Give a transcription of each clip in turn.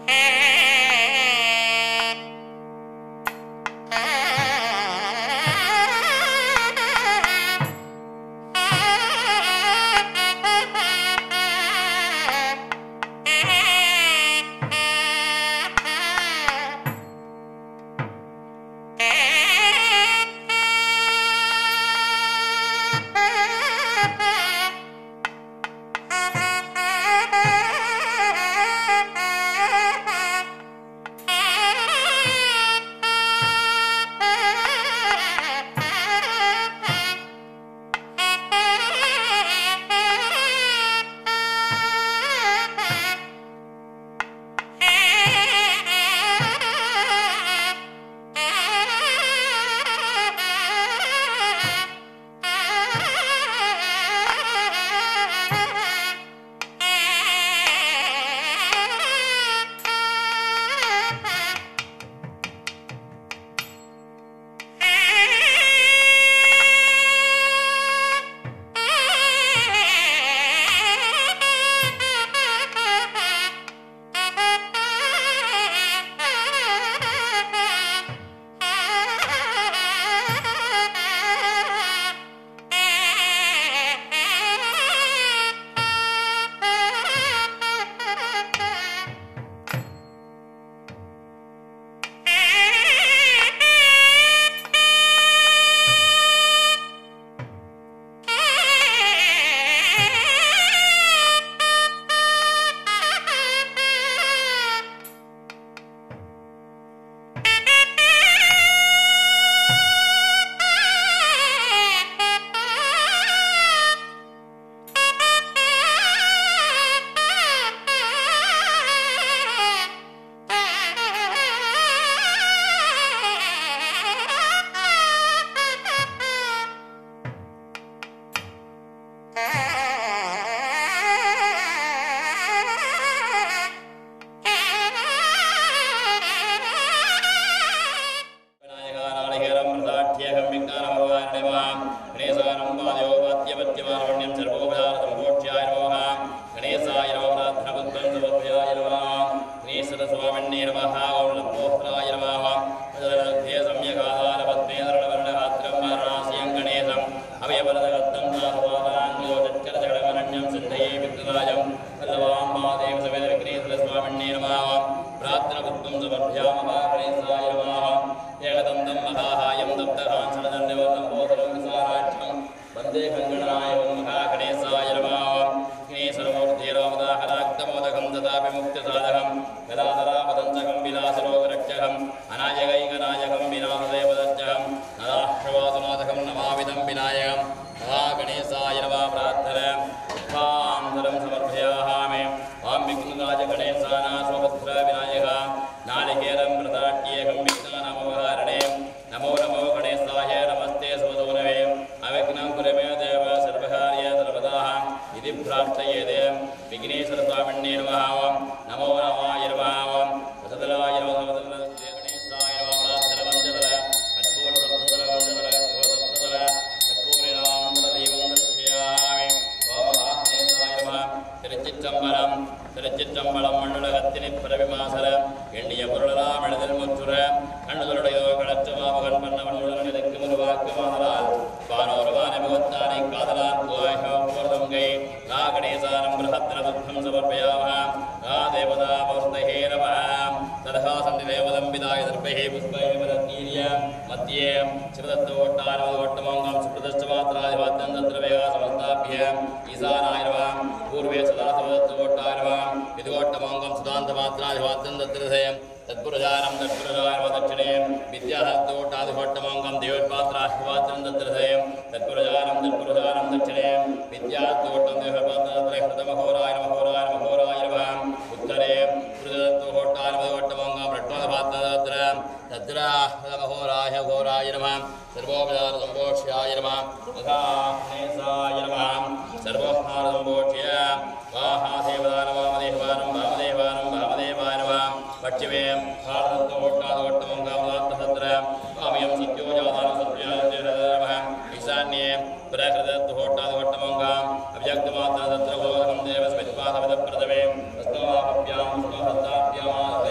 अव्यक्तमात्र तत्र गोधनं देव स्मित्पादविदप्रदवे हस्तमापभ्यां स्वहस्ताभ्यां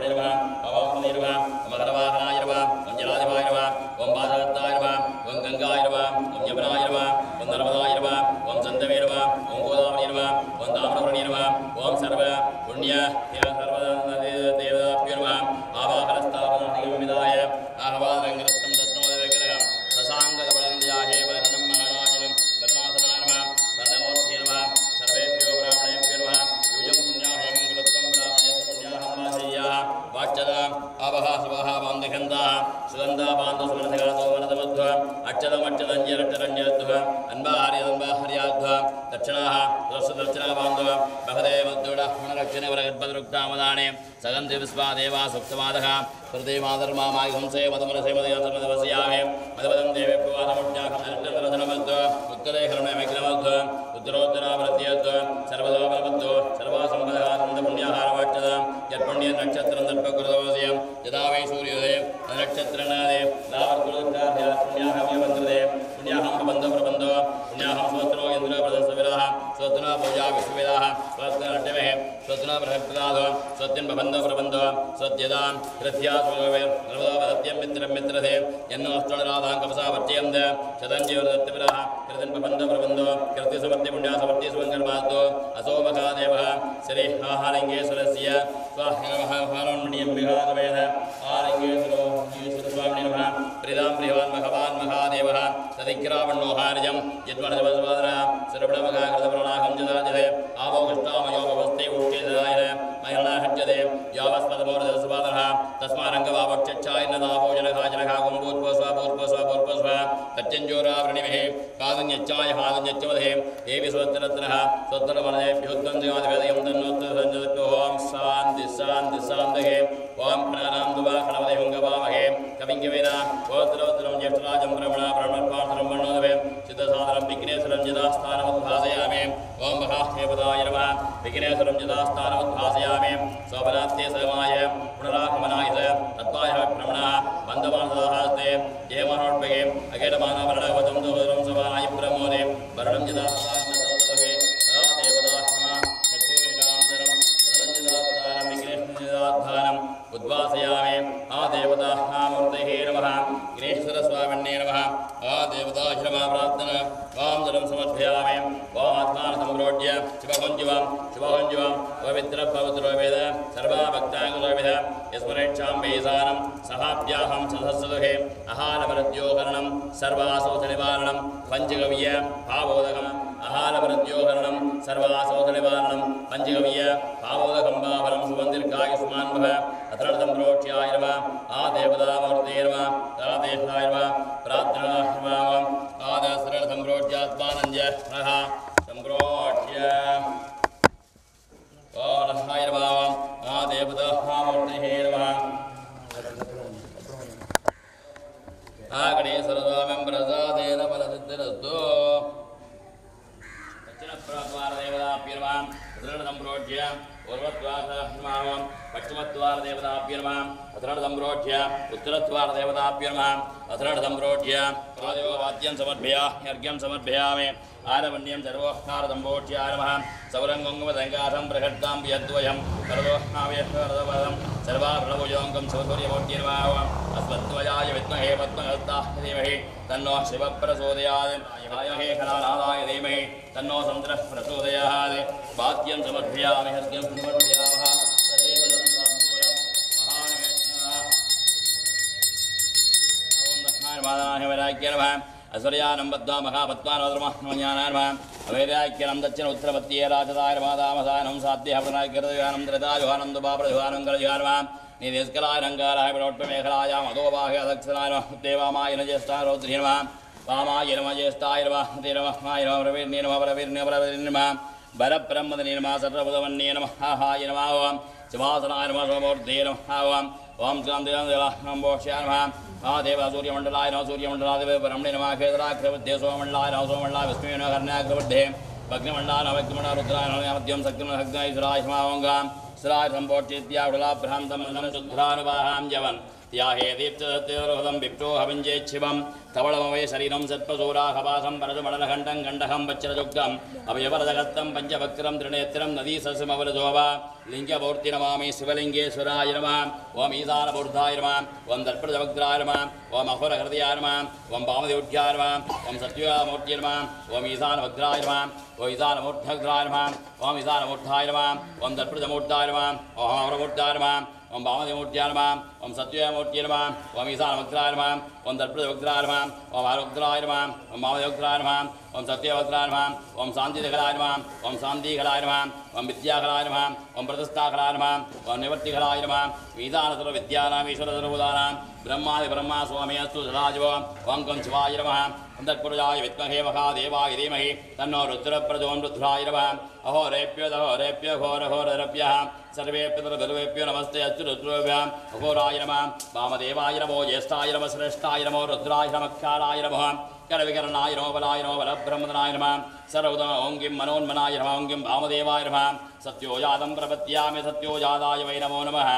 நம ஓம் நிர்வா மகரவாகனாய நம ஓம் ஜலாதிபாய நம ஓம் பாதகத்தாய நம ஓம் கங்காய நம ஓம் யமுனாய நம ஓம் நர்மதாய நம ஓம் சந்தவே நம ஓம் கோதாவரி நம ஓம் தாமிரபரணி நம ஓம் சர்வ புண்ணிய தேவதாபிய நம ஆவாகனஸ்தாபனமிதாய ஆகவாதரங்கிரஸ்தம் தத்னோத விக்கிரகம் சசாங்கத பலந்தியாகே வர்ணம் மகாராஜனம் வர்ணாசனாய நம வர்ணமூர்த்திய நம சர்வேभ्यो ब्राह्मणेभ्यो नमः यूयं पुण्याः मङ्गलत्वं ब्राह्मणे पुण्याः मासय्याः वाच्यताम् आवः सुवः बान्धगन्धाः सुगन्धा बान्धुसुमनसगातो वरदमध्व अक्षतमक्षतञ्जरक्षरञ्जरध्व अन्बाहर्यदन्बाहर्याध्व दक्षिणाः दर्शदर्शना बान्धव भगदे मद्दुडः मनरक्षणे वरगर्भदृक्तामदाने सगन्धि विश्वा देवा सुप्तमादः हृदे माधर्मामाय हंसे मदमनसे मदयसमदवस्यामे मदपदं देवे प्रवादमुज्ञाखनमद्व उत्तरे हरणमेघ्नमध्व उत्तरोत्तरावृत्त्यध्व सर्वदोपलबद्धो सर्वासम्पदानन्दपुण्याहारवाच्यത यत्पुण्य नक्षत्रं दर्पकृतवस्यं यदा वै सूर्योदये नक्षत्रनादे लावर्कुलुद्धाभ्या पुण्याहम्यवन्द्रदे पुण्याहं प्रबन्धो प्रबन्धो पुण्याहं स्वस्त्रो इन्द्रप्रदस्विरः स्वस्तना पूजा विश्ववेदाः स्वस्तिनट्टमेः स्वस्तना बृहत्प्रदाधो स्वस्तिन् प्रबन्धो प्रबन्धो स्वत्यदां कृत्या सुरवे नर्मदोपदत्यं मित्रं मित्रधे यन्नोऽष्टराधां कपसा वर्त्यन्त शतञ्जीवदत्तिविरः कृतिन् प्रबन्धो प्रबन्धो कृत्यसमर्ति पुण्यासमर्ति सुमङ्गलमास्तो असो महादेवः श्री आहालिङ्गेश्वरस्य स्वाहारोन्मणीयं विहारवेद आलिङ्गेश्वरो ईश्वरस्वामिने नमः प्रिदां प्रियवान् भगवान् महादेवः तदिग्रावण्णो हार्यं यद्वणजवस्वादना सर्वणमगाकृतप्रणाहं जदाजते आवो कृष्णामयो भवस्ते उष्टे ददायन महिलाहज्यते यावस्पदमोरदस्वादनः तस्मारङ्गवावक्षच्छायनदावो जनः जनः कुम्भूत्वस्व भूत्वस्व भूत्वस्व तच्चञ्जोरावृणिभिः कादुन्यच्चाय हादुन्यच्चवधे देवि स्वत्ररत्नः स्वत्रमनेभ्योत्कञ्जयादिवेदयं तन्नोत्तरसञ्जतो ॐ शान्ति शान्ति शान्तये ॐ प्राणां दुवा खणवदे हुङ्गवामहे कविङ्गवेद गोत्रोत्तरं ज्येष्ठराजं ब्रह्मणा ब्रह्मपार्थनं वर्णोदवे सिद्धसादरं विघ्नेश्वरं यदास्थानमुद्भासयामि ॐ महादेवताय नमः विघ्नेश्वरं यदास्थानमुद्भासयामि शोभनास्ते समाय पुनरागमनाय च तत्त्वाय ब्रह्मणः बन्धमानदास्ते जयमनोड्भगे अखेटमानवर्णवतं दोहरं समाय प्रमोदे वर्णं यदास्थानमुद्भासयामि उद्वासयामि आ देवता मूर्तिः नमः गिरीश्वरस्वामिन्ये नमः आ देवताय नमः प्रार्थना वां जलं समर्पयामि वां आत्मानं सम्रोढ्य शिवभुञ्जुवं शिवभुञ्जुवं पवित्रपवित्रो वेद सर्वा भक्ताङ्गुलविध यस्मरेक्षां वेदानं सहाभ्याहं सदस्सुहे अहारमरद्योकरणं सर्वासोधनिवारणं पञ्चगव्य भावोदकम् अहारमरद्योकरणं सर्वासोधनिवारणं पञ्चगव्य भावोदकम्बाफलं सुवन्दिर्गायुष्मान् भव अथर्दं प्रोक्ष्याय नमः आ देवतामूर्ते नमः आ देशाय नमः प्रार्थना नमः आदस्रणं प्रोक्ष्यात्मानञ्ज नः सम्प्रोक्ष्य ओ नहाय नमः आ देवतामूर्ते नमः आ गणेशस्वामिं प्रसादेन फलसिद्धिरस्तु दक्षिणद्वारदेवताभ्यर्मां दृढसम्प्रोज्य पूर्वद्वारदेवताभ्यर्मां पश्चिमद्वारदेवताभ्यर्मां अथर्णसम्प्रोज्य उत्तरद्वारदेवताभ्यर्मां अथर्णसम्प्रोज्य वाद्यं समर्पया यज्ञं समर्पयामि आरवण्यं सर्वोत्कारसम्पोज्याय नमः सौरङ्गङ्गमदङ्गाधं बृहद्दां यद्वयं वरदोहाव्यवरदवदं सर्वाभरणभुजोङ्गं सौसूर्यमूर्ति नमः अस्मद्वयाय विद्महे पद्महस्ताय धीमहि तन्नो शिवप्रचोदयात् यामहे खलानादाय धीमहि तन्नो समुद्रः प्रचोदयात् वाद्यं समर्पयामि हर्ग्यं समर्पयामः तदेवं साम्पूरं महानवेश्वरः ओम दक्षिणाय मादाय वैराग्य नमः असुर्यानं बद्ध्वा महापद्मानोदरमः अवैराग्यनं दक्षिण उत्तरपत्ये राजदाय मादामसानं साध्य प्रणयकृतयानं त्रिदायुहानं दुबाप्रजुहानं करजुहानः निदेस्कलाय रङ्गाराय प्रोट्टमेखलायां अधोबाहे अदक्षिणाय नमः देवामाय न ज्येष्ठाय रौद्री नमः वामाय नमः ज्येष्ठाय नमः ते नमः माय नमः प्रवीर्णे नमः प्रवीर्णे प्रवीर्णे नमः वरब्रह्मदने नमः सर्वभुतवन्ये नमः हाय नमः ओं शिवासनाय नमः सोमूर्धे नमः ओं ओम शांतिराम बोष्या नमः महादेव सूर्यमंडलाय नमः सूर्यमंडलादेव ब्रह्मणे नमः खेदराक्षवध्ये सोममंडलाय नमः सोममंडलाय विष्णुवे नमः कर्णाग्रवध्ये भग्नमंडलाय नमः भग्नमंडला रुद्राय नमः मध्यम सग्नमहग्नाय सुराय समावङ्गां सुराय सम्पोच्येत्यावडलाभ्रान्तं मन्दं शुद्ध्रानुवाहां जवन् தியாகே தீப்ததத்தேரோதம் விப்ரோ ஹவிஞ்சேச்சிவம் தவளமவை சரீரம் சத்பசூராகபாசம் பரதுமடலகண்டம் கண்டகம் வச்சிரதுக்தம் அவயவரதகத்தம் பஞ்சவக்ரம் திருநேத்திரம் நதீ சசுமவரதோவா லிங்கமூர்த்தி நமாமி சிவலிங்கேஸ்வராய நம ஓம் ஈசானமூர்த்தாய நம ஓம் தர்ப்பஜவக்ராய நம ஓம் அகுரஹிருதயாய நம ஓம் பாமதிவுட்யாய நம ஓம் சத்யோமூர்த்திய நம ஓம் ஈசானவக்ராய நம ஓம் ஈசானமூர்த்தக்ராய நம ஓம் ஈசானமூர்த்தாய நம ஓம் தர்ப்பஜமூர்த்தாய நம ஓம் அமரமூர்த்தாய நம ஓம் பாமதிமூர்த்தியாய நம ஓம் சத்யோமூர்த்திய நம ஓம் ஈசானவக்ராய நம ஓம் தர்ப்பஜவக்ராய நம ஓம் ஆரோக்ராய நம ஓம் பாமதிவக்ராய நம ஓம் சத்யவக்ராய நம ஓம் சாந்திதகராய நம ஓம் சாந்திகராய நம ஓம் வித்யாகராய நம ஓம் பிரதிஷ்டாகராய நம ஓம் நிவர்த்திகராய நம வீதானசுர வித்யானாம் ஈஸ்வர சர்வதானாம் பிரம்மாதி பிரம்மா சுவாமி அஸ்து சதாஜிவோ ஓம் கம் சிவாய நம அந்தர்புருஜாய வித்மகே மகாதேவாய தீமஹி தன்னோ ருத்ரப்பிரஜோன் ருத்ராய நம அஹோரேப்யோ தஹோரேப்யோ घोरघोररभ्यः सर्वेऽप्यतरभर्वेभ्यो नमस्ते अच्युरुद्रोभ्याम् अघोराय नमः वामदेवाय नमो ज्येष्ठाय नमः श्रेष्ठाय नमो रुद्राय नमः नमः करविकरणाय नमो बलाय नमो बलब्रह्मदनाय नमः सर्वदा ॐ किं मनोन्मनाय नमः ॐ किं वामदेवाय नमः सत्योजातं प्रपत्यामि सत्योजाताय वै नमो नमः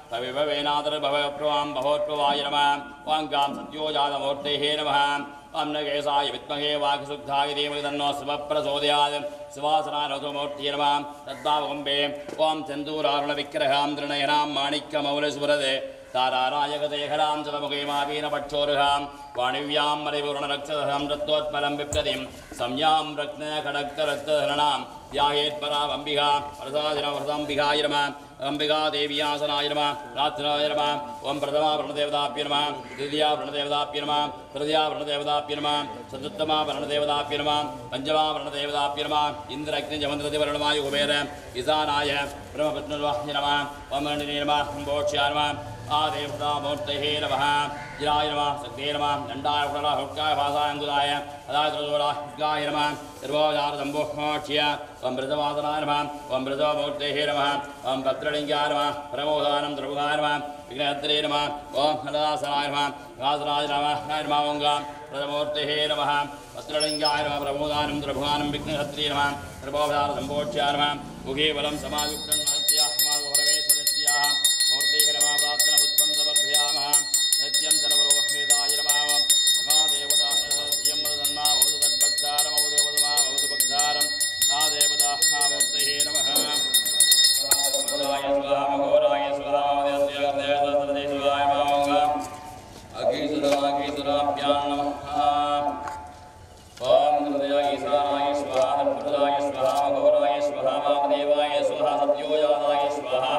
भविभवेनादर्भवप्रवां भवोत्पवाय नमः वाङ्गां सत्योजातमूर्तेः नमः अन्नकेशाय विद्महे वाक्सुद्धाय धीमहि तन्नो शिवप्रचोदयात् सुवासनारथमूर्तिये नमः तद्भावकम्बे ॐ चन्दूरारुणविग्रहां त्रिणयनां माणिक्यमौलस्फुरदे तारारायगदेहरां चतमुखीमावीनपक्षोरुहां वाणिव्यां मणिपूर्णरक्षसहं रत्तोत्पलं बिभ्रतिं संयां रत्नखडक्तरक्तधरणां ध्यायेत्परामम्बिका प्रसादिनवृताम्बिकाय नमः अम्बिका देव्यासनाय नमः रात्रिनाय नमः ओं प्रथमा प्रणदेवताभ्य नमः द्वितीया प्रणदेवताभ्य नमः तृतीया प्रणदेवताभ्य नमः चतुर्थमा प्रणदेवताभ्य नमः पञ्चमा प्रणदेवताभ्य नमः इन्द्रग्निजमन्द्रदिवर्णमाय कुबेर ईशानाय ब्रह्मपत्नवाह्य नमः ओं मण्डिने नमः बोक्ष्या नमः आदेवतामूर्तये नमः जिराय नमः शक्ते नमः दण्डाय कुटलाय हुक्काय भासाय अङ्कुदाय अदाय त्रिदोराय नमः सर्वोजारदम्बोक्ष्य ॐ मृतवादनाय नमः ॐ मृतमूर्तेः नमः ॐ भद्रलिङ्गाय नमः प्रमोदानं द्रमुखाय नमः विघ्नहत्रे नमः ॐ हलदासनाय नमः गासराय नमः नमः ओङ्गां प्रथमूर्तेः नमः भद्रलिङ्गाय नमः प्रमोदानं द्रमुखानं विघ्नहत्रे नमः सर्वोजारदम्बोक्ष्य नमः मुखे बलं समायुक्तं परमेश्वरस्याः मूर्तेः नमः प्रार्थनपुष्पं समर्पयामः सत्यं सर्वलोकवेदाय नमः महादेवता सत्यं वदन्मा भवतु तद्भक्तारं भवतु भवतु मा भवतु भक्तारम् आदेवता मूर्तेः नमः स्वाहाय स्वाहा मघोराय स्वाहा देवदेवतर्दे स्वाहाय मामङ्गा अगीसुरागीसुराभ्यां नमः ॐ हृदयाय ईशानाय स्वाहा तत्पुरुषाय स्वाहा मघोराय स्वाहा वामदेवाय स्वाहा सत्योजाताय स्वाहा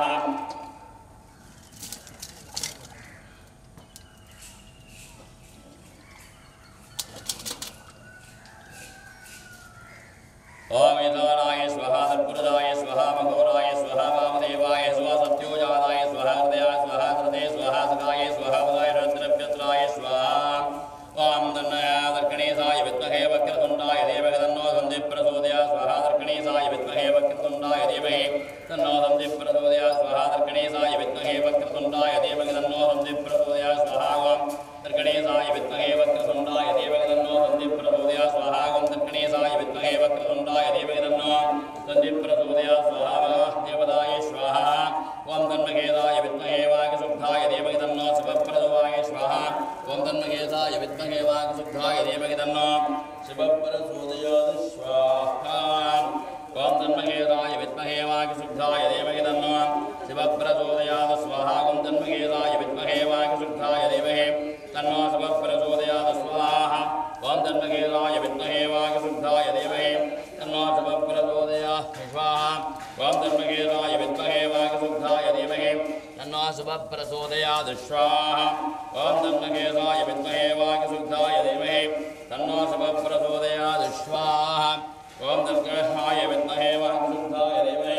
ॐ ईशानाय स्वाहा तत्पुरुषाय स्वाहा मघोराय स्वाहा वामदेवाय स्वाहा सत्योजाताय स्वाहा हृदयाय स्वाहा हृदये स्वाहा सखाय स्वाहा पदाय रत्नभ्यत्राय स्वाहा ॐ तन्नयादर्कणेशाय विद्महे वक्रतुण्डाय देवहि तन्नो सन्धि प्रचोदया स्वाहा दर्कणेशाय विद्महे वक्रतुण्डाय देवहि तन्नो सन्धि प्रचोदया स्वाहा दर्कणेशाय विद्महे वक्रतुण्डाय देवहि तन्नो सन्धि प्रचोदया स्वाहा ॐ दर्कणेशाय विद्महे वक्रतुण्डाय देवहि तन्नो सन्धि प्रचोदया स्वाहा ॐ दर्कणेशाय विद्महे वक्रतुण्डाय देवहि तन्नो सन्धि प्रचोदया स्वाहा देवदाय स्वाहा ॐ तन्महेदाय विद्महे वागसुब्धाय देवहि तन्नो शिवप्रचोदाय स्वाहा ॐ तन्महेदाय विद्महे वागसुब्धाय देवहि तन्नो शिवप्रचोदयात् स्वाहा ॐ तन्महेदाय विद्महे वागसुब्धाय देवहि तन्नो शिवप्रचोदयात् स्वाहा ॐ तन्महेदाय विद्महे वागसुब्धाय देवहि तन्नो शिवप्रचोदयात् स्वाहा ॐ तन्महेदाय विद्महे वागसुब्धाय देवहि तन्नो शिवप्रचोदयात् स्वाहा ॐ तन्महेदाय विद्महे वागसुब्धाय देवहि तन्नो शिवप्रचोदयात् स्वाहा ॐ तन्महेदाय विद्महे वागसुब्धाय देवहि तन्नो शिवप्रचोदयात् स्वाहा ॐ तन्महेदाय विद्महे वागसुब्धाय देवहि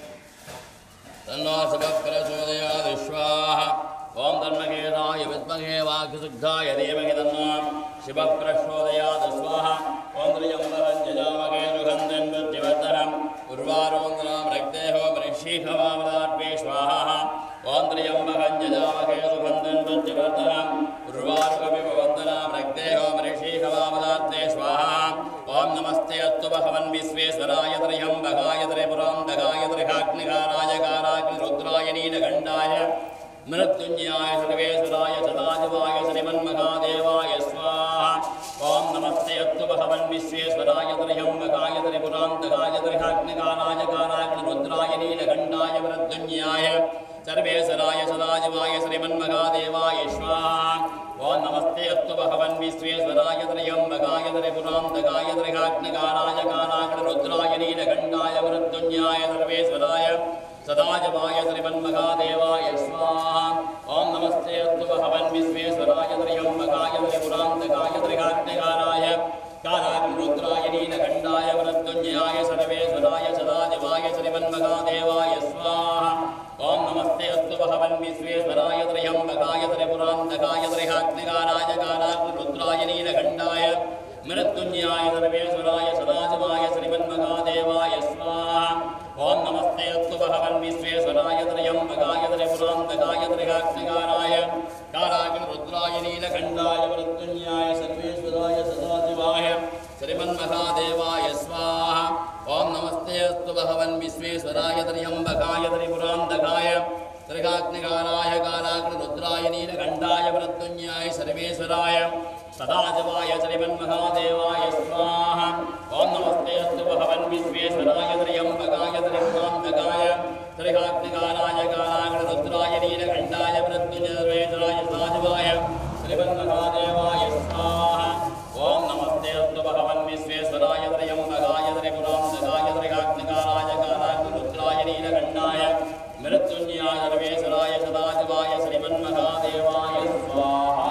तन्नो शिवप्रचोदयात् स्वाहा ॐ तन्महेदाय विद्महे वाक्सुद्धाय धीमहि तन्नो शिवप्रचोदयात् स्वाहा ॐ त्र्यम्बकं जजामहे सुगन्धं बुद्धिवर्धनम् उर्वारोन्द्रां रक्तेः मृषीखवामदार्पे स्वाहा ॐ त्र्यम्बकं जजामहे सुगन्धं बुद्धिवर्धनम् उर्वारुकविवन्दनां रक्तेः मृषीखवामदार्ते स्वाहा ॐ नमस्ते अस्तु भगवन् विश्वेश्वराय त्र्यम्बकाय त्रिपुरान्तकाय त्रिहाग्निकाराय काराग्निरुद्राय नीलकण्ठाय मृत्युञ्जयाय सर्वेश्वराय सदाशिवाय श्रीमन्महादेवाय स्वाहा ॐ नमस्ते अस्तु भगवन् विश्वेश्वराय त्र्यम्बकाय त्रिपुरान्तकाय त्रिहाग्निकाराय कालाग्निरुद्राय नीलकण्ठाय मृत्युञ्जाय सर्वेश्वराय सदाशिवाय श्रीमन्महादेवाय स्वाहा ॐ नमस्ते अस्तु भगवन् विश्वेश्वराय त्र्यम्बकाय त्रिपुरान्तकाय त्रिहाग्निकाराय कालाग्निरुद्राय नीलकण्ठाय मृत्युञ्जयाय सर्वेश्वराय सदाशिवाय श्रीमन्महादेवाय स्वाहा ॐ नमस्ते अस्तु भगवन् विश्वेश्वराय त्र्यम्बकाय त्रिपुरान्तकाय त्रिहाग्निकाराय कालाग्निरुद्राय नीलकण्ठाय मृत्युञ्जयाय सर्वेश्वराय सदाशिवाय श्रीमन्महादेवाय स्वाहा ॐ नमस्ते अस्तु भगवन् विश्वेश्वराय त्र्यम्बकाय त्रिपुरान्तकाय त्रिहाग्निकाराय कालाग्निरुद्राय नीलकण्ठाय मृत्युञ्जयाय सर्वेश्वराय सदाशिवाय श्रीमन्महादेवाय स्वाहा ॐ नमस्ते अस्तु भगवन् विश्वेश्वराय त्र्यम्बकाय त्रिपुरान्तकाय त्रिकाग्निकाराय कालाग्निरुद्राय नीलकण्ठाय मृत्युञ्जयाय सर्वेश्वराय सदाशिवाय श्रीमन्महादेवाय स्वाहा ॐ नमस्ते अस्तु भगवन् विश्वेश्वराय त्र्यम्बकाय त्रिपुरान्तकाय त्रिकाग्निकाराय कालाग्निरुद्राय नीलकण्ठाय मृत्युञ्जयाय सदाशिवाय श्रीमन्महादेवाय स्वाहा ॐ नमस्ते अस्तु भगवन् विश्वेश्वराय त्र्यम्बकाय त्रिपुरान्तकाय त्रिकाग्निकाराय कालाग्निरुद्राय नीलकण्ठाय मृत्युञ्जयाय सर्वेश्वराय सदाशिवाय श्रीमन्महादेवाय स्वाहा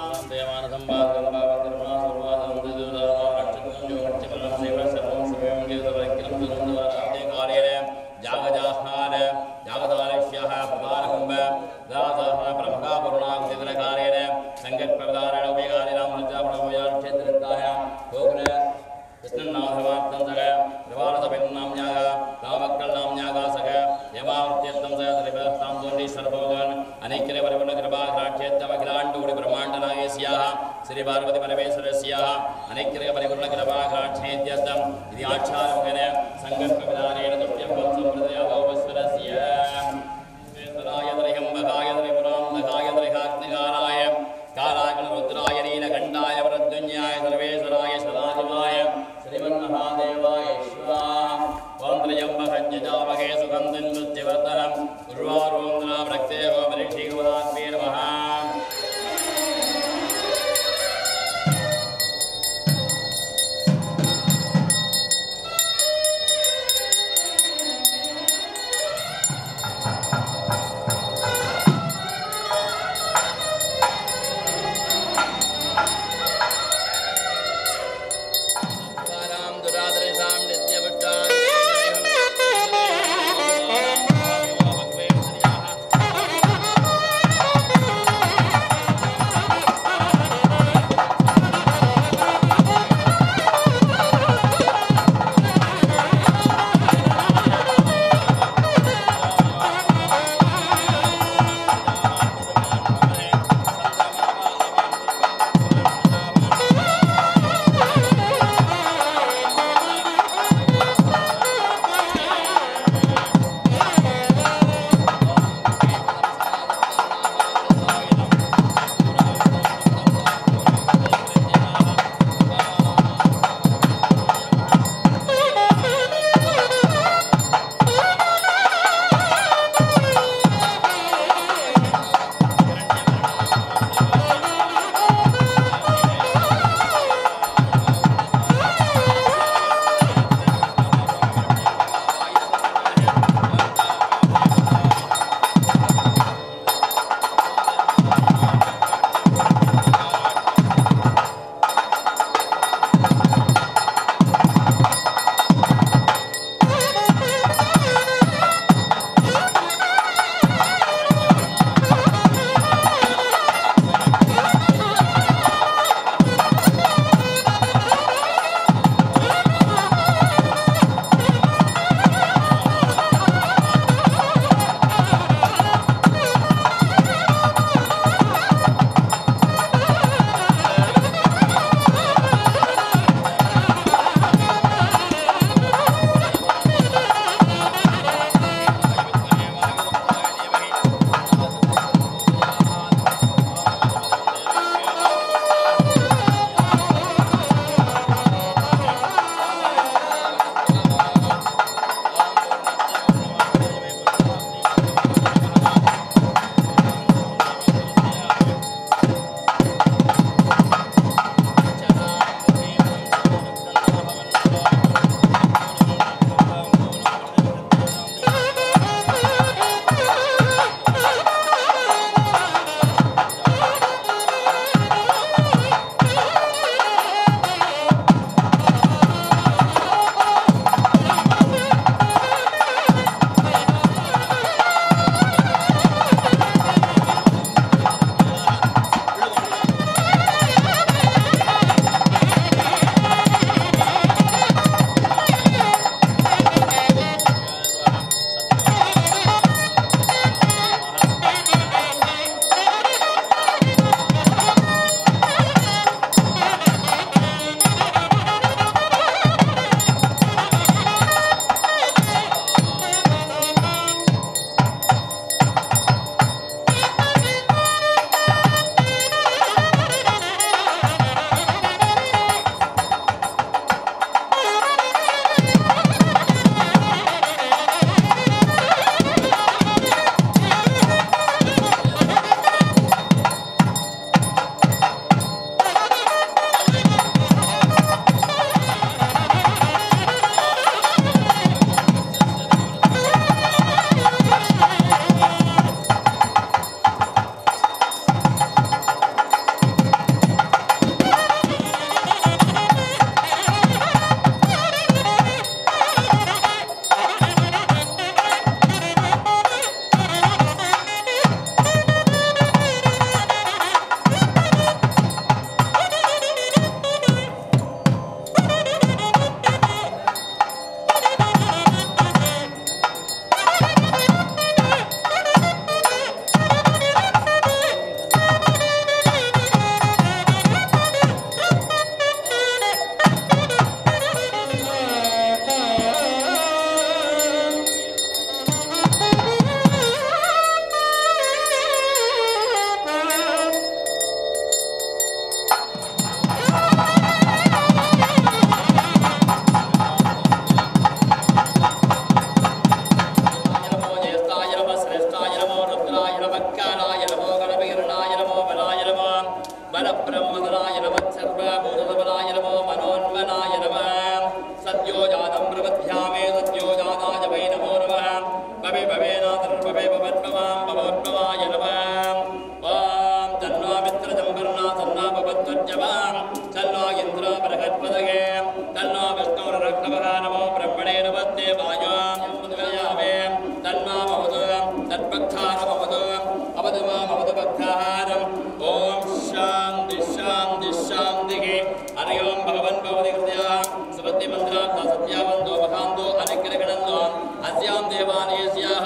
जागजाहार जागदालक्ष्यः प्रधानकुम्भ दासः प्रमुखापुरुणाकुतितरकार्येण सङ्गत्प्रदारण उभयकारिणां हृदयापणभूयाक्षेत्रत्ताय गोकुल कृष्णन्नाथमार्थं सக பிரபாரதபெண்ணாம்ஞாக ராமக்கள் நாம்ஞாக சக யமாவர்த்தியத்தம் சக திரிபதஸ்தாம் தோன்றி சர்வபோகன் அனைக்கிற பரிபூர்ண கிருபா கிராட்சியத்தம் அகிலாண்டோடி பிரம்மாண்ட நாயேசியாக ஸ்ரீ பார்வதி பரமேஸ்வரஸ்யாக அனைக்கிற பரிபூர்ண கிருபா கிராட்சியத்யத்தம் இது ஆச்சாரமுகன சங்கல்ப விதாரேண துஷ்யம் வம்சம் பிரதயாவோபஸ்வரஸ்ய ஸ்வேதராய திரையம்பகாய திரைபுராந்தகாய திரைகாக்னிகாராய कालाग्निरुद्राय नीलकण्ठाय वरद्वन्याय सर्वेश्वराय सदाशिवाय श्रीमन्महादेवाय स्वाहा ॐ त्र्यम्बकं यजामहे सुगन्धिं मृत्युवर्धनम् उर्वारुन्द्रा भक्तेहो मरीक्षिगोदात्मे नमः சர்வபலாய நம சர்வபூதபலாய நமோ மனோன்மனாய நம சத்யோ ஜாதம் பிரபத்யாமே சத்யோ ஜாதாய வை நமோ நம பவே பவேநாதர் பவே பவத்பவாம் பவோத்பவாய நம ஓம் தன்னோ மித்ரஜம் வர்ணா தன்னா பவத்வஜவாம் தன்னோ இந்திரோ பிரகத்பதகே தன்னோ விஷ்ணுரக்னவः நமோ பிரம்மணே நமஸ்தேவாய யமுதயாமே தன்னா மவது தத்பக்தாரமவது அவது மாமவது பக்தாரம் ஓம் சாந்தி சாந்தி சாந்திகே ஹரி ஓம் பகவன் பவதி கிருத்யா சுபத்தி மந்திரார்த்தா சத்யாவந்தோ மகாந்தோ அனுக்கிரகணந்தோ அஸ்யாம் தேவாலயஸ்யாः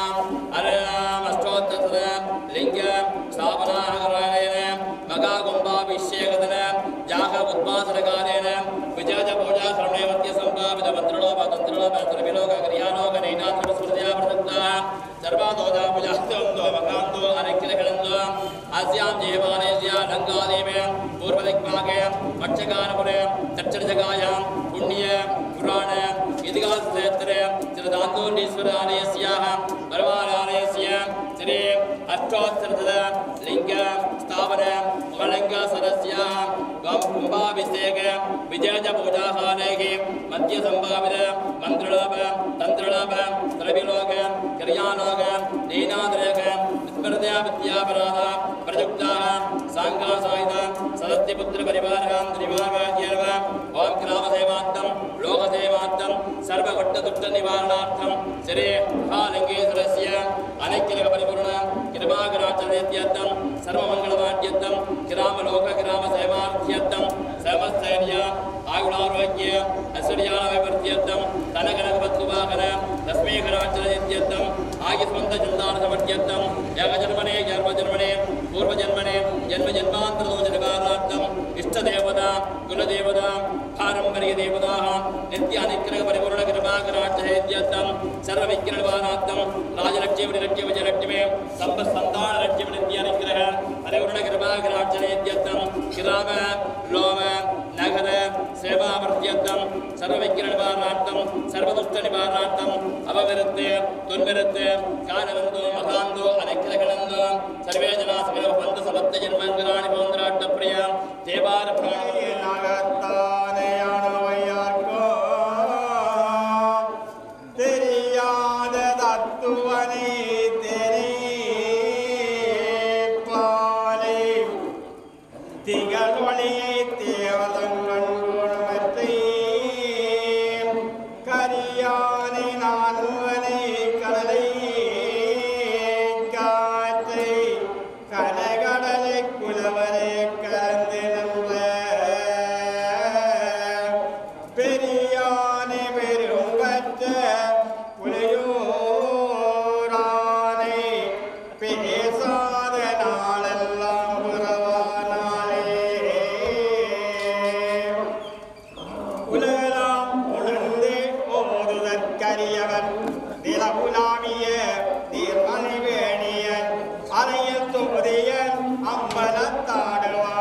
ஹரம் அஷ்டோத்தர லிங்க ஸ்தாபனாகரணேன மகாகும்பாபிஷேகதன யாக உத்பாசனகாலேன விஜயஜ பூஜா சரவணே மத்திய சம்பாவித மந்திரலோப தந்திரலோப திரவிலோக கரியாலோக நைனாத்திர ஸ்மிருதியா பிரதக்தா சர்வாதோஜா புஜாஸ்தோந்தோ மகாந்தோ அனக்கிரகணந்தோ அஸ்யாம் தேவாலயஸ்யா ரங்காதேவே பூர்வதிக்பாகே பட்சகானபுரே தட்சணஜகாயாம் புண்ணிய புராண இதிகாசேத்திர திருதாந்தோண்டீஸ்வர ஆலயஸ்யாः பரவாராலயஸ்ய ஸ்ரீ அஷ்டோத்தரத லிங்க ஸ்தாபன மலங்க சரஸ்ய கும்பாபிஷேக விஜயஜ பூஜாகாலேகி மத்திய சம்பாவித மந்திரலாப தந்திரலாப திரவிலோக கிரியாலோக நீனாதிரேக விஸ்மரதயா வித்யாபராத பிரயுக்தாக சாங்காசாயுத சதத்திபுத்திர பரிவாரம் திரிவாகாஜ்யர்வ ஓம் கிராமசேவார்த்தம் லோகசேவார்த்தம் சர்வகொட்டதுட்ட நிவாரணார்த்தம் ஸ்ரீ மகாலிங்கேஸ்வரஸ்ய அனைக்கிரக பரிபூர்ண கிருபாகராச்சரேத்யர்த்தம் சர்வமங்களவாட்யர்த்தம் கிராமலோக கிராமசேவார்த்தியர்த்தம் சமஸ்தைரிய ஆயுளாரோக்கிய ஐஸ்வர்யாவிவர்த்தியர்த்தம் தனகனகவத்குவாகன தஸ்மேகராச்சரேத்யர்த்தம் ஆயுஸ்மந்த சிந்தான சமர்த்தியர்த்தம் யகஜன்மனே ஜர்மஜன்மனே பூர்வஜன்மனே ஜன்ம ஜன்மாந்தரதோஜ நிவாரணார்த்தம் இஷ்டதேவதா குலதேவதா பாரம்பரிய தேவதாः நித்ய அனுக்கிரக பரிபூர்ண கிருபாகராட்சேத்யர்த்தம் சர்வவிக்கிர நிவாரணார்த்தம் ராஜலட்சுமி விலட்சுமி விஜயலட்சுமி சம்ப சந்தான லட்சுமி நித்ய அனுக்கிரக பரிபூர்ண கிருபாகராட்சேத்யர்த்தம் கிராம லோம நகர சேவாவர்த்தியர்த்தம் சர்வவிக்கிர நிவாரணார்த்தம் சர்வதுஷ்ட நிவாரணார்த்தம் அபவிருத்து துன்விருத்து காலவந்தோ மகாந்தோ அனுக்கிரகணந்தோ சர்வே ஜனா சகல பந்து சமத்த ஜன்மங்கராணி போந்திராட்ட பிரிய தேவார பிராணி தெரியாத தத்துவனே தெரிப்பாலே திகழொளியை தேவதங்கண்மற்றை கரியானை நானுவனை கடலை காற்றை கனகடலை குலவரை கலந்து நம்ப பெரியானை பெருங்கற்ற புலியூரானை பேசாத நாளெல்லாம் புறவானாலே உலகெல்லாம் உணர்ந்து ஓதுதற்கரியவன் நிலவுலாவிய நீர்மலை வேணியன் அறையில் தொகுதியன் அம்பலத்தாடுவான்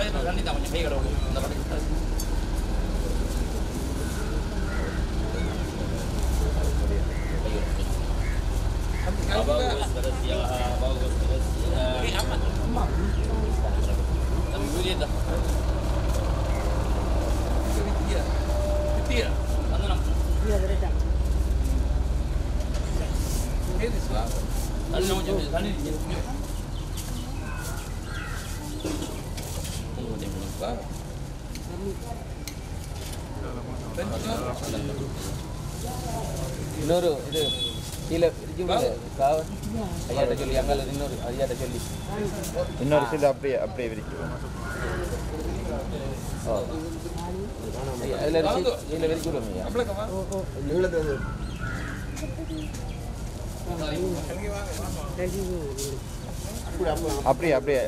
பக்கத்துல தண்ணி தான் கொஞ்சம் கை கழுவு இந்த பக்கத்துல அபௌஸ்வரஸ்யாஹ அபௌஸ்வரஸ்யாஹ நம்ம ஊதியம் தான் வந்து நம்ம தண்ணி கொஞ்சம் தண்ணி இன்னொரு இது கீழே இருக்கு காவ ஐயாட்ட சொல்லி அங்கால இன்னொரு ஐயாட்ட சொல்லி இன்னொரு சில அப்படியே அப்படியே விரிக்கிறோம் ஓ ஐயா, அதுல இருக்கு கீழே வரைக்கும் விடுவோம் ஐயா அப்படியே அப்படியே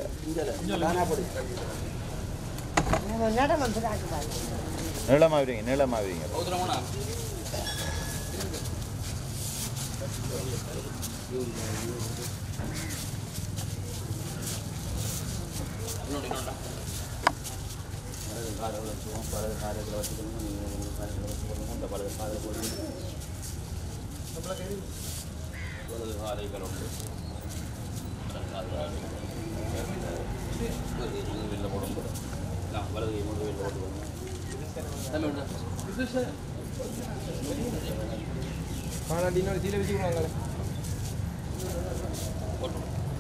நீளமா விரிங்க நீளமா விரிங்க பௌத்திரமோனா இன்னொன்று இன்னொன்றா வலது காலை கலந்து வெளில போடும் வலது கை மூணு வெளில போட்டு தம்பி விடுதா காணாட்டி இன்னொரு கீழே வச்சு விடுவாங்களே போட்டு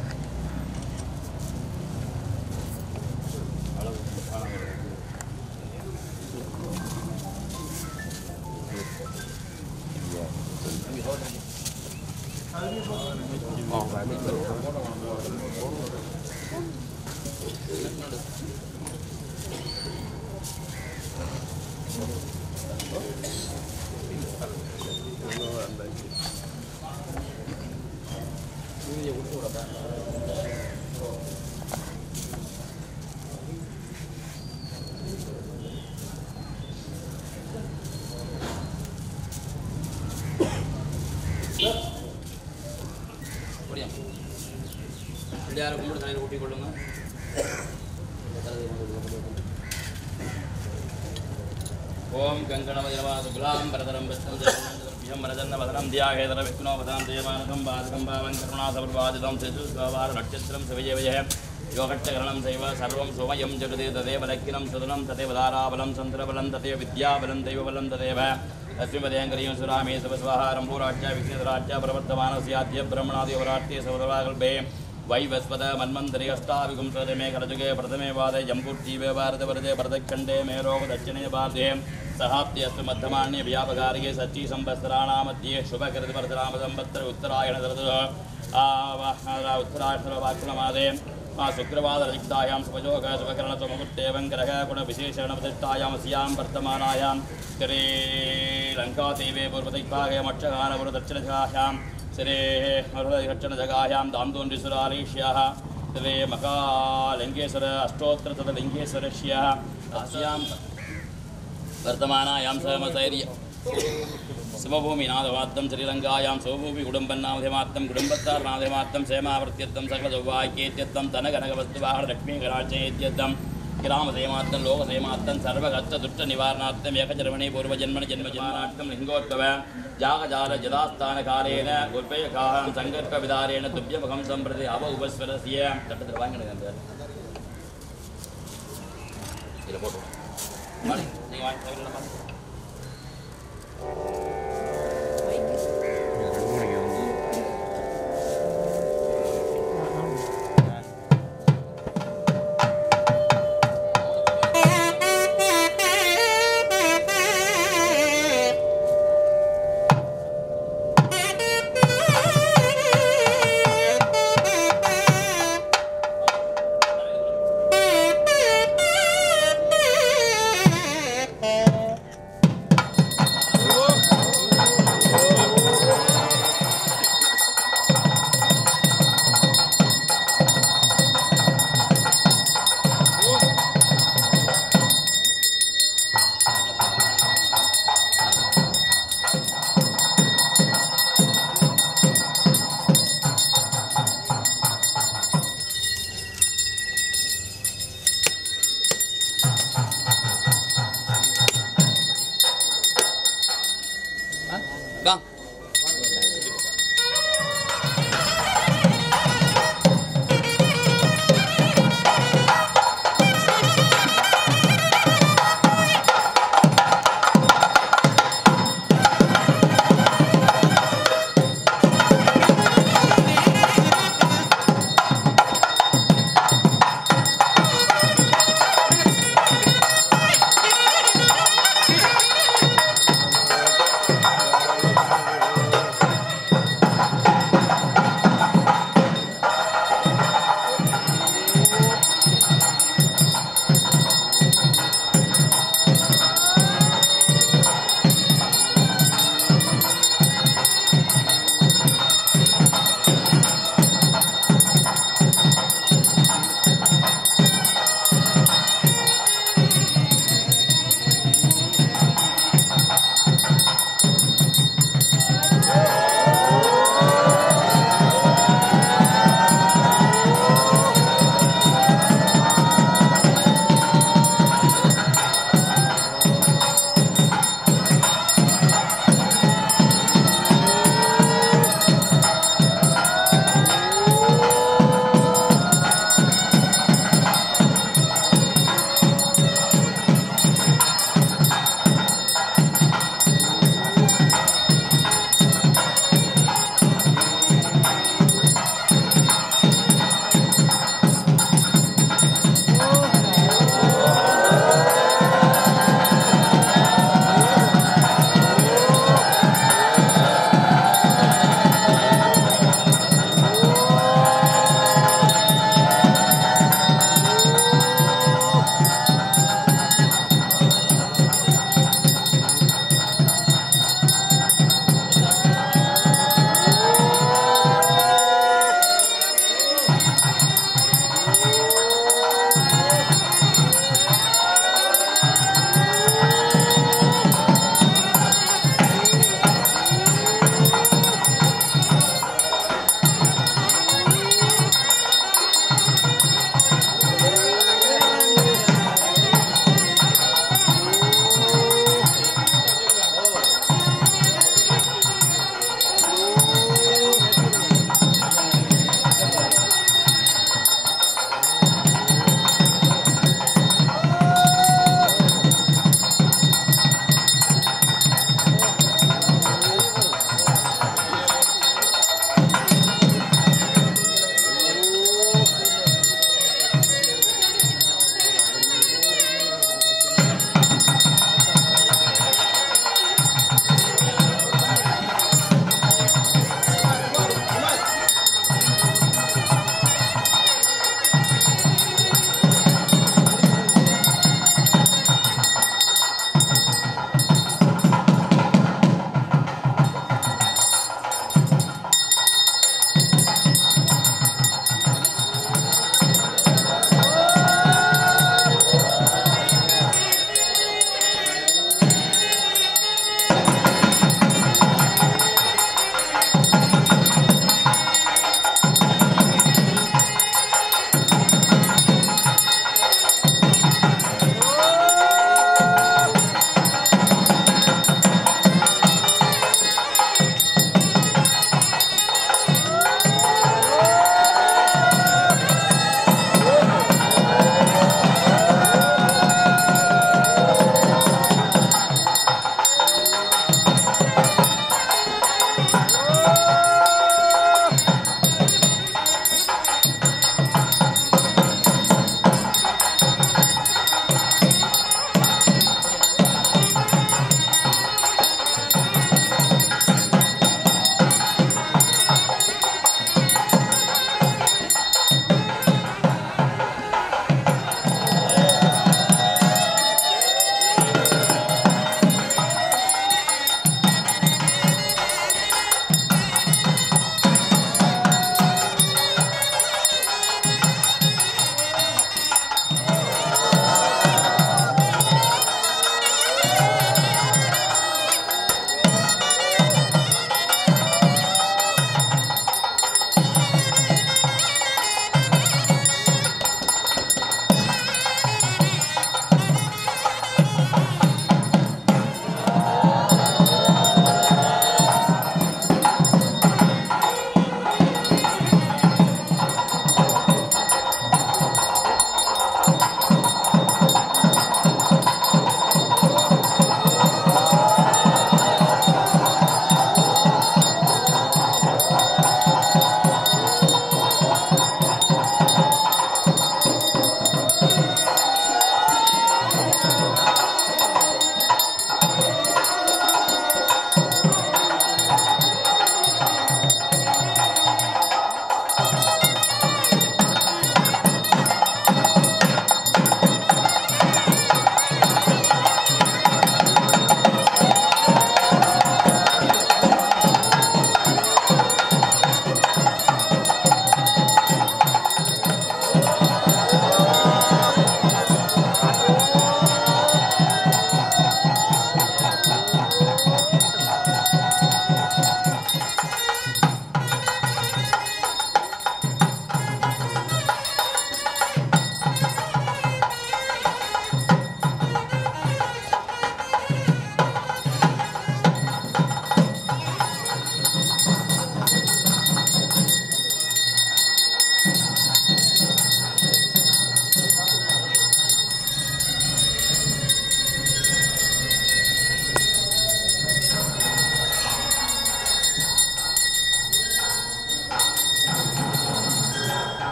அளவு காணாமல் அப்படியா பிள்ளையார கும்பிட்டு தலையில் ஊட்டி கொள்ளுங்க ஓம் கங்கணமதிரவாது குலாம் பரதரம் விஷ்ணம் ஜெயம் வரதன்ன வதனம் தியாகேதர விஷ்ணோ வதனம் தேவானகம் பாதகம் பாவம் கருணாசபர்வாதிதம் சிது சவார நட்சத்திரம் சிவஜய விஜய யோகட்டகரணம் செய்வ சர்வம் சுமயம் ஜெகதே ததேவ லக்கினம் சுதனம் ததேவ தாராபலம் சந்திரபலம் ததேவ வித்யாபலம் தெய்வபலம் ததேவ லட்சுமிபதேங்கரியம் சுராமே சிவஸ்வஹாரம் பூராட்சா விக்னேதராட்சா பிரவர்த்தமானஸ்யாத்ய பிரம்மணாதியோராட்சிய சோதராகல்பே वैवस्वत मन्वन्तरि अष्टाविगुंसदमे करजुगे प्रथमे वादे जम्बुर्जीवे भारतवर्जे भरतखण्डे मेरोग दक्षिणे वादे सहाप्त्यस्तु मध्यमान्ये व्यापकारिके सच्ची संवत्सराणामध्ये शुभकृतवर्धनामसंवत्सर उत्तरायण उत्तरायणवाक्यमादे शुक्रवादरिक्तायां शुभयोग शुभकरणसमुहूर्तेवं ग्रह गुणविशेषणप्रतिष्ठायां अस्यां वर्तमानायां श्रीलङ्कादेवे पूर्वदिक्भागे मक्षगानपुरदक्षिणदिशायां श्री हृदयक्षणजगायां दाम्दोण्डिसुरारीष्यः श्री महालिङ्गेश्वर अष्टोत्तरतलिङ्गेश्वरस्य अस्यां वर्तमानायां सहमसैर्य शिवभूमिनाथमात्तं श्रीलङ्कायां शिवभूमि कुटुम्बन्नामधिमात्तं कुटुम्बत्तार्नामधिमात्तं क्षेमावर्त्यत्तं सकलसौभाग्येत्यत्तं तनगणकवस्तुवाहलक्ष्मीगणाचेत्यत्तं ग्रामसेमात्तं लोकसेमात्तं सर्वगच्छदुष्टनिवारणार्थम् एकजन्मनि पूर्वजन्मनि जन्मजन्मार्थं लिङ्गोद्भव जागजाल जदास्थानकालेन उल्पयकाहं सङ्कल्पविदारेण तुभ्यमहं सम्प्रति अव उपस्वरस्य கட்டத்தில் வாங்கினது அந்த இதில் போட்டு வாங்க நீங்கள் வாங்கி தவிர பாருங்க Thank you. வா ஆ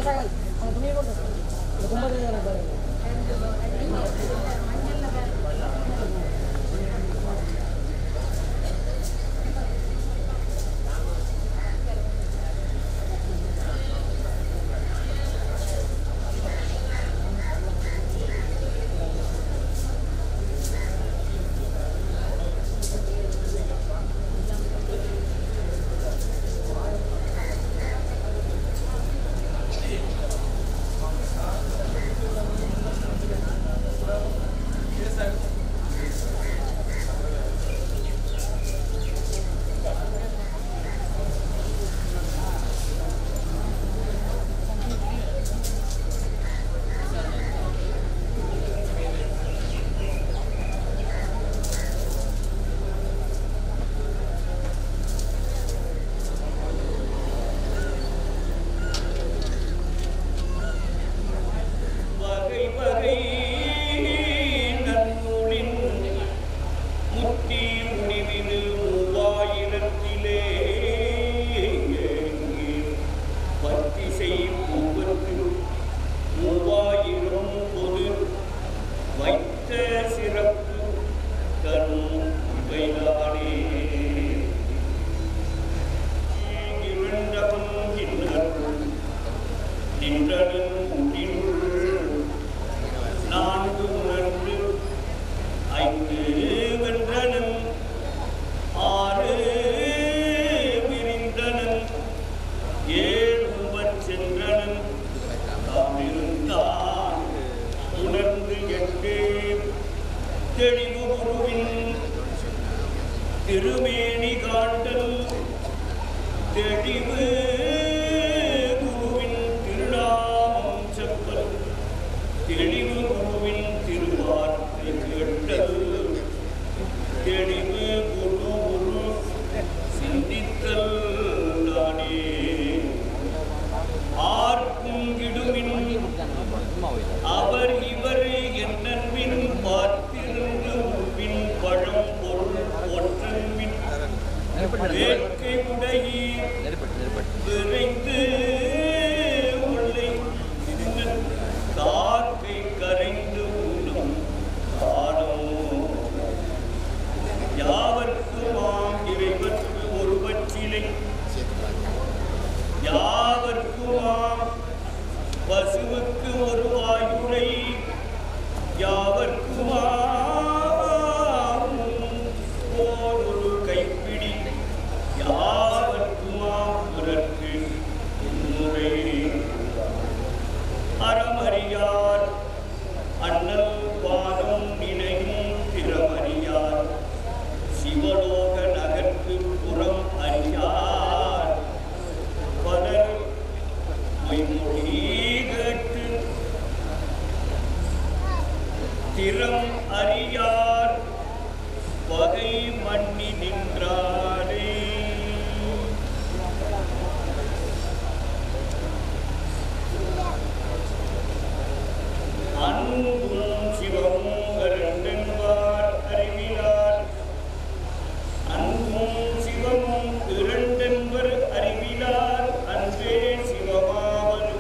வகை வகை நன்னூலின் முத்தி முடிவிது மூவாயிரத்திலே பத்திசை மூவத்து மூவாயிரம் பொது வைத்த சிறப்பு தரும் இவைதானே இருண்டவன் இன்னருள் நின்றனும் உண்டினுள் நான்கு உணர்ந்து ஐந்து வென்றனும் ஆறு விரிந்தனும் ஏழும்பச் சென்றனும் தாமிருந்தான் உணர்ந்து எட்டு தெளிவு குருவின் திருமேனி காண்டல் தெளிவு குருவின் திருநாமம் செப்பல் தெளிவு குருவின் திருவார்த்தை கேட்டல் தெளிவு குரு குரு சிந்தித்தல் தானே ஆர்க்கும் கிடுமின் அவர் இவர் என்னன்பின் பார்த்திருந்து உள்பின் பழம் பொருள் ஒற்றன்பின் வேட்கை உடையீர் விரைந்து உள்ளே இருங்கள். காக்கை கரைந்து உள்ளம் காணோ யாவர்க்குமாம் இறைவற்கு ஒரு பச்சிலை யாவர்க்குமாம் பசுவுக்கு ஒரு வாயுரை யாவர்க்குமாம் ஓர் ஒரு கைப்பிடி யாவர்க்குமாம் பிறர்க்கு முறை அறமறியார் அண்ணல் பாதம் நினையும் திறமறியார் சிவலோக நகர்க்கு புறம் அறியார் பலர் பொய்மொழி கேட்டு திறம் அறியார் பகை மன்னி நின்றாரே அன்பும் சிவமும் இரண்டென்பார் அறிவிலார் அன்பும் சிவமும் இரண்டென்பர் அறிவிலார் அன்பே சிவமாவது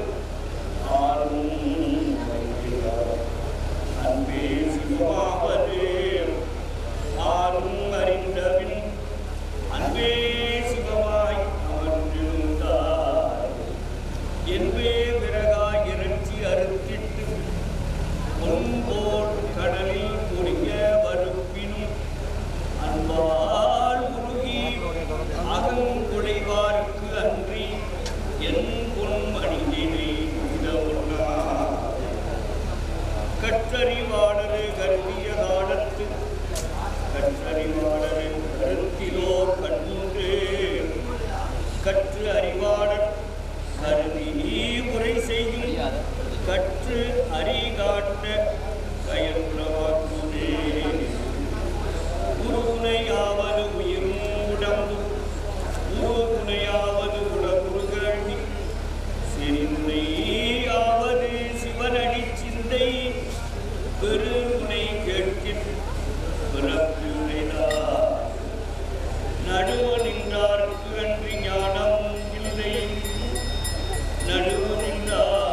ஆறும் அறிவிலார் அன்பே சிவமாவது ஆறும் அறிந்தபின் அன்பே சிவமாய் அமர்ந்திருந்தார் என்பே விறகாய் இறைச்சி அறுத்திட்டு முன்போல் கடலில் முடிய வருப்பினும் அன்பால் உருகி அகங்குடைவார்க்கு அன்றி என் பொன்மணியினை உதவுனா கற்றறிவாளரு கருதிய காலத்து கற்றறிவாளரு கருத்திலோ கண்ணுண்டு கற்று அறிவாளர் கருதி உரை செய்யும் கற்று அறிகாட்ட கயற்றவாக்குதே குருனையாவது உயிரும் உடம்பு குருகுனையாவது உடம்பு கேள்வி சிந்தையாவது சிவனடி சிந்தை பெருகுனை கேட்கின் பிறப்பில்லைதான் நடுவ நின்றார்க்கு அன்றி ஞானம் இல்லை நடுவு நின்றார்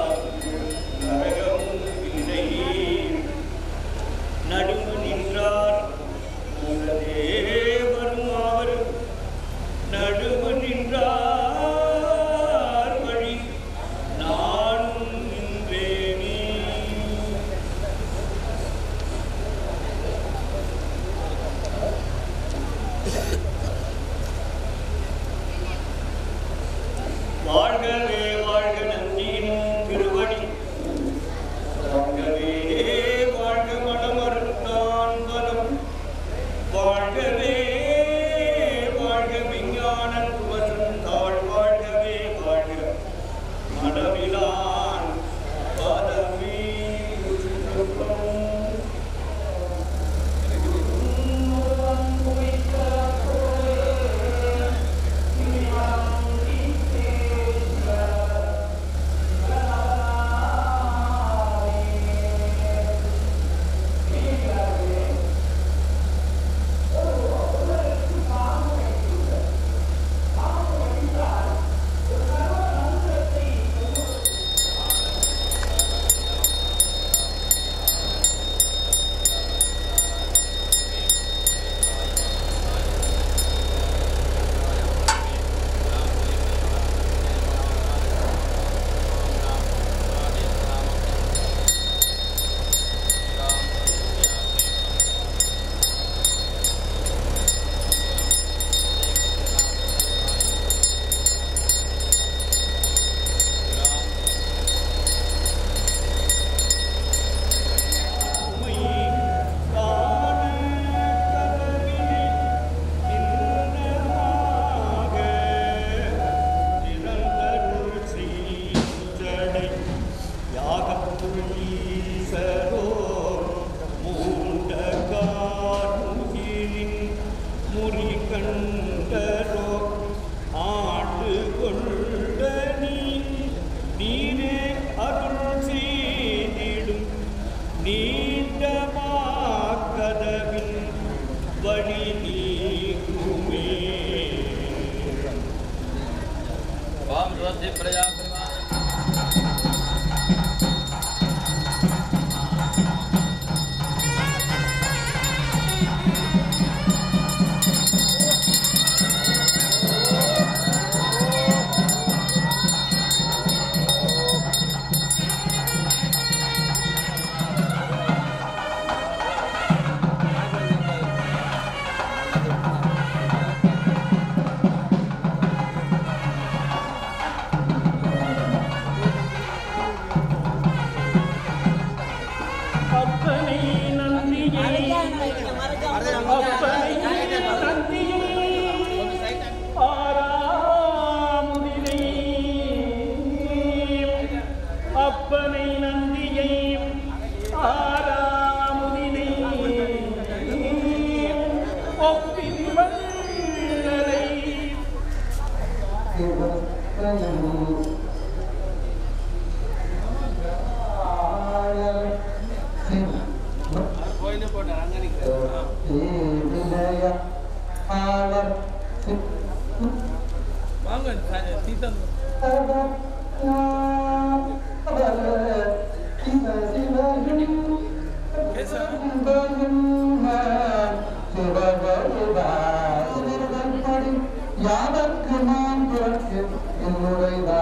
யாவர்க்கு நான் பிறக்கு என்னுடைய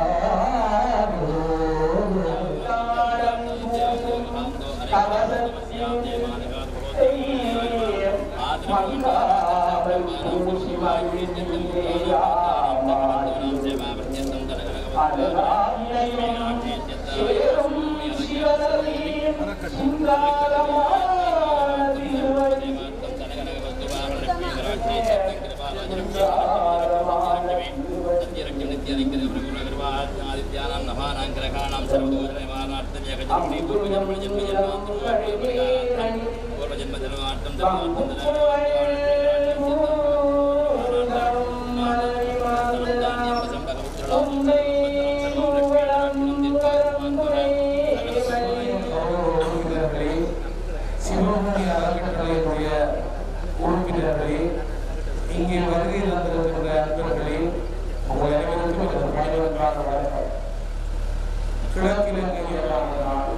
உறுப்பினர்களே சிவகங்கை அறக்கட்டளையினுடைய உறுப்பினர்களே இங்கே வருகை தந்திருக்கின்ற அன்பர்களே உங்கள் அனைவருக்கும் எனது பணிவன்பான வணக்கம் கிழக்கிழங்கை ஏழாம் நாள்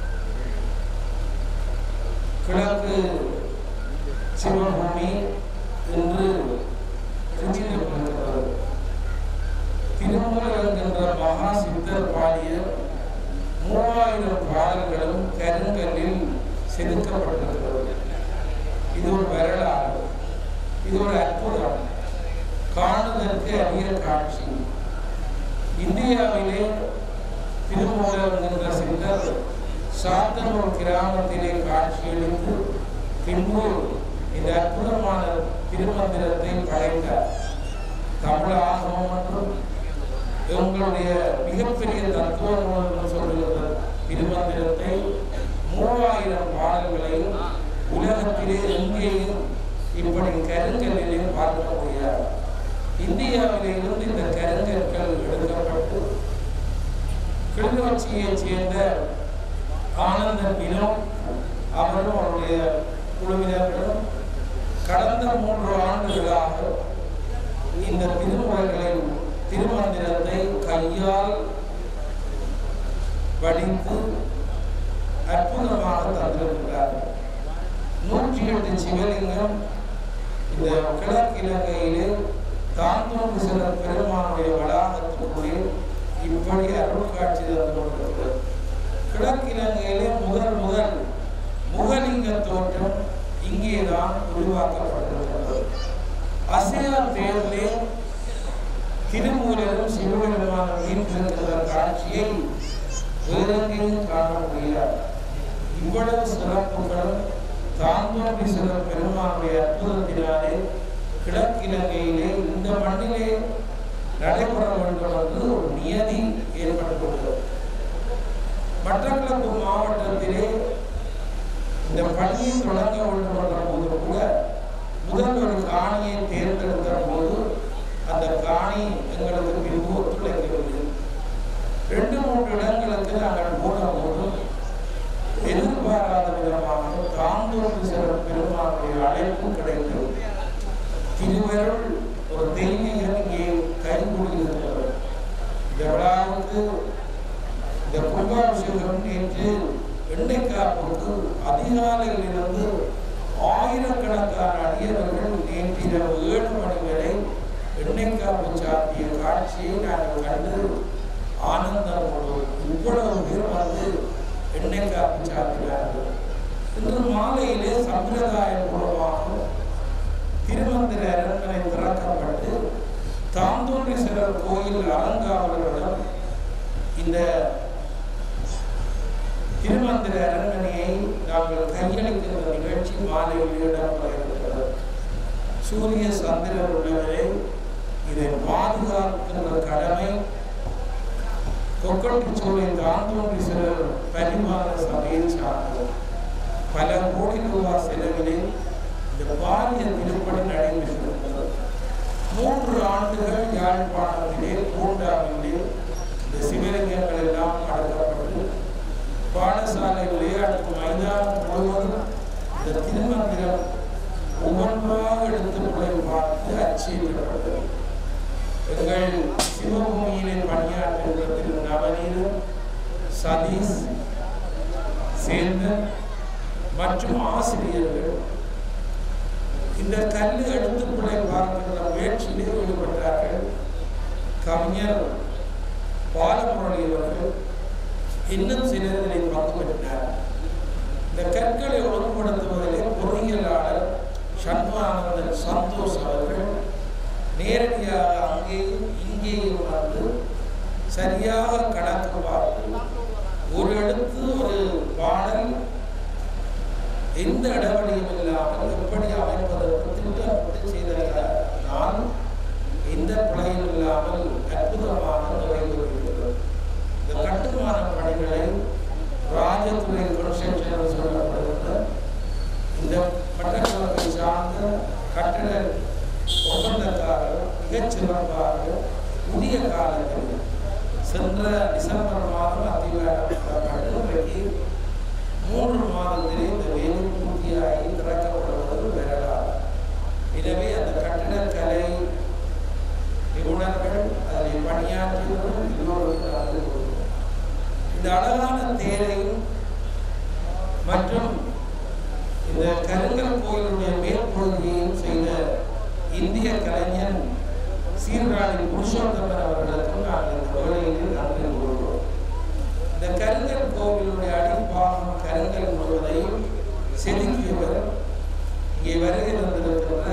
கிழக்கு சிவபூமி என்று குறிப்பிடப்படுகிறது திருமூலர் என்கின்ற மகா சித்தர் பாடிய மூவாயிரம் பாடல்களும் கருங்கல்லில் செதுக்கப்பட்டிருக்கிறது இது ஒரு வரலாறு இது ஒரு அற்புதம் காணுதற்கு அரிய காட்சி இந்தியாவிலே திருமூலர் என்கின்ற சித்தர் சாத்தனூர் கிராமத்திலே காட்சியளித்து பின்பு இந்த அற்புதமான திருமந்திரத்தை படைத்தார் தமிழ் ஆகமம் மற்றும் எங்களுடைய மிகப்பெரிய தத்துவ நூல் என்று சொல்லுகிற திருமந்திரத்தை மூவாயிரம் பாடல்களையும் உலகத்திலே எங்கேயும் இப்படி கருங்கல்லிலே பார்க்க முடியாது இந்தியாவிலே இருந்து இந்த கருங்கற்கள் எடுக்கப்பட்டு கிளிநொச்சியைச் சேர்ந்த ஆனந்த வினோம் அவரும் அவருடைய குழுவினர்களும் கடந்த மூன்று ஆண்டுகளாக இந்த திருமுறைகளை திருமந்திரத்தை கையால் வடித்து அற்புதமாக தந்திருக்கிறார்கள் நூற்றி எட்டு சிவலிங்கம் இந்த கிழக்கிழங்கையிலே தாந்தோன்று சில பெருமானுடைய வளாகத்துக்குள்ளே இப்படி அருள் காட்சி தந்து கொண்டிருக்கிறது கிழக்கிழங்கையிலே முதல் முதல் முகலிங்க தோற்றம் இங்கேதான் உருவாக்கப்பட்டிருக்கிறது அசையா தேர்விலே திருமூலரும் சிவபெருமானும் வீற்றிருக்கிற காட்சியை வேறெங்கேயும் காண முடியாது இவ்வளவு சிறப்புகளும் தாந்தோன்றி சில பெருமானுடைய அற்புதத்தினாலே கிழக்கிழங்கையிலே இந்த மண்ணிலே நடைபெற வேண்டும் என்று ஒரு நியதி ஏற்பட்டுள்ளது மட்டக்களப்பு மாவட்டத்திலே இந்த பணியை தொடங்க வேண்டும் என்ற போது கூட முதல் ஒரு காணியை தேர்ந்தெடுத்த போது அந்த காணி எங்களுக்கு பின்பு ஒத்துழைக்கவில்லை ரெண்டு மூன்று இடங்களுக்கு நாங்கள் போன போது எதிர்பாராத விதமாக தாந்தோடு சில பெருமானுடைய அழைப்பு கிடைத்தது திருவருள் ஒரு தெய்வீகம் இங்கே கைகூடுகிறது இந்த விழாவுக்கு இந்த கும்பாபிஷேகம் நேற்று எண்ணெய்க்காப்புக்கு அதிகாலையில் இருந்து ஆயிரக்கணக்கான அடியவர்கள் நேற்றிரவு ஏழு மணி வரை எண்ணெய்க்காப்பு சாத்திய காட்சியை நாங்கள் கண்டு ஆனந்தம் கொண்டோம் இவ்வளவு பேர் வந்து எண்ணெய்க்காப்பு சாத்தினார்கள் இன்று மாலையிலே சம்பிரதாய மூலமாக திருமந்திர அரண்மனை திறக்கப்பட்டு தாந்தோன்றீஸ்வரர் கோயில் அலங்காவலர்களிடம் இந்த திருமந்திர அரண்மனையை நாங்கள் கையளிக்கின்ற நிகழ்ச்சி மாலையில் இடம்பெற இருக்கிறது சூரிய சந்திரர் உள்ளவரை இதை பாதுகாக்கின்ற கடமை கொக்கட்டிச்சோலை தாந்தோன்றீஸ்வரர் பரிமாற சபையை சார்ந்தது பல கோடி ரூபாய் செலவிலே இந்த பாரிய திருப்பணி நடைபெற்றிருக்கிறது மூன்று ஆண்டுகள் யாழ்ப்பாணத்திலே பூண்டாவிலே இந்த சிவலிங்கங்கள் எல்லாம் அடக்கப்பட்டு பாடசாலைகளே அடுத்த மைதானம் முழுவதும் இந்த திருமந்திரம் ஒவ்வொன்றாக எடுத்து போய் பார்த்து அச்சிடப்பட்டது எங்கள் சிவபூமியிலே பணியாற்றுகிற திரு நவநீது சதீஷ் சேந்தன் மற்றும் ஆசிரியர்கள் இந்த கல் எழுத்துப்பிழை பார்க்கிற முயற்சியிலே ஈடுபட்டார்கள் கவிஞர் பாலமுரளி அவர்கள் இன்னும் சிலரிலே பங்கு பெற்றார் இந்த கற்களை ஒழுங்குபடுத்துவதிலே பொறியியலாளர் சண்முகானந்தன் சந்தோஷ் அவர்கள் நேரடியாக அங்கேயும் இங்கேயும் வந்து சரியாக கணக்கு பார்த்து ஒரு எழுத்து ஒரு பாடல் எந்த இடைவெளியும் இல்லாமல் எப்படி அமைப்பதற்கு திட்டமிட்டு செய்திருக்கிறார் நான் எந்த பிழையும் இல்லாமல் அற்புதமாக நிறைவேறுகிறது இந்த கட்டுமான பணிகளை ராஜதுறை கன்ஸ்ட்ரக்ஷன் சொல்லப்படுகிற இந்த மட்டக்களப்பை சார்ந்த கட்டட ஒப்பந்தக்காரர் மிகச்சிறப்பாக புதிய காலத்தில் சென்ற டிசம்பர் மாதம் அதிகாரப்பட்டு இன்றைக்கு மூன்று மாதத்திலே இந்த வேலை பூர்த்தியாகி திறக்கப்படுவது வரலாறு எனவே அந்த கட்டிடக்கலை நிபுணர்கள் அதில் பணியாற்றியவர்கள் எல்லோருக்கும் நன்றி கூறுகிறோம். இந்த அழகான தேரையும் மற்றும் இந்த கருங்கல் கோயிலுடைய மேற்பகுதியையும் செய்த இந்திய கலைஞன் சீர்காழி புருஷோத்தமன் அவர்களுக்கும் நாங்கள் இந்த வேளையில் நன்றி கூறுகிறோம் இந்த கருங்கல் கோவிலுடைய அடிப்பாகம் கருங்கல் முழுவதையும் செதுக்கியவர் இங்கே வருகை வந்திருக்கின்ற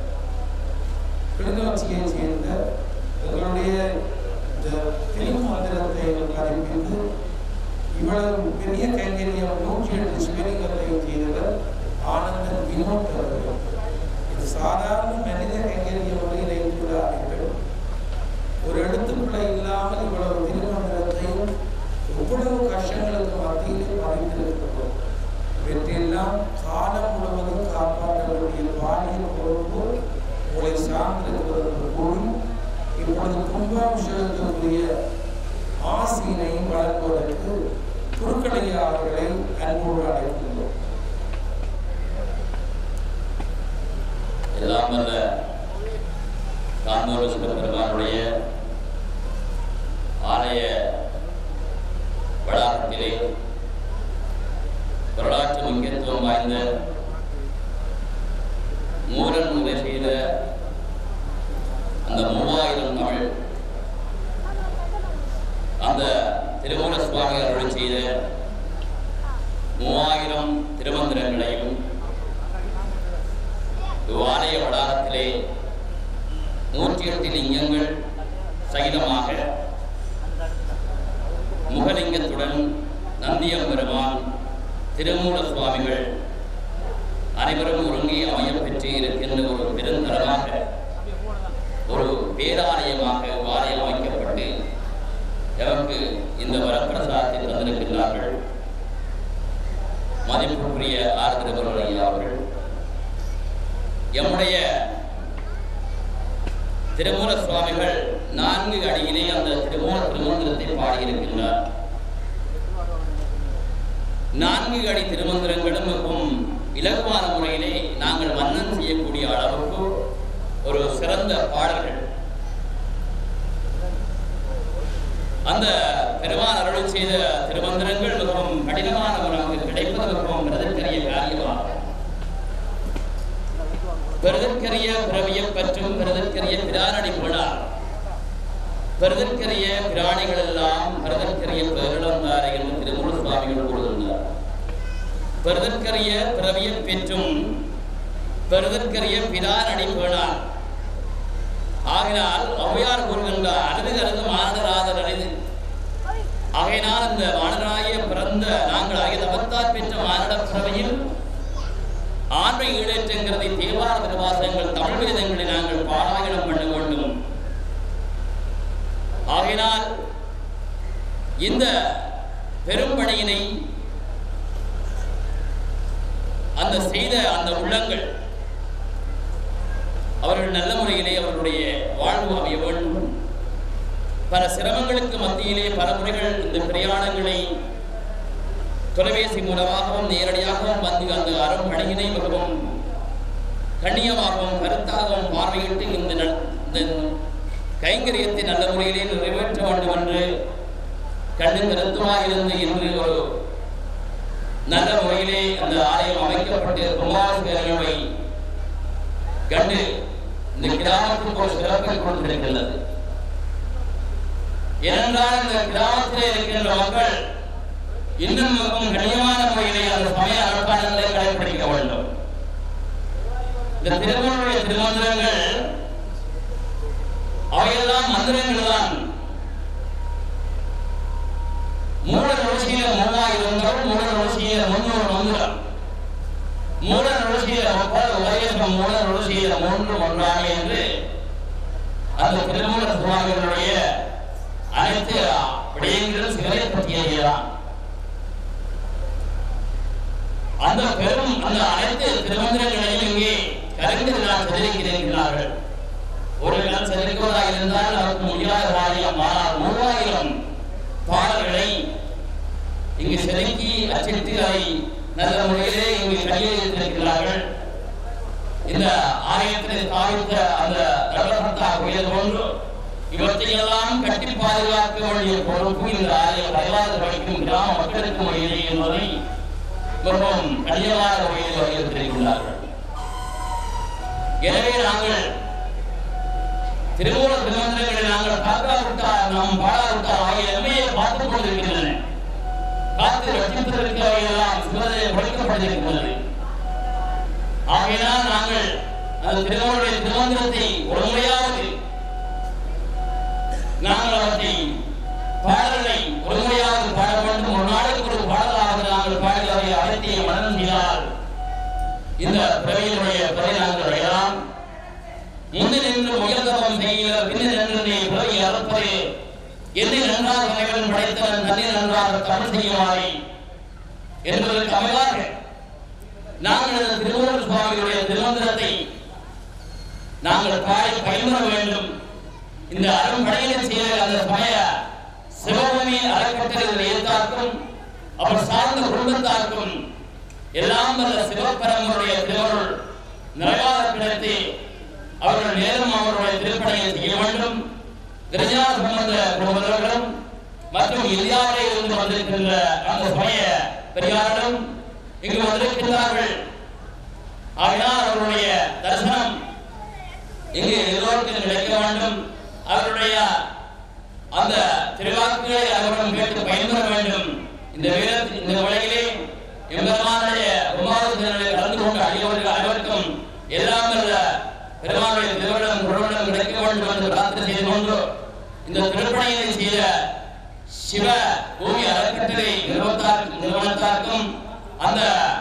கிளிநொச்சியை சேர்ந்த எங்களுடைய இந்த திருமந்திரத்தை அறிவித்து இவ்வளவு பெரிய கைங்கரியம் நூற்றி எட்டு சிவலிங்கத்தையும் செய்தவர் ஆனந்தன் வினோத் அவர்கள் இது சாதாரண மனித கைங்கரியம் முறையில் இருக்கிறார்கள் ஒரு எழுத்துப்பிழை இல்லாமல் இவ்வளவு திருமந்திரத்தையும் எவ்வளவு கஷ்டங்களுக்கு மத்தியிலே மறைந்திருக்கிறோம் இவற்றையெல்லாம் காலம் முழுவதும் காப்பாற்றக்கூடிய பாலியல் பொறுப்பு உங்களை சார்ந்திருக்கிறது என்று கூறி இப்பொழுது கும்பாபிஷேகத்தினுடைய ஆசீனையும் வழங்குவதற்கு குறுக்கடையா அவர்களை அன்போடு அழைக்கின்றோம் எல்லாம் வல்ல காந்தூர் சிவபெருமானுடைய ஆலய வளாகத்திலே வரலாற்று முக்கியத்துவம் வாய்ந்த மூரன் முறை செய்த அந்த மூவாயிரம் தமிழ் அந்த திருமூல சுவாமி அருள் செய்த மூவாயிரம் திருமந்திரங்களையும் இவ்வாலய வளாகத்திலே நூற்றி எட்டு லிங்கங்கள் சகிதமாக முகலிங்கத்துடன் நந்தியம் பெருமான் திருமூல சுவாமிகள் அனைவரும் ஒருங்கே அமையப் பெற்று இருக்கின்ற ஒரு பெருந்தரமாக ஒரு பேராலயமாக ஆலயம் அமைக்கப்பட்டு எமக்கு இந்த வரப்பிரசாதத்தை தந்திருக்கின்றார்கள் மதிப்புக்குரிய ஆர் திருவருள் ஐயா அவர்கள் எம்முடைய திருமூல சுவாமிகள் நான்கு அடியிலே அந்த திருமூல திருமந்திரத்தை பாடியிருக்கின்றார் நான்கு அடி திருமந்திரங்களும் மிகவும் இலகுவான முறையிலே நாங்கள் மன்னன் செய்யக்கூடிய அளவுக்கு ஒரு சிறந்த பாடல்கள் அந்த பெருமான் அருள் செய்த திருமந்திரங்கள் மிகவும் கடினமான நமக்கு கிடைப்பது மிகவும் பிரதற்கரிய காரியமாகும் பெருதற்கரிய பிறவியம் பற்றும் பெருதற்கரிய பிரானடி புகழார் பெருதற்கரிய பிராணிகள் எல்லாம் பெருதற்கரிய பேரிழந்தாரை என்று திருமூல சுவாமிகள் கூறுகின்றார் பெருதற்கரிய பிறவியம் பெற்றும் பெருதற்கரிய பிரானடி புகழார் ஆகினால் ஔவையார் கூறுகின்றார் அழுது அழுது மானராதர் அழுது ஆகையினால் இந்த மானராய பிறந்த நாங்கள் ஆகிய தவத்தார் பெற்ற மானிட பிறவையில் ஆண்மை ஈடேற்றங்கிறதை தேவார திருவாசகங்கள் தமிழ் வேதங்களை நாங்கள் பாராயணம் பண்ண வேண்டும் ஆகையினால் இந்த பெரும்பணியினை அந்த செய்த அந்த உள்ளங்கள் அவர்கள் நல்ல முறையிலே அவர்களுடைய வாழ்வு அமைய வேண்டும் பல சிரமங்களுக்கு மத்தியிலே பல முறைகள் இந்த பிரயாணங்களை தொலைபேசி மூலமாகவும் நேரடியாகவும் வந்து அந்த அறம் பணியினை மிகவும் கண்ணியமாகவும் கருத்தாகவும் பார்வையிட்டு இந்த நல்- இந்த கைங்கரியத்தை நல்ல முறையிலே நிறைவேற்ற வேண்டும் என்று கண்ணு கருத்துமாக இருந்து இன்று ஒரு நல்ல முறையிலே அந்த ஆலயம் அமைக்கப்பட்டு குமாரசுவை கண்டு இந்த கிராமத்துக்கு ஒரு சிறப்பை கொடுத்திருக்கிறது ஏனென்றால் இந்த கிராமத்திலே இருக்கின்ற மக்கள் இன்னும் மிகவும் கண்ணியமான முறையிலே அந்த சமய அனுப்பானங்களை கடைபிடிக்க வேண்டும் இந்த திருமணமுடைய திருமந்திரங்கள் அவையெல்லாம் மந்திரங்கள் தான் மூல ருசியில மூவாயிரம் மூல ருசியில முன்னூறு மந்திரம் மூல ருசியில முப்பது உபதேசம் மூல ருசியில மூன்று ஒன்றாக என்று அந்த திருமூல சுவாமிகளுடைய அனைத்து விடயங்களும் சிவரை பற்றியதான் அந்த பெரும் அந்த அனைத்து திருமந்திரங்களையும் இங்கே கலைஞர்களால் தெரிவிக்கிறார்கள் ஒரு நாள் செலுத்துவதாக இருந்தால் அவருக்கு முடியாத வாரியம் ஆனால் மூவாயிரம் பாடல்களை இங்கு செதுக்கி அச்சிட்டு அதை நல்ல முறையிலே இங்கு கையெழுத்திருக்கிறார்கள் இந்த ஆலயத்தினை தாழ்த்த அந்த நல்லபத்தா கோயில் போன்று இவற்றையெல்லாம் கட்டி பாதுகாக்க வேண்டிய பொறுப்பு இந்த ஆலயம் வரலாறு படிக்கும் கிராம மக்களுக்கு வழியிலே என்பதை மிகவும் கடினமான வகையில் வலியுறுத்தியிருக்கிறார்கள் எனவே நாங்கள் திருமூல திருமந்திரங்களை நாங்கள் பார்க்காவிட்டால் நாம் பாடாவிட்டால் ஆகிய எம்மையை பார்த்துக் கொண்டிருக்கின்றன காத்து ரட்சித்திருக்கிறவையெல்லாம் சிவதையை ஒழிக்கப்பட்டிருக்கிறது ஆகையினால் நாங்கள் அந்த திருமூலுடைய திருமந்திரத்தை ஒரு முறையாவது நாங்கள் அவற்றை பாடல்களை ஒரு முறையாவது பாட வேண்டும் ஒரு நாளுக்கு ஒரு பாடலாவது நாங்கள் பாடி அவை அனைத்தையும் மனநம் செய்தால் இந்த பிறவியினுடைய பிறவை நாங்கள் அடையலாம் முன்னு நின்று முயல்தவம் செய்கிற பின்னு நின்று நீ பிறவி அறுப்பது என்னை நன்றாக இறைவன் படைத்தவன் தன்னை நன்றாக தமிழ் செய்யுமாறி என்பதற்கு அமைவாக நாங்கள் இந்த திருவள்ளுவர் சுவாமிகளுடைய திருமந்திரத்தை நாங்கள் பாடி பயன்பெற வேண்டும் இந்த அரும்படையினை செய்ய அந்த சமய சிவபூமி அறக்கட்டளை நிலையத்தார்க்கும் அவர் சார்ந்த குடும்பத்தார்க்கும் எல்லாம் வல்ல சிவபரம்பருடைய திருவருள் நிறைவாக கிடைத்து அவர்கள் நேரம் அவருடைய திருப்பணியை செய்ய வேண்டும் கிரிஜா சம்பந்த குடும்பங்களும் மற்றும் இந்தியாவிலே இருந்து வந்திருக்கின்ற அந்த சமய பெரியார்களும் இங்கு வந்திருக்கின்றார்கள் ஆகையால் அவருடைய தரிசனம் இங்கு எல்லோருக்கும் கிடைக்க வேண்டும் அவருடைய அந்த திருவாக்குகளை அவரிடம் கேட்டு பயன்பெற வேண்டும் இந்த வீரத்தில் இந்த உலகிலே எம்பெருமானுடைய உமாவதிகளை கலந்து கொண்டு அடியவர்கள் அனைவருக்கும் எல்லாம் வல்ல பெருமானுடைய திருவிடம் குருவிடம் கிடைக்க வேண்டும் என்று பிரார்த்தனை செய்து கொண்டு இந்த திருப்பணியை செய்த சிவ பூமி அறக்கட்டளை நிறுவனத்தார் நிறுவனத்தாருக்கும் அந்த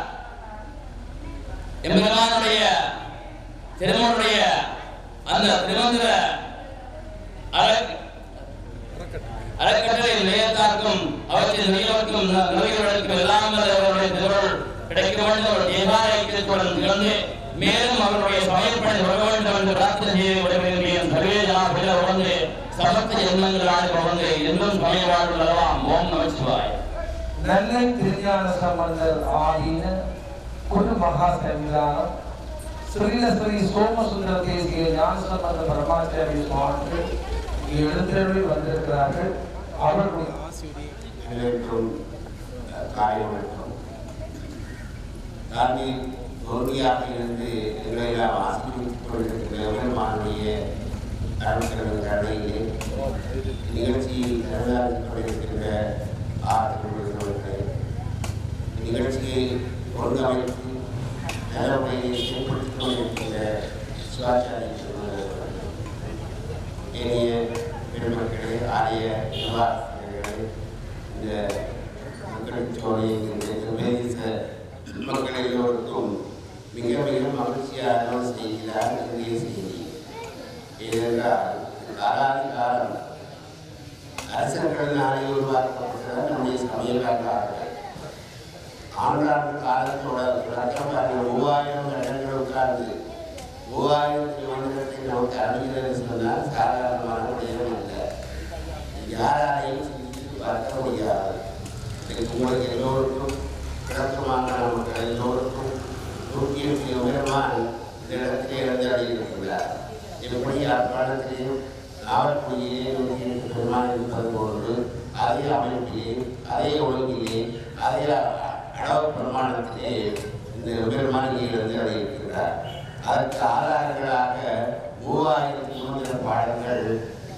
எம்பெருமானுடைய திருமணுடைய அந்த திருமந்திர அற- அறக்கட்டளை நிலையத்தார்க்கும் அவற்றின் நிலையவர்க்கும் நிலையவர்களுக்கும் எல்லாம் வல்ல அவருடைய திருவருள் கிடைக்க வேண்டும் அவர் தேவாலயத்திற்குடன் திகழ்ந்து மேலும் அவருடைய சமயப்பணி தொடர வேண்டும் என்று பிரார்த்தனை செய்து விடைபெறுகிறேன் சர்வே ஜனாபில உணர்ந்து சமஸ்த ஜென்மங்களாக உணர்ந்து என்றும் சமய வாழ்வுள்ளதாம் ஓம் நமச்சிவாய் நல்ல திருஞான சம்பந்தர் ஆதீன குரு மகா சன்னிதானம் ஸ்ரீலஸ்ரீ சோமசுந்தர தேசிய ஞான சம்பந்த பரமாச்சாரிய சுவாமிகள் இங்கே எழுந்தருளி வந்திருக்கிறார்கள் அவர்களுடைய அனைவருக்கும் காலை வணக்கம் தாண்டி தோல்வியாக இருந்து எங்களையெல்லாம் ஆசிரியத்துக் கொண்டிருக்கிற எம்பெருமானுடைய அருட்கடல் கடையிலே நிகழ்ச்சியில் நிறைவேற்றிக் கொண்டிருக்கின்ற ஆசிரியர்களுக்கு நிகழ்ச்சியை ஒருங்கமைத்து நல்ல முறையில் செயல்படுத்திக் கொண்டிருக்கின்ற சிவாச்சாரிய இனிய பெருமக்களே ஆலய நிர்வாகர்களே இந்த மக்கள் சோழையின் இந்த நிர்வேதிச மக்கள் எல்லோருக்கும் மிக மிக மகிழ்ச்சியாக செய்கிறார் இந்திய செய்தி ஏனென்றால் காலாதி காலம் அரசர்களினாலே உருவாக்கப்பட்டது நம்முடைய சமய வரலாறு ஆண்டாண்டு காலத்தோட லட்சக்காரர்கள் மூவாயிரம் இடங்கள் உட்கார்ந்து மூவாயிரத்தி மனிதத்தை நமக்கு அறிஞர் சொன்னால் சாதாரணமான விடயம் அல்ல யாராலையும் சிந்தித்து பார்க்க முடியாது இதுக்கு உங்களுக்கு எல்லோருக்கும் விளக்கமாக நமக்கு எல்லோருக்கும் நூற்றி எட்டு உயரமான இந்த இடத்திலே இருந்து அடையிருக்கிறார் எப்படி யாழ்ப்பாணத்திலேயும் நாவற்குடியிலே நூற்றி எட்டு பெருமாள் இருப்பது போன்று அதே அமைப்பிலே அதே ஒழுங்கிலே அதே அளவு பிரமாணத்திலே இந்த பெருமாள் இங்கே வந்து அடையிருக்கிறார் அதற்கு ஆதாரங்களாக மூவாயிரத்தி முன்னூறு பாடங்கள்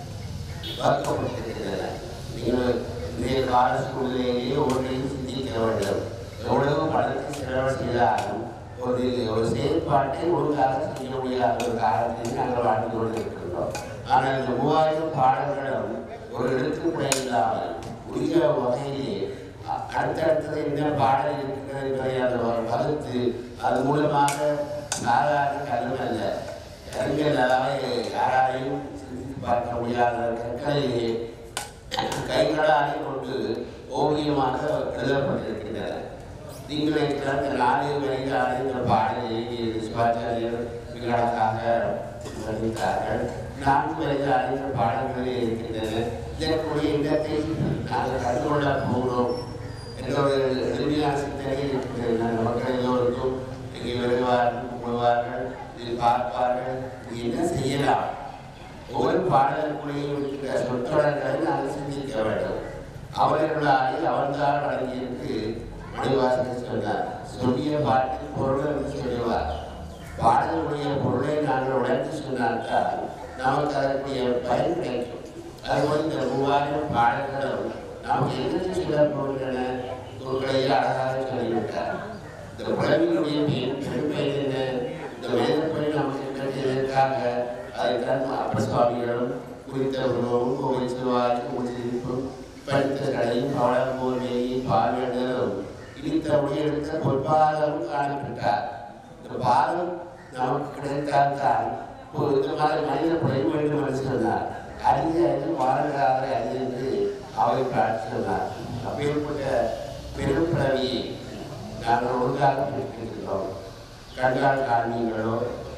வகுக்கப்பட்டிருக்கின்றன நீங்கள் இன்றைய கால சூழ்நிலையிலேயே ஒன்றையும் சிந்திக்க வேண்டும் எவ்வளவு பணத்தை செலவு செய்தாலும் ஒரு ஒரு செயற்பாட்டை ஒழுங்காக செய்ய முடியாத ஒரு காலத்தில் நாங்கள் வாழ்ந்து கொண்டிருக்கின்றோம் ஆனால் இந்த மூவாயிரம் பாடல்களும் ஒரு எழுத்துக்குறை இல்லாமல் உரிய வகையிலே அ- அடுத்தடுத்தது என்ன பாடல் இருக்கிறது என்பதை அந்த வகுத்து அது மூலமாக சாதாரண கல்வி அல்ல கல்விகள் அதாவது யாராலையும் சிந்தித்து பார்க்க முடியாத கற்களிலே கைகளாலே கொண்டு ஓவியமாக எழுதப்பட்டிருக்கின்றன நீங்கள் இந்த நாலு வரையிலான இந்த பாடலை எழுதியது சிவாச்சாரியர் மிக அழகாக வர்ணித்தார்கள் நான்கு வரையிலான இந்த பாடல்களே இருக்கின்றன இதற்குரிய இடத்தை நாங்கள் கண்டுகொள்ள போகிறோம் என்ற ஒரு எளிமையான சிந்தனை இருக்கிறது நாங்கள் மக்கள் எல்லோருக்கும் இங்கே வருவார்கள் கூடுவார்கள் இதில் பார்ப்பார்கள் இது என்ன செய்யலாம் ஒவ்வொரு பாடலுக்குள்ளேயும் இருக்கிற சொற்றொடர்களை நாங்கள் சிந்திக்க வேண்டும் அவர்களாலே அவன்தான் வழங்கியிருக்கு மணிவாசகர் சொன்னார் சொல்லிய பாட்டின் பொருள் என்று சொல்லுவார் பாடலுடைய பொருளை நாங்கள் உணர்ந்து சொன்னால்தான் நமக்கு அதற்குரிய பயன் கிடைக்கும் அதுபோல் இந்த மூவாயிரம் பாடல்களும் நமக்கு எதிர்த்து சொல்ல போகின்றன உங்களை அழகாக சொல்லிவிட்டார் இந்த உலகினுடைய பெண் பெருமை என்ன இந்த வேதப்படி நமக்கு கிடைத்த எதற்காக அதைத்தான் அப்பர் சுவாமிகளும் குறித்த உணவும் கோவில் செல்வாய் முடிச்சிருப்பும் படித்த கடையும் பவளம் போர்வையும் பார்வையிடலும் இடித்த முடியெடுத்த பொற்பாதம் காணப்பட்டார் இந்த பாதம் நமக்கு கிடைத்தால் தான் ஒரு இந்த மாதிரி மனிதன் குறைய வேண்டும் என்று சொன்னார் அறிய அறிந்து வாழ்கிறார அறிந்து அவை பிரார்த்தினார் அப்பேற்பட்ட பெரும் பிறவியை நாங்கள் ஒழுங்காக பெற்றிருக்கிறோம் கண்டால் காண்பீங்களோ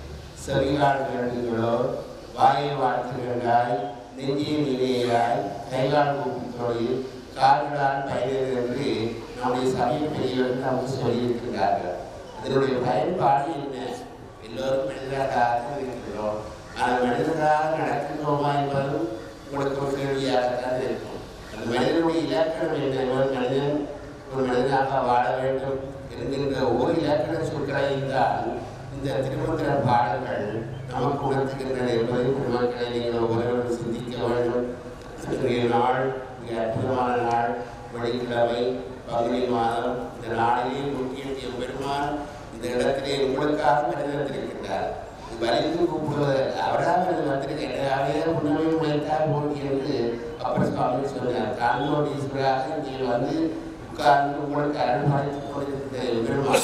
செவிகால் கேள்விகளோ வாயை வாழ்த்துகிறாய் நெஞ்சில் நிலையாய் கைகால் கூப்பித்தோடு கால்களால் பயனர் என்று நம்முடைய சமய பெரியவர்கள் நமக்கு சொல்லியிருக்கிறார்கள் இதனுடைய பயன்பாடு என்ன எல்லோரும் மனிதர்களாக இருக்கிறோம் ஆனால் மனிதர்களாக நடக்கின்றோமா என்பதும் உங்களுக்கு ஒரு கேள்வியாகத்தான் இருக்கும் அந்த மனிதனுடைய இலக்கணம் என்ன ஒரு மனிதன் ஒரு மனிதனாக வாழ வேண்டும் என்கின்ற ஒரு இலக்கண சொற்களை இருந்தால் இந்த திருமந்திர பாடல்கள் நமக்கு உணர்த்துகின்றன என்பதை பெருமக்களை நீங்கள் ஒவ்வொருவரும் சிந்திக்க வேண்டும் இன்றைய நாள் மிக அற்புதமான நாள் வெள்ளிக்கிழமை பங்குனி மாதம் இந்த நாளிலே நூற்றி எட்டு பெருமான் இந்த இடத்திலே உங்களுக்காக பிறந்திருக்கின்றார் வலிந்து கூப்பிடுவது அவராக வந்திருக்கிறாரே உணவை உழைத்தால் போட்டி என்று அப்பர் சுவாமி சொன்னார் காண்போடீஸ்வராக நீங்கள் வந்து உட்கார்ந்து உங்களுக்கு அருள் பாலித்துக் கொண்டிருக்கிற பெருமான்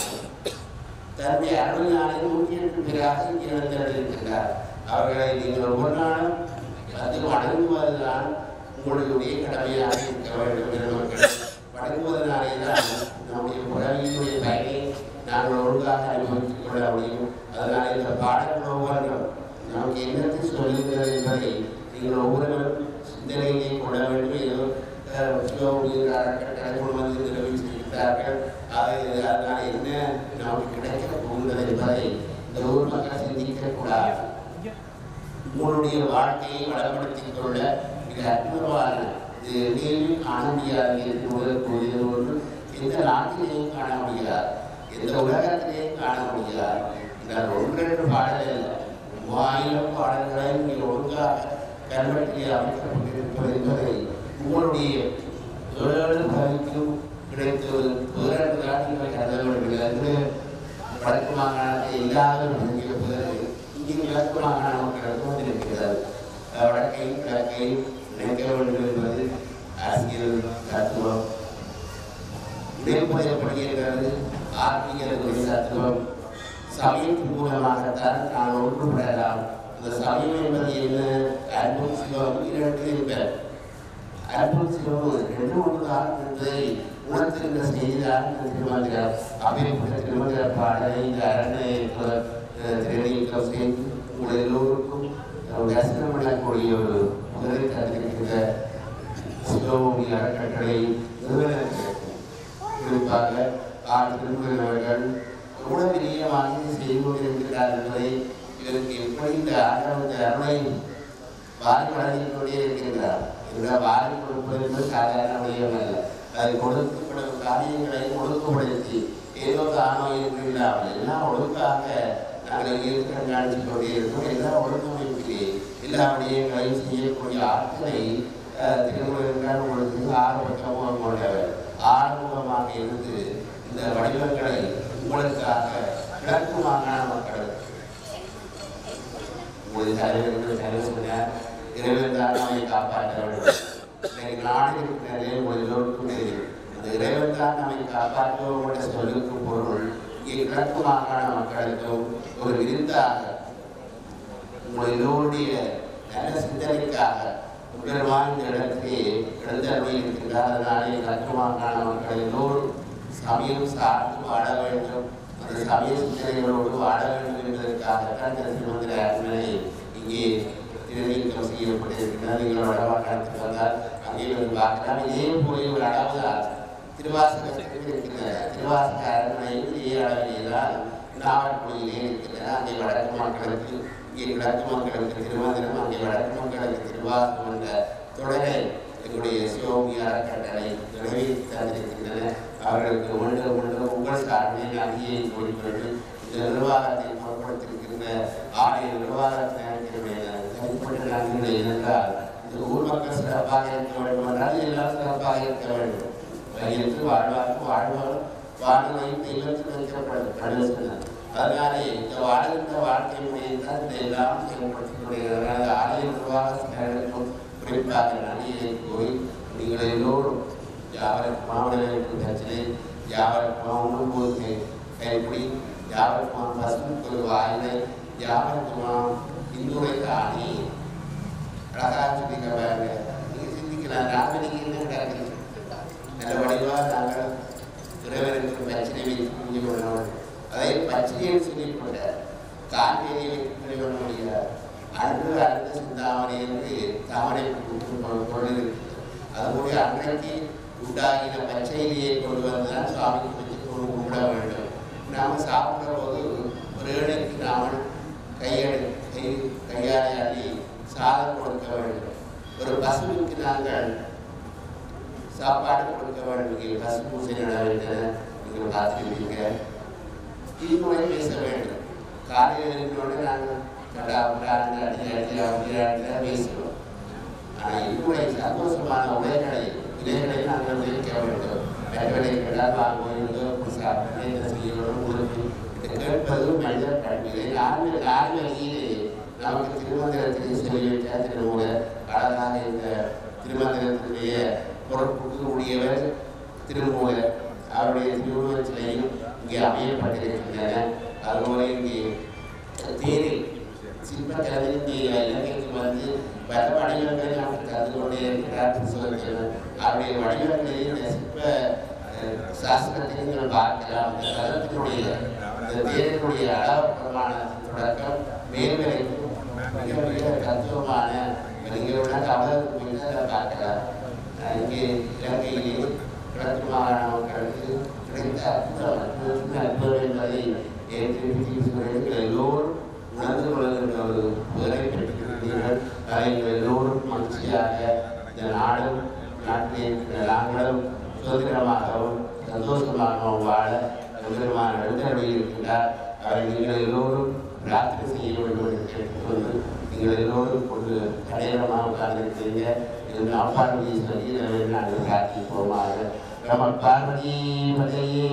தன்னுடைய அருள் நாளை நூற்றி எட்டு பேராக இங்கே வந்திருக்கின்றார் அவர்களை நீங்கள் ஒவ்வொரு நாளும் அது வணங்குவதுதான் உங்களுடைய கடமையாக இருக்க வேண்டும் பெருமக்கள் வணங்குவதனாலே தான் நம்முடைய புறவியினுடைய பயனை நாங்கள் ஒழுங்காக அனுபவித்துக் கொள்ள முடியும் அதனால் இந்த பாடல்கள் ஒவ்வொன்றும் நமக்கு என்னத்தை சொல்லுகிறது என்பதை நீங்கள் ஒவ்வொருவரும் சிந்தனையிலே கொள்ள வேண்டும் ஏதோ அஹ், சிவபுரியில் அறக்கட்டளை கொண்டு வந்து நிறைவேற்றியிருக்கிறார்கள் அதை அதனால் என்ன நமக்கு கிடைக்க போகிறது என்பதை இந்த ஊர் மக்கள் சிந்திக்க கூடாது உங்களுடைய வாழ்க்கையை வளப்படுத்திக் கொள்ள மிக அற்புதமான இது எங்கேயுமே காண முடியாது என்று முதல் கூறியது ஒன்று எந்த நாட்டிலேயும் காண முடியாது எந்த உலகத்திலேயும் காண முடியாது இந்த ஒன்று பாடல் இல்லை மூவாயிரம் பாடல்களை நீங்கள் ஒழுங்காக கல்வெட்டிலே அமைக்கப்பட்டிருப்பது என்பதை உங்களுடைய ஏழு பகுதிக்கும் கிடைத்த ஒரு பேரண்டு நாட்டில் கருத வேண்டும் என்று வடக்கு மாகாணத்தை இல்லாத ஒரு பிறகு இங்கே கிழக்கு மாகாணம் கிழக்கு வந்திருக்கிறது அஹ் வடக்கையும் கிழக்கையும் இணைக்க வேண்டும் என்பது அரசியல் தத்துவம் இடைமுறையப்படுகிறது ஆன்மீக தத்துவம் சமயத்தின் மூலமாகத்தான் நான் ஒன்றுபடலாம் இந்த சமயம் என்பது என்ன அன்பும் சிவம் இரண்டு என்பர் அன்பும் சிவமும் ரெண்டு ஒன்றுதான் என்பதை உணர்த்துகின்ற செய்திதான் இந்த திருமந்திரம் அப்பேற்பட்ட திருமந்திர பாடலை இந்த அரண்மனை திருநீக்கம் செய்து உங்கள் எல்லோருக்கும் தரிசனம் பண்ணக்கூடிய ஒரு முதலை தந்திருக்கின்ற சிவபூமி அறக்கட்டளை நிறுவனத்திற்கு குறிப்பாக ஆறு திருமணவர்கள் உணவிலேயே வாங்கி செய்து கொண்டிருக்கிறார் என்பதை இதற்கு எப்படி இந்த ஆண்டவந்த அருளை வாரி வழங்கிக் கொண்டே இருக்கின்றார் இந்த வாரி கொடுப்பது என்பது சாதாரண விடயம் அல்ல அது கொடுக்கப்படும் காரியங்களை ஒழுங்குபடுத்தி ஏதோ தானோ என்று இல்லாமல் எல்லாம் ஒழுங்காக நாங்கள் இங்கே கண்காணித்து கொண்டே இருக்கோம் எல்லாம் ஒழுங்கமைப்பிலே எல்லா விடயங்களையும் செய்யக்கூடிய ஆட்களை திருமுறைகள் உங்களுக்கு ஆர்வத்தமும் கொண்டவர் ஆர்வமாக இருந்து இந்த வடிவங்களை உங்களுக்காக கிழக்கு மாகாண மக்களுக்கு உங்களுடைய தலைவர்கள் தலைவர் சொன்னார் இறைவன் தான் நம்மை காப்பாற்ற வேண்டும் இன்னைக்கு நாடு இருக்கிறதே உங்கள் எல்லோருக்கும் தெரியும் அந்த இறைவன் தான் நம்மை காப்பாற்றுவோம் என்ற சொல்லுக்கு பொருள் இங்கே கிழக்கு மாகாண மக்களுக்கும் ஒரு விருந்தாக உங்கள் எல்லோருடைய நல்ல சிந்தனைக்காக உங்கள் வாழ்ந்த இடத்திலே எழுந்தருளி இருக்கின்றார் அதனாலே கிழக்கு மாகாண மக்கள் எல்லோரும் சமயம் சார்ந்து வாழ வேண்டும் அந்த சமய சிந்தனைகளோடு வாழ வேண்டும் என்பதற்காகத்தான் இந்த திருமந்திர அரண்மனை இங்கே திருநீக்கம் செய்யப்பட்டிருக்கிறது நீங்கள் வடமாகாணத்துக்கு வந்தால் அங்கே வந்து பார்க்கலாம் இதே போய் ஒரு அளவு திருவாசகத்தில் இருக்கின்ற திருவாசக அரண்மனையில் இதே அளவிலே தான் நாவற்குழியிலே இருக்கின்றன அங்கே வடக்கு மக்களுக்கு இங்கே கிழக்கு மக்களுக்கு திருமந்திரம் அங்கே வடக்கு மக்களுக்கு திருவாசகம் என்ற தொடரை எங்களுடைய சிவபி அறக்கட்டளை நிறைவேற்றி தந்திருக்கின்றன அவர்களுக்கு ஒன்று ஒன்று உங்கள் சார்பில் அங்கேயே கூறிக்கொண்டு இந்த நிர்வாகத்தை பொருட்படுத்தியிருக்கின்ற ஆலய நிர்வாகத்தினுடைய தனிப்பட்ட நன்றிகளை என்றால் இந்த ஊர் மக்கள் சிறப்பாக இருக்க வேண்டும் என்றால் எல்லாம் சிறப்பாக இருக்க வேண்டும் வயிற்று வாழ்வார்க்கு வாழ்வார் வாழ்வையும் தெய்வத்தில் வைக்கப்படும் அதனாலே இந்த வாழ்கின்ற வாழ்க்கை முறையை தான் இந்த எல்லாம் செயல்படுத்தக்கூடிய ஆலய நிர்வாகத்தினருக்கும் குறிப்பாக நன்றியை போய் நீங்கள் எல்லோரும் யாவருக்குமா உடலுக்கு பிரச்சனை யாவருக்குமா உணவுக்கு கைப்பிடி யாவருக்குமா பசுக்கு வாயிலை யாவருக்குமா இந்துரைக்கு ஆணி அழகாக சொல்லிக்க பாருங்க நீங்க சிந்திக்கலாம் ராமனிக்கு என்ன கிடக்குது நல்ல வடிவாக நாங்கள் இறைவனுக்கு பிரச்சனை வைத்து பூஜை பண்ணணும் அதை பச்சையை சொல்லி கொண்டார் கால்வேலியை வைத்து பூஜை பண்ண முடியாது அன்று அன்று சிந்தாமணி என்று தாமரை கொண்டிருக்கிறது அதுபோல அன்றைக்கு உண்டாகின பச்சையிலேயே கொண்டு வந்து தான் சுவாமிக்கு வச்சு கொண்டு கும்பிட வேண்டும் நாம் சாப்பிடுற போது ஒரு ஏழைக்கு நாம் கையெடு கை கையாளை அள்ளி சாதம் கொடுக்க வேண்டும் ஒரு பசுவுக்கு நாங்கள் சாப்பாடு கொடுக்க வேண்டும் இங்கே பசு பூசை நட வேண்டும் நீங்கள் பார்த்துருப்பீங்க தீமுறை பேச வேண்டும் காலையில் இருக்கிறோட நாங்கள் கடா உண்டாண்டு அடி அடி அப்படி பேசுகிறோம் ஆனால் இன்முறை சந்தோஷமான உடைகளை இலைகளை நாங்கள் விளைவிக்க வேண்டும் வேலை கேட்டால் வாங்குவோம் சாப்பிட்டு என்ன செய்யணும் உங்களுக்கு இது கேட்பது மனித கல்வியை நான்கு நான்கு வழியிலே நமக்கு திருமந்திரத்திலே சொல்லி வைத்த திருமூல அழகாக இந்த திருமந்திரத்தினுடைய பொருட்புக்கு உடையவர் திருமூலர் அவருடைய திருவுருவச்சிலையும் இங்கே அமையப்பட்டிருக்கின்றன அதுபோல இங்கே தேரில் சிற்பக்கலையில் இங்கே இலங்கைக்கு வந்து பல வடிவங்களை நமக்கு தந்து கொண்டே இருக்கிறார் சொல்கிறேன் அவருடைய வடிவங்களையும் இந்த சிற்ப அஹ், சாஸ்திரத்தையும் நீங்கள் பார்க்கலாம் இந்த கருத்தினுடைய இந்த தேரினுடைய அளவு பிரமாணத்தின் தொடக்கம் மேல்வரைக்கும் மிக மிக தத்துவமான நீங்களோட கவலை பார்க்கலாம் அஹ், இங்கே இலங்கையிலே கிழக்கு மாகாண மக்களுக்கு கிடைத்த அற்புதம் அற்புதத்தின் அற்புதம் என்பதை ஏற்று எல்லோரும் உணர்ந்து கொள்கின்ற ஒரு உரை பெற்றிருக்கிறீர்கள் அதை நீங்கள் எல்லோரும் மகிழ்ச்சியாக இந்த நாடும் நாட்டில் இருக்கிற நாங்களும் சுதந்திரமாகவும் சந்தோஷமாகவும் வாழ எம்பெருமான் எழுந்தருளி இருக்கின்றார் அவரை நீங்கள் எல்லோரும் பிரார்த்தனை செய்ய வேண்டும் என்று கேட்டுக்கொண்டு நீங்கள் எல்லோரும் ஒரு கடையிடமாக உட்கார்ந்திருக்கிறீங்க இது அப்பார்வதி சொல்லி நாங்கள் பிரார்த்திப்போமாக நம்ம பார்வதி பதையே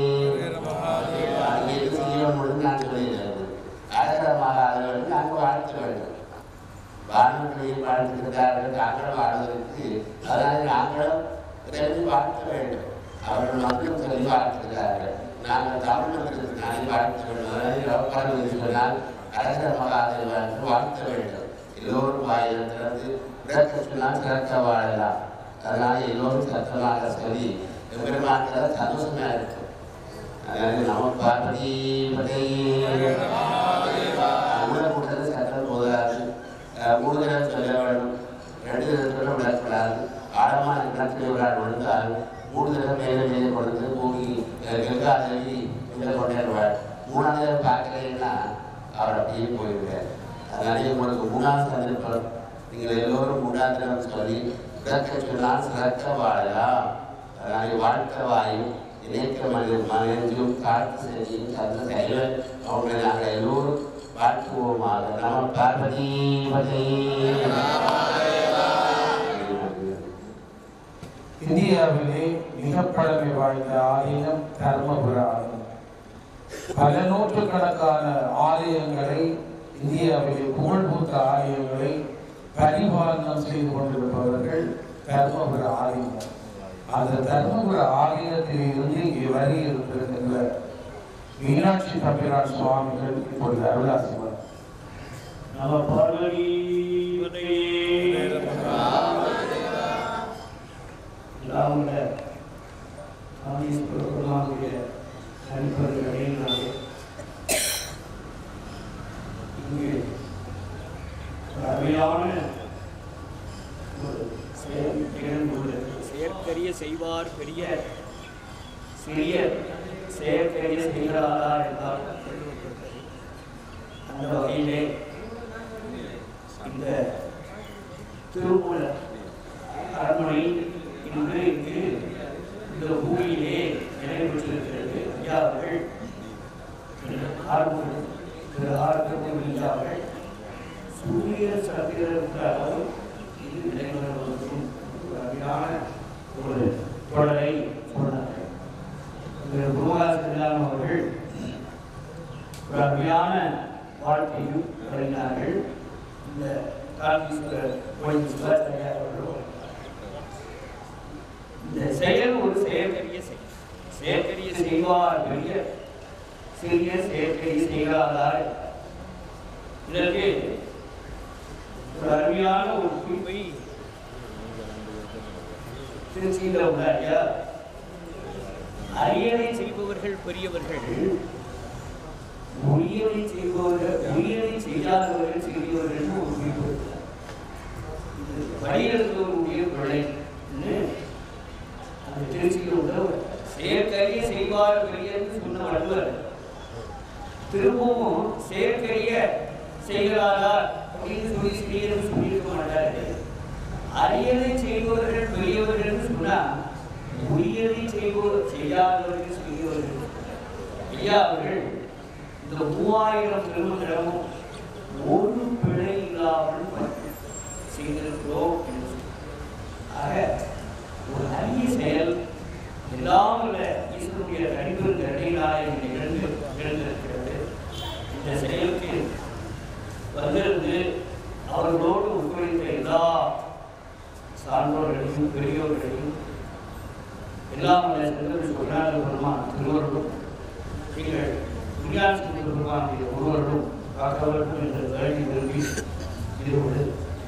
அங்கே எது செய்ய முடியும் நான் சொல்லியிருக்கிறேன் அழகரமாக ஆதரவு நாங்கள் வாழ்த்த வேண்டும் வானங்களையும் வாழ்த்துகிறார்கள் நாங்களும் வாழ்வதற்கு அதனால் நாங்களும் இறைவனை வாழ்த்த வேண்டும் அவர்கள் மக்களும் சொல்லி வாழ்த்துகிறார்கள் நாங்கள் தமிழ் மக்களுக்கு நாளை வாழ்த்த வேண்டும் அதனால் பார்வதி சொன்னால் அழகரமாக ஆதரவு வாழ்த்த வேண்டும் எல்லோரும் வாயில திறந்து விளக்க சொன்னால் சிறக்க வாழலாம் அதனால் எல்லோரும் சத்தமாக சொல்லி எம்பெருமாக்கள் சந்தோஷமா இருக்கும் அதாவது நம்ம பார்வதி பதையே மூணு கூட்டத்தை சட்டம் போதாது அஹ் மூணு தடவை சொல்ல வேண்டும் ரெண்டு தடவை விடக்கூடாது ஆழமான கிணத்துல ஒரு ஆள் விழுந்தால் மூணு தடவை மேலே மேலே கொண்டு பூமி கங்காதேவி இதில் கொண்டாடுவார் மூணாவது தடவை பார்க்கலைன்னா அவர் அப்படியே போயிடுவார் அதனால உங்களுக்கு மூணாவது சந்தர்ப்பம் நீங்கள் எல்லோரும் உண்டாத்திரம் சொல்லி இறக்க சொன்னால் சிறக்க வாழலாம் அதனால் வாழ்க்கை வாயும் இணைக்க மனித மனைஞ்சும் காத்து செஞ்சும் தந்த தலைவர் அவங்களை நாங்கள் எல்லோரும் வாழ்த்துவோமாக நம பார்வதி இந்தியாவிலே மிக பழமை வாய்ந்த ஆலயம் தர்மபுர ஆலயம் பல நூற்றுக்கணக்கான ஆலயங்களை இந்தியாவிலே புகழ்பூத்த ஆலயங்களை பரிபாலனம் செய்து கொண்டிருப்பவர்கள் தர்மபுர ஆலயம் அந்த தர்மபுர ஆலயத்தில் இருந்து இங்கே வருகின்ற மீனாட்சி தம்பிரான் சுவாமிகள் இப்பொழுது அருளாசிவர் நம பார்வதி எல்லாமுள்ள ஆதீஸ்வரமாகிய நண்பர்களே நான் இங்கு ஒரு அருமையான ஒரு செயல் நிகழ்ந்துள்ளது செயற்கரிய செய்வார் பெரிய சிறிய செயற்கரிய செய்கிறாரா என்றால் அந்த வகையிலே இந்த திருமூல அரண்மனை இன்று இங்கு இந்த பூமியிலே நடைபெற்றிருக்கிறது ஐயா அவர்கள் திரு ஆர்வம் திரு ஆர்வம் ஐயா அவர்கள் சூரிய சத்திரம் இது நடைபெறுவதற்கும் ஒரு அருமையான ஒரு தொடரை சொன்னார்கள் திரு குருவாசன் அவர்கள் ஒரு அருமையான வாழ்க்கையும் வழங்கினார்கள் இந்த கார்த்தீஸ்வரர் கோயில் சிவாச்சாரியார் அவர்களும் இந்த செயல் ஒரு செயற்கரிய செயல் செயற்கரிய செய்வார் பெரிய சிறிய செயற்கரிய செய்கிறார் இதற்கு ஒரு அருமையான ஒரு குறிப்பை திருச்சியில் உள்ள ஐயா அரியணை செய்பவர்கள் பெரியவர்கள் உரியதை செய்பவர்கள் உரியதை செய்யாதவர்கள் சிறியவர்கள் ஒரு குறிப்பு இது வழியெடுத்தவருடைய பிழை என்று அந்த திருச்சியில் உள்ள செயற்கரிய செய்வார் பெரியன்னு சொன்ன வள்ளுவர் திரும்பவும் செயற்கரிய செய்கிறாரா அப்படின்னு சொல்லி சிறியன்னு சொல்லியிருக்க மாட்டாரு அரியதை செய்பவர்கள் பெரியவர்கள் சொன்னா உரியதை செய்பவர் செய்யாதவர்கள் சிறியவர்கள் ஐயா அவர்கள் இந்த மூவாயிரம் திருமணமும் ஒரு பிழை இல்லாமல் செய்திருக்கிறோம் என்று சொல்லி. ஆக ஒரு அரிய செயல் எல்லாம் உள்ள ஈஸ்வருடைய கணிப்பு கருணையினாலே நிகழ்ந்து நிகழ்ந்திருக்கிறது இந்த செயலுக்கு வந்திருந்து அவர்களோடு ஒத்துழைத்த எல்லா சான்றோர்களையும் பெரியோர்களையும் எல்லாம் உள்ள செல்வர்கள் சொன்னார் பெருமான் திருவருளும் நீங்கள் விஞ்ஞானத்தின் பெருமானுடைய ஒருவரும் காக்க வேண்டும் என்று வேண்டி விரும்பி இதோடு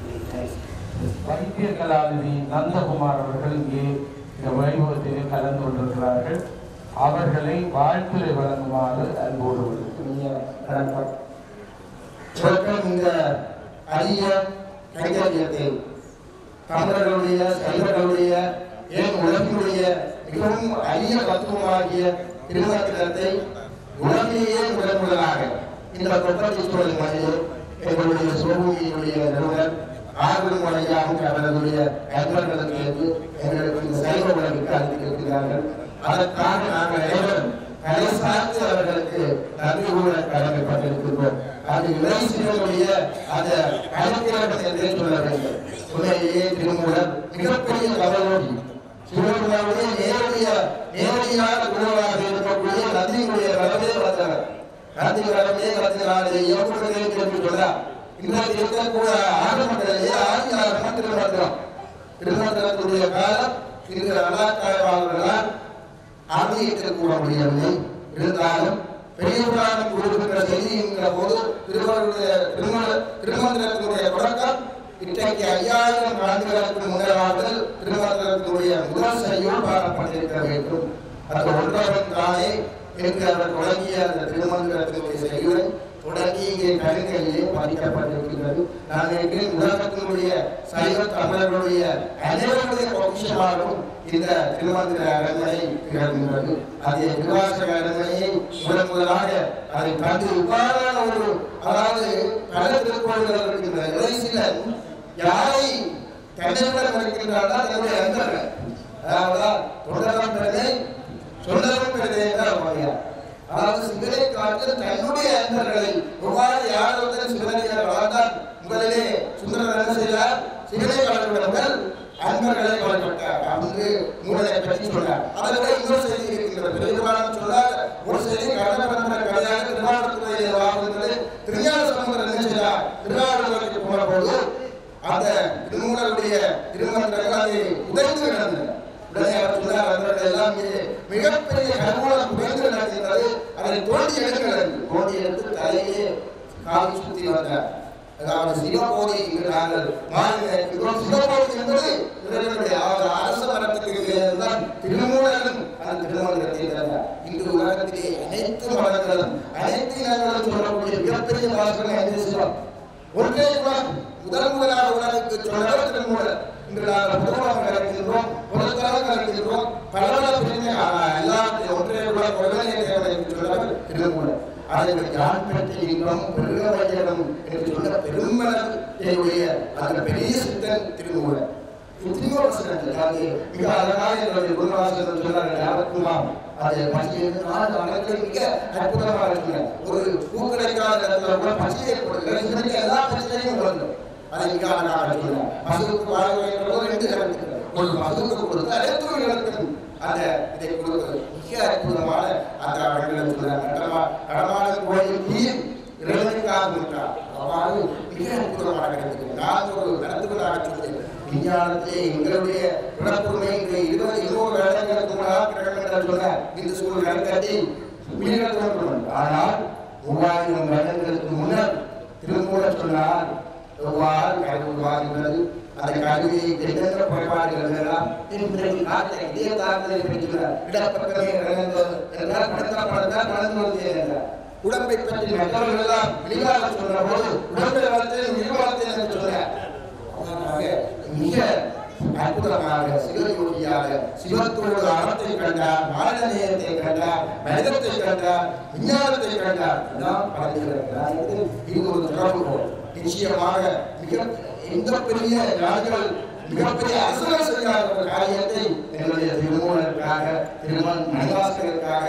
வைத்திய கலாநிதி நந்தகுமார் அவர்கள் இங்கே இந்த வைபவத்திலே கலந்து கொண்டிருக்கிறார்கள் அவர்களை வாழ்த்துரை வழங்குமாறு அன்போடு வணக்கம் தொடக்கம் இந்த அரிய கைங்கரியத்தை தமிழர்களுடைய சைவர்களுடைய ஏன் உலகினுடைய மிகவும் அரிய தத்துவமாகிய திருமணத்தினத்தை உலகிலேயே முதன் முதலாக இந்த கொப்பட்டீஸ்வரன் மலையில் எங்களுடைய சிவபூமியினுடைய நிறுவனர் ஆர்வம் ஐயாவும் அவர்களுடைய நண்பர்களுக்கு என்று எங்களுக்கு இந்த சைவ உலகிற்கு அளித்திருக்கிறார்கள் அதற்காக நாங்கள் அனைவரும் கலை சார்ந்து அவர்களுக்கு நன்றி கூற கடமைப்பட்டிருக்கின்றோம் அது இளைஞர்களுடைய அந்த கலைத்திறன் என்றே சொல்ல வேண்டும் உண்மையிலேயே திருமூலர் மிகப்பெரிய கவலோடி சிவபெருமானுடைய நேரடிய நேரடியான குருவாக இருக்கக்கூடிய நந்தியினுடைய வரவே வந்தவர் நந்தி வரவே வந்தனாலே எப்படி என்று சொன்னார் இன்றைக்கு இருக்கக்கூட ஆரம்பத்திலேயே ஆதிகாரம் திருமந்திரம் திருமந்திரத்துடைய காலம் இருக்கிற அலாக்காயவாளர்களால் ஆதியத்தை கூற முடியவில்லை இருந்தாலும் பெரிய புராணம் கொடுக்கின்ற செய்திங்கிற போது திருவருடைய திருமண திருமந்திரத்தினுடைய தொடக்கம் இன்றைக்கு ஐயாயிரம் ஆண்டுகளுக்கு முன்னராமல் திருமந்திரத்தினுடைய முதல் செய்யும் பாடப்பட்டிருக்க வேண்டும் அது ஒன்றவன் தானே என்று அவர் தொடங்கிய அந்த திருமந்திரத்தினுடைய செய்யுளை தொடங்கி இங்கே கருங்கையிலே பதிக்கப்பட்டிருக்கின்றது நான் நினைக்கிறேன் உலகத்தினுடைய சைவ தமிழர்களுடைய அனைவருடைய பொக்கிஷமாகவும் இந்த திருமந்திர அரண்மனை திகழ்கின்றது அதே திருவாசக அரண்மனையை முதன் முதலாக அதை கண்டு இவ்வாறான ஒரு அதாவது பல திருக்கோள்கள் இருக்கின்றன இறைசிலன் யாரை தன்னையுடன் இருக்கின்றார்களா தன்னுடைய அன்பர்கள் அதாவது தொடரம் பெருமை சொல்லவும் பெருமை என்றார் பாடியார் அதாவது சிவனை காட்டு தன்னுடைய அன்பர்களை எவ்வாறு யாருடன் சிவனையார் வளர்ந்தார் முதலிலே சுந்தரர் என்ன செய்தார் சிவனை வளர்ந்தவர்கள் அன்பர்களை வளர்க்கப்பட்டார் அங்கு மூடலை பற்றி சொன்னார் அதை விட இன்னொரு செய்தி இருக்கின்றது பெரியவாளன் சொன்னார் ஒரு செய்தி கடந்த பரம்பரை கதையாக திருவாரூரத்துறையை வாழ்ந்தது திருஞான சமுதிரம் என்ன செய்தார் திருவாரூருக்கு போன போது அந்த திருமூலருடைய திருமணங்கள் அதை உடைந்து கிடந்தன உடனே அவர் சொன்னார் அவர்கள் எல்லாம் மிக- மிகப்பெரிய கருவூலம் உடைந்து நடக்கிறது அதை தோண்டி எடுக்கிறது தோண்டி எடுத்து தலையிலே காவி சுத்தி வந்தார் அதாவது சிவபோதி என்று நாங்கள் மாறி நினைக்கிறோம் சிவபோதி என்பது இறைவனுடைய அதாவது அரச மரத்துக்கு தான் திருமூலரும் அந்த திருமணத்தை தந்தார் இன்று உலகத்திலே அனைத்து மதங்களும் அனைத்து இனங்களும் சொல்லக்கூடிய மிகப்பெரிய வாசகம் என்ன சிவம் ஒன்றே குலம் முதல் முதலாக உலகுக்கு சொன்னவர் திருமூலர் இன்று நாங்கள் புதுமாக கலக்கின்றோம் புறத்தாக கலக்கின்றோம் பல பல பிரிமை எல்லாத்தையும் ஒன்றே குலம் ஒருவனே தேவன் என்று சொன்னவர் திருமூலர் அதை யான் பெற்ற இன்பம் பெருக வையகம் என்று சொன்ன பெருமளவுடைய அந்த பெரிய சித்தன் திருமூலர் எத்தனையோ வசனங்கள் அது மிக அழகாக என்னுடைய குருவாசகர் சொன்னார்கள் யாருக்குமாம் அதை பச்சையை நாலு அழகில் மிக அற்புதமாக இருக்கிறார் ஒரு பூ கிடைக்காத இடத்துல கூட பச்சையை கொடுக்கிறார் இதற்கு எல்லா பச்சையும் வேண்டும் அதை மிக அழகாக சொன்னார் பசுவுக்கு வாழ வேண்டும் ரெண்டு கலந்துக்கிறார் ஒரு பசுவுக்கு கொடுத்து அனைத்து இழக்கும் அந்த இதை கொடுக்கிறது மிக அற்புதமான அந்த அவர்கள் சொன்னார் கடமா கடமான கோயில் நீர் இறைவனுக்காக இருக்கிறார் அவ்வாறு மிக அற்புதமாக கிடைக்கிறது நான் ஒரு நடத்துவதாக சொல்கிறேன் விஞ்ஞானத்திலே எங்களுடைய பிறப்புரிமை இந்த இருபது இருநூறு வருடங்களுக்கு முன்னால் கிரகம் என்று சொன்னார் இந்த சூழல் கட்டி உயிர்கள் தோன்றும் ஆனால் மூவாயிரம் வருடங்களுக்கு முன்னர் திருமூலர் சொன்னார் எவ்வாறு கருவு உருவாகிறது அந்த கருவியை எந்தெந்த குறைபாடுகள் எல்லாம் இன்றைக்கு நாட்டில் இதே தாக்குதலை பெற்றுள்ளார் இடப்பக்கமே இறந்து என்றால் படுத்தா படுத்தா நடந்து வந்து என்றார் உடம்பை பற்றி மற்றவர்கள் எல்லாம் வெளியாக சொன்ன போது உடம்பை வளர்த்தேன் உயிர் வளர்த்தேன் என்று சொன்னார் அவராக மிக அற்புதமாக சிவயோகியாக சிவத்தோடு அறத்தை கண்டார் மாநில நேயத்தை கண்டார் மனிதத்தை கண்டார் விஞ்ஞானத்தை கண்டார் எல்லாம் படைத்திருக்கிறார் இது இது ஒரு திறவுகோல் நிச்சயமாக மிக எந்த பெரிய நாடுகள் மிகப்பெரிய அரசுகள் செய்யாத ஒரு காரியத்தை எங்களுடைய திருமூலருக்காக திருமண் மணிவாசகருக்காக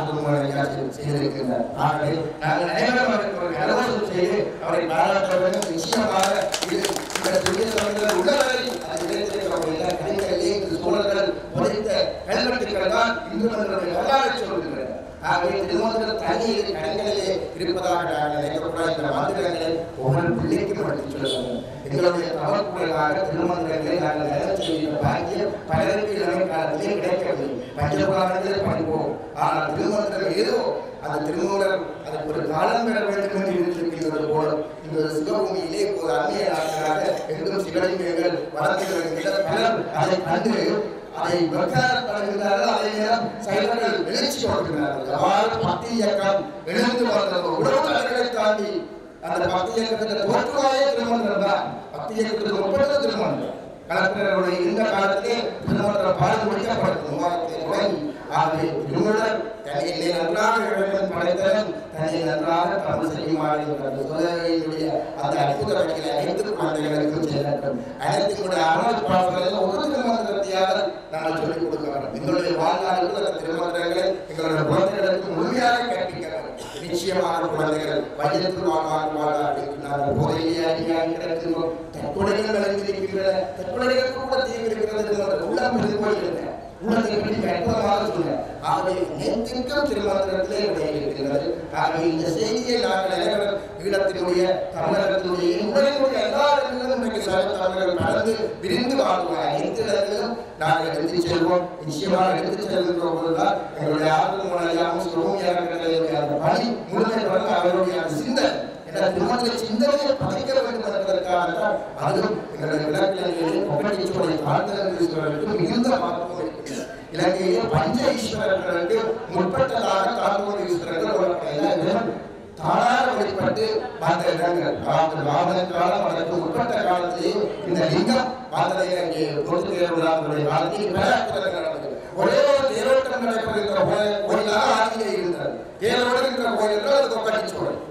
ஆர்வம் செய்திருக்கின்றார் ஆகவே நாங்கள் அனைவரும் அவருக்கு ஒரு கலவரம் செய்து அவரை பாராட்ட வேண்டும் நிச்சயமாக இது இந்த பெரிய சமயத்தில் உள்ளவரை அது கிடைத்திருக்கக்கூடிய கலைஞர்களே இந்த சோழர்கள் உடைத்த கல்வெட்டுக்கள் தான் இந்து மன்னருடைய வரலாறு சொல்கின்றன ஆகவே திருமணத்தில் தனியில் கடன்களிலே இருப்பதாக நாங்கள் நினைக்கக்கூடாது இந்த மந்திரங்களை ஒவ்வொரு பிள்ளைக்கும் படித்து சொல்ல வேண்டும் எங்களுடைய தவறுக்குறையாக திருமணங்களை நாங்கள் நிலம் செய்கிற பாக்கியம் பலருக்கு இளமை காலத்திலே கிடைக்கவில்லை பஞ்சபுராணத்திலே படிப்போம் ஆனால் திருமணத்தில் ஏதோ அந்த திருமூலர் அதுக்கு ஒரு காலம் பெற வேண்டும் என்று இருந்திருக்கின்றது போல இந்த சிவபூமியிலே ஒரு அந்நிய நாட்களாக எங்கும் சிவலிங்கங்கள் வளர்த்துகிற பலர் அதை கண்டு அதை வெக்காரப்படுகிறார்கள் அதே நேரம் சைவர்கள் எழுச்சி கொடுக்கிறார்கள் அவ்வாறு பக்தி இயக்கம் எழுந்து வந்தது உறவுகளை தாண்டி அந்த பக்தி இயக்கத்தில் தோற்றுவாயே திருமணம் தான் பக்தி இயக்கத்தில் முப்பது திருமணம் கலப்பினருடைய இந்த காலத்திலே திருமணம் பாடு முடிக்கப்பட்டது மூவாயிரத்தி தொடங்கி ஆகவே திருமணர் தன்னை நன்றாக இறைவன் படைத்தவன் தன்னை நன்றாக தமிழ் செய்யுமாறு என்ற சுதரையினுடைய அந்த அற்புத வகையில் அனைத்து குழந்தைகளுக்கும் செல்லட்டும் அனைத்து கூட அமல் பாடல்களில் ஒரு திருமந்திரத்தையாக நாங்கள் சொல்லிக் கொடுக்க வேண்டும் எங்களுடைய வாழ்நாளுக்கு அந்த திருமந்திரங்களை எங்களுடைய குழந்தைகளுக்கு முழுமையாக கற்பிக்க வேண்டும் நிச்சயமாக குழந்தைகள் வயதில் வாழ்வார் வாழ்வார்கள் நாங்கள் போதையிலே அடியாக கிடக்கின்றோம் தற்கொலைகள் விளைந்திருக்கின்றன தற்கொலைகளுக்கு கூட தீங்கு இருக்கிறது என்ற உள்ளம் இருந்து கொள்கின்றன உள்ளத்தை பற்றி அற்புதமாக சொன்னேன் ஆகவே நேற்றிற்கும் திருமணத்திலே விளையிருக்கிறது ஆகவே இந்த செய்தியை நாங்கள் அனைவரும் ஈழத்தினுடைய தமிழகத்தினுடைய உலகினுடைய எல்லா இடங்களிலும் இன்றைக்கு சக தமிழர்கள் கலந்து விரிந்து வாழ்வோம் அனைத்து இடங்களிலும் நாங்கள் எடுத்து செல்வோம் நிச்சயமாக எடுத்து செல்கின்ற போதுதான் எங்களுடைய ஆர்வம் மூலம் சிவமியார்களுடைய அந்த பணி முழுமை வந்து அவருடைய அந்த சிந்தனை என்ற திருமண சிந்தனையை பதைக்க வேண்டும் என்பதற்காக தான் அதுவும் எங்களுடைய விளக்கிலே கொப்படிச்சோரை காந்தர்களுக்கு மிகுந்த மகத்துவம் இருக்கிறது இலங்கையிலே பஞ்ச ஈஸ்வரர்களுக்கு முற்பட்டதாக காந்தோர் ஈஸ்வரர்கள் ஒரு தானாக வெளிப்பட்டு வந்த இடங்கள் அதாவது ராவண காலம் அதற்கு முற்பட்ட காலத்திலே இந்த லிங்கம் பார்த்ததை அங்கே போர்த்துகேயர்களுடைய காலத்தில் பல அற்புதங்கள் நடந்தது ஒரே ஒரு தேரோட்டம் நடைபெறுகின்ற கோயில் கோயிலாக ஆதியிலே இருந்தது தேரோடு இருக்கிற கோயில் என்றால் அது கொப்பட்டிச்சோழன்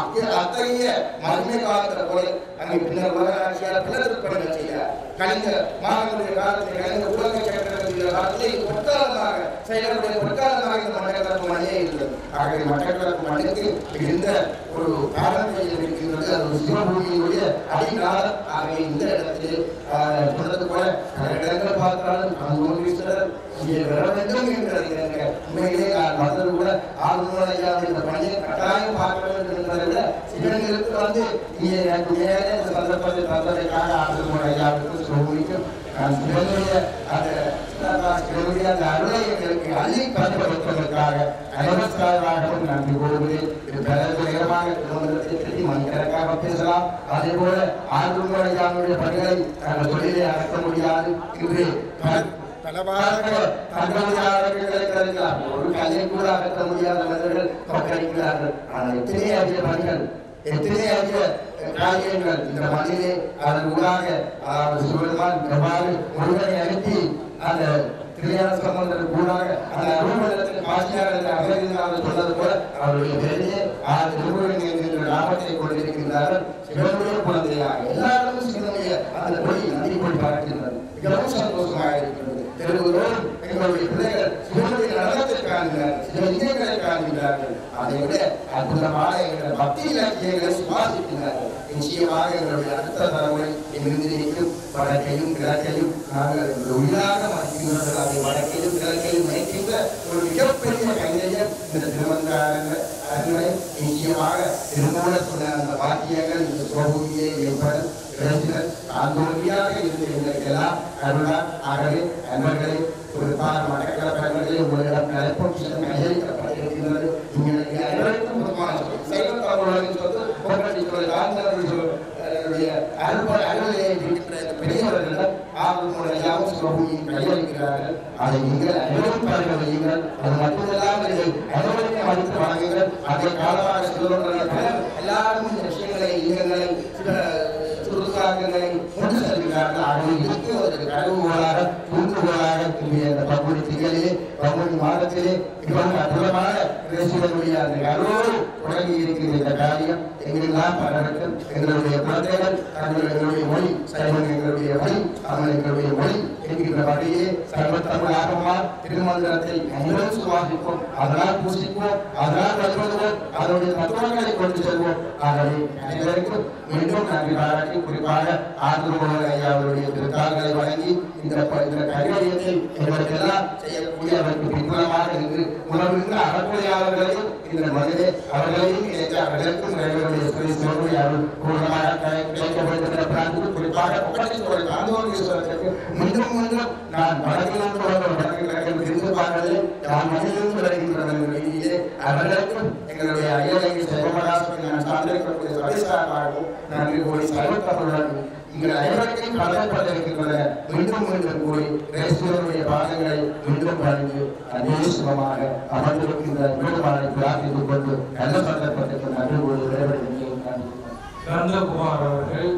அக்கு- அத்தகைய மகிமை காலத்துல போல அங்கே பின்னர் உலகராட்சியார் பிளத்திற்பனை செய்தார் கலைஞ மாணவருடைய காலத்தில் கலைஞ உலக சக்கரவர்த்திய காலத்தில் இது பொற்காலமாக செயலருடைய பொற்காலமாக இந்த மட்டக்களப்பு மண்ணிலே இருந்தது ஆகவே மட்டக்களப்பு மண்ணுக்கு இருந்த ஒரு பாரம்பரியம் இருக்கின்றது அது ஒரு சிவபூமியினுடைய அடிநாதம் ஆகவே இந்த இடத்தில் ஆஹ், சொன்னது போல பல இடங்கள் பார்த்தாலும் அன்பீஸ்வரர் இங்கே வர வேண்டும் என்கிறது எனக்கு உண்மையிலே நான் வந்தது கூட ஆளுநர் ஐயா இந்த பணியை கட்டாயம் பார்க்க வேண்டும் என்பதை விட சிவனுக்கு வந்து இங்கே எனக்கு மேலே இந்த சந்தர்ப்பத்தை தந்ததைக்காக ஆளுநர் ஐயாவுக்கு சிவபூமிக்கும் நான் சிவனுடைய அந்த சிவனுடைய அந்த அருளை எங்களுக்கு அள்ளி பரப்ப வைப்பதற்காக நமஸ்காரமாகவும் நன்றி கூறுகிறேன் இது பல நேரமாக திருமணத்தை பற்றி மணிக்கணக்காக பேசலாம் அதே போல ஆளுநர் ஐயாவுடைய பணிகளை நாங்கள் தொழிலை அடக்க முடியாது இன்று பல பலவாறாக தங்களுடைய கிடைக்கலாம் ஒரு கல்லை கூட அகற்ற முடியாத மனிதர்கள் பங்களிக்கிறார்கள் ஆனால் எத்தனை அதிக பணிகள் எத்தனை அதிக காரியங்கள் இந்த மண்ணிலே அதன் ஊடாக அதாவது சிவபெருமான் எவ்வாறு முருகனை அனுப்பி அந்த திருஞான சம்பந்தர் கூடாக அந்த அருள்மண்டலத்தில் பாசியார் என்ற அகரிந்தால் சொன்னது போல அவருடைய பெரிய ஆறு திருமுருகன் என்கின்ற நாமத்தை கொண்டிருக்கின்றார்கள் சிவனுடைய குழந்தையாக எல்லாருக்கும் சிவனுடைய அந்த கொடி நந்தி கொடி பார்க்கின்றது மிகவும் சந்தோஷமாக இருக்கிறது தெருவுகளோடு எங்களுடைய பிள்ளைகள் சிவனுடைய நடனத்தை காண்கிறார்கள் சிவலிங்கங்களை காண்கிறார்கள் அதை விட அற்புதமான எங்கள் பக்தி இலக்கியங்களை சுவாசிக்கிறார்கள் நிச்சயமாக எங்களுடைய அடுத்த தலைமுறை இங்கிருந்து நிற்கும் வடக்கையும் கிழக்கையும் நாங்கள் எங்களுடைய உயிராக மதிக்கின்றோம் அதை வடக்கையும் கிழக்கையும் நினைக்கின்ற ஒரு மிகப்பெரிய கைதையம் இந்த திருமந்தாரங்கள் அருமை நிச்சயமாக திருமூல சொன்ன அந்த வாக்கியங்கள் இந்த சோபூமியை என்பது இளைஞர்கள் ஆந்தோலியாக இருந்து எங்களுக்கெல்லாம் அருளார் ஆகவே அன்பர்களே குறிப்பாக மடக்கல பெண்களே உங்களிடம் கலைப்பும் சில கையளிக்கப்பட்டிருக்கின்றது உங்களுக்கு அனைவருக்கும் பொதுவான சொல். சைவ தமிழரின் சொத்து பொங்கல் சொல் ஆந்திரர்கள் சொல் என்னுடைய அருள் அருளிலே இருக்கின்ற இந்த பெரியவர்களிடம் ஆர்வமுடைய யாவும் சிவபூமியில் கையளிக்கிறார்கள் அதை நீங்கள் அனைவரும் பாருங்கள் வையுங்கள் அது மட்டுமில்லாமல் இதை அனைவருக்கும் அளித்து வழங்குங்கள் அதை காலமாக சிவபெருமான் எல்லாரும் இந்த விஷயங்களை இயங்களை சில சுருக்காக்கங்களை கொண்டு செல்கிறார்கள் ஆகவே இதுக்கு ஒரு கருவுகோளாக தூண்டுகோளாக இங்கே இந்த பங்குனி திங்களிலே பங்குனி மாதத்திலே மிகவும் அற்புதமான இயேசுவனுடைய அந்த கருவோடு தொடங்கி இருக்கிற இந்த காரியம் எங்கெல்லாம் பலருக்கும் எங்களுடைய குழந்தைகள் தங்கள் எங்களுடைய மொழி சைவன் எங்களுடைய மொழி தமிழ் எங்களுடைய மொழி என்கின்ற வகையே சர்வத்தமிழாகமா திருமந்திரத்தை அனைவரும் சுவாசிப்போம் அதனால் பூசிப்போம் அதனால் வழிபடுவோம் அதனுடைய தத்துவங்களை கொண்டு செல்வோம் ஆகவே அனைவருக்கும் மீண்டும் நன்றி பாராட்டி குறிப்பாக ஆந்திர ஐயா அவருடைய திருத்தாள்களை வழங்கி இந்த ப- இந்த கைவரியத்தை எங்களுக்கெல்லாம் செய்யக்கூடிய அவருக்கு பின்புலமாக இருந்து உணர்கின்ற அறக்குறையாளர்களையும் இந்த மனிதே அவர்களையும் இணைத்து அவர்களுக்கும் இறைவனுடைய ஸ்ரீ சிவனுடைய அருள் பூர்ணமாக கிடை- கிடைக்க வேண்டும் என்ற பிரார்த்தனை குறிப்பாக ஒப்படைத்து ஆந்தோலீஸ்வரத்திற்கு மீண்டும் மீண்டும் நான் வடக்கிலிருந்து வந்த வடக்கு கிழக்கில் இருந்து பார்க்கவில்லை நான் மண்ணிலிருந்து வருகின்ற வெளியிலே அவர்களுக்கும் எங்களுடைய அயலகை சிவமராசனை நான் சார்ந்திருக்கக்கூடிய சபை சார்பாகவும் நன்றி கூறி சர்வத்தவர்களுடன் உங்கள் அனைவருக்கும் கடமைப்பட்டிருக்கின்றன மீண்டும் மீண்டும் கூறி ரேசுவருடைய பாதங்களை மீண்டும் பணிந்து அதே சுகமாக அமர்ந்திருக்கின்ற மீண்டுமானை பிரார்த்தித்துக் கொண்டு நல்ல சந்தர்ப்பத்திற்கு நன்றி கூறி விடைபெறுகிறேன் நன்றி நந்தகுமார் அவர்கள்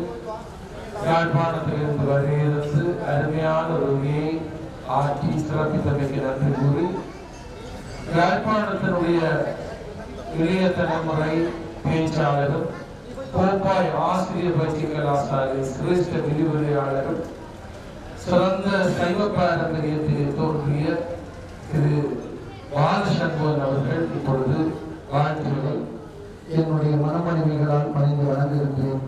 யாழ்ப்பாணத்திலிருந்து வருகிறது அருமையான ஒரு உரையை ஆற்றி சிறப்பித்தமைக்கு நன்றி கூறி யாழ்ப்பாணத்தினுடைய இளைய தலைமுறை பேச்சாளரும் கோப்பாய் ஆசிரியர் பயிற்சி கலாசாலை சிரேஷ்ட விரிவுரையாளரும் சிறந்த சைவ பாரம்பரியத்தில் தோன்றிய திரு பாலசண்முகன் அவர்கள் இப்பொழுது வாழ்த்துகள் என்னுடைய மனமணிமைகளால் பணிந்து வணங்குகின்றேன்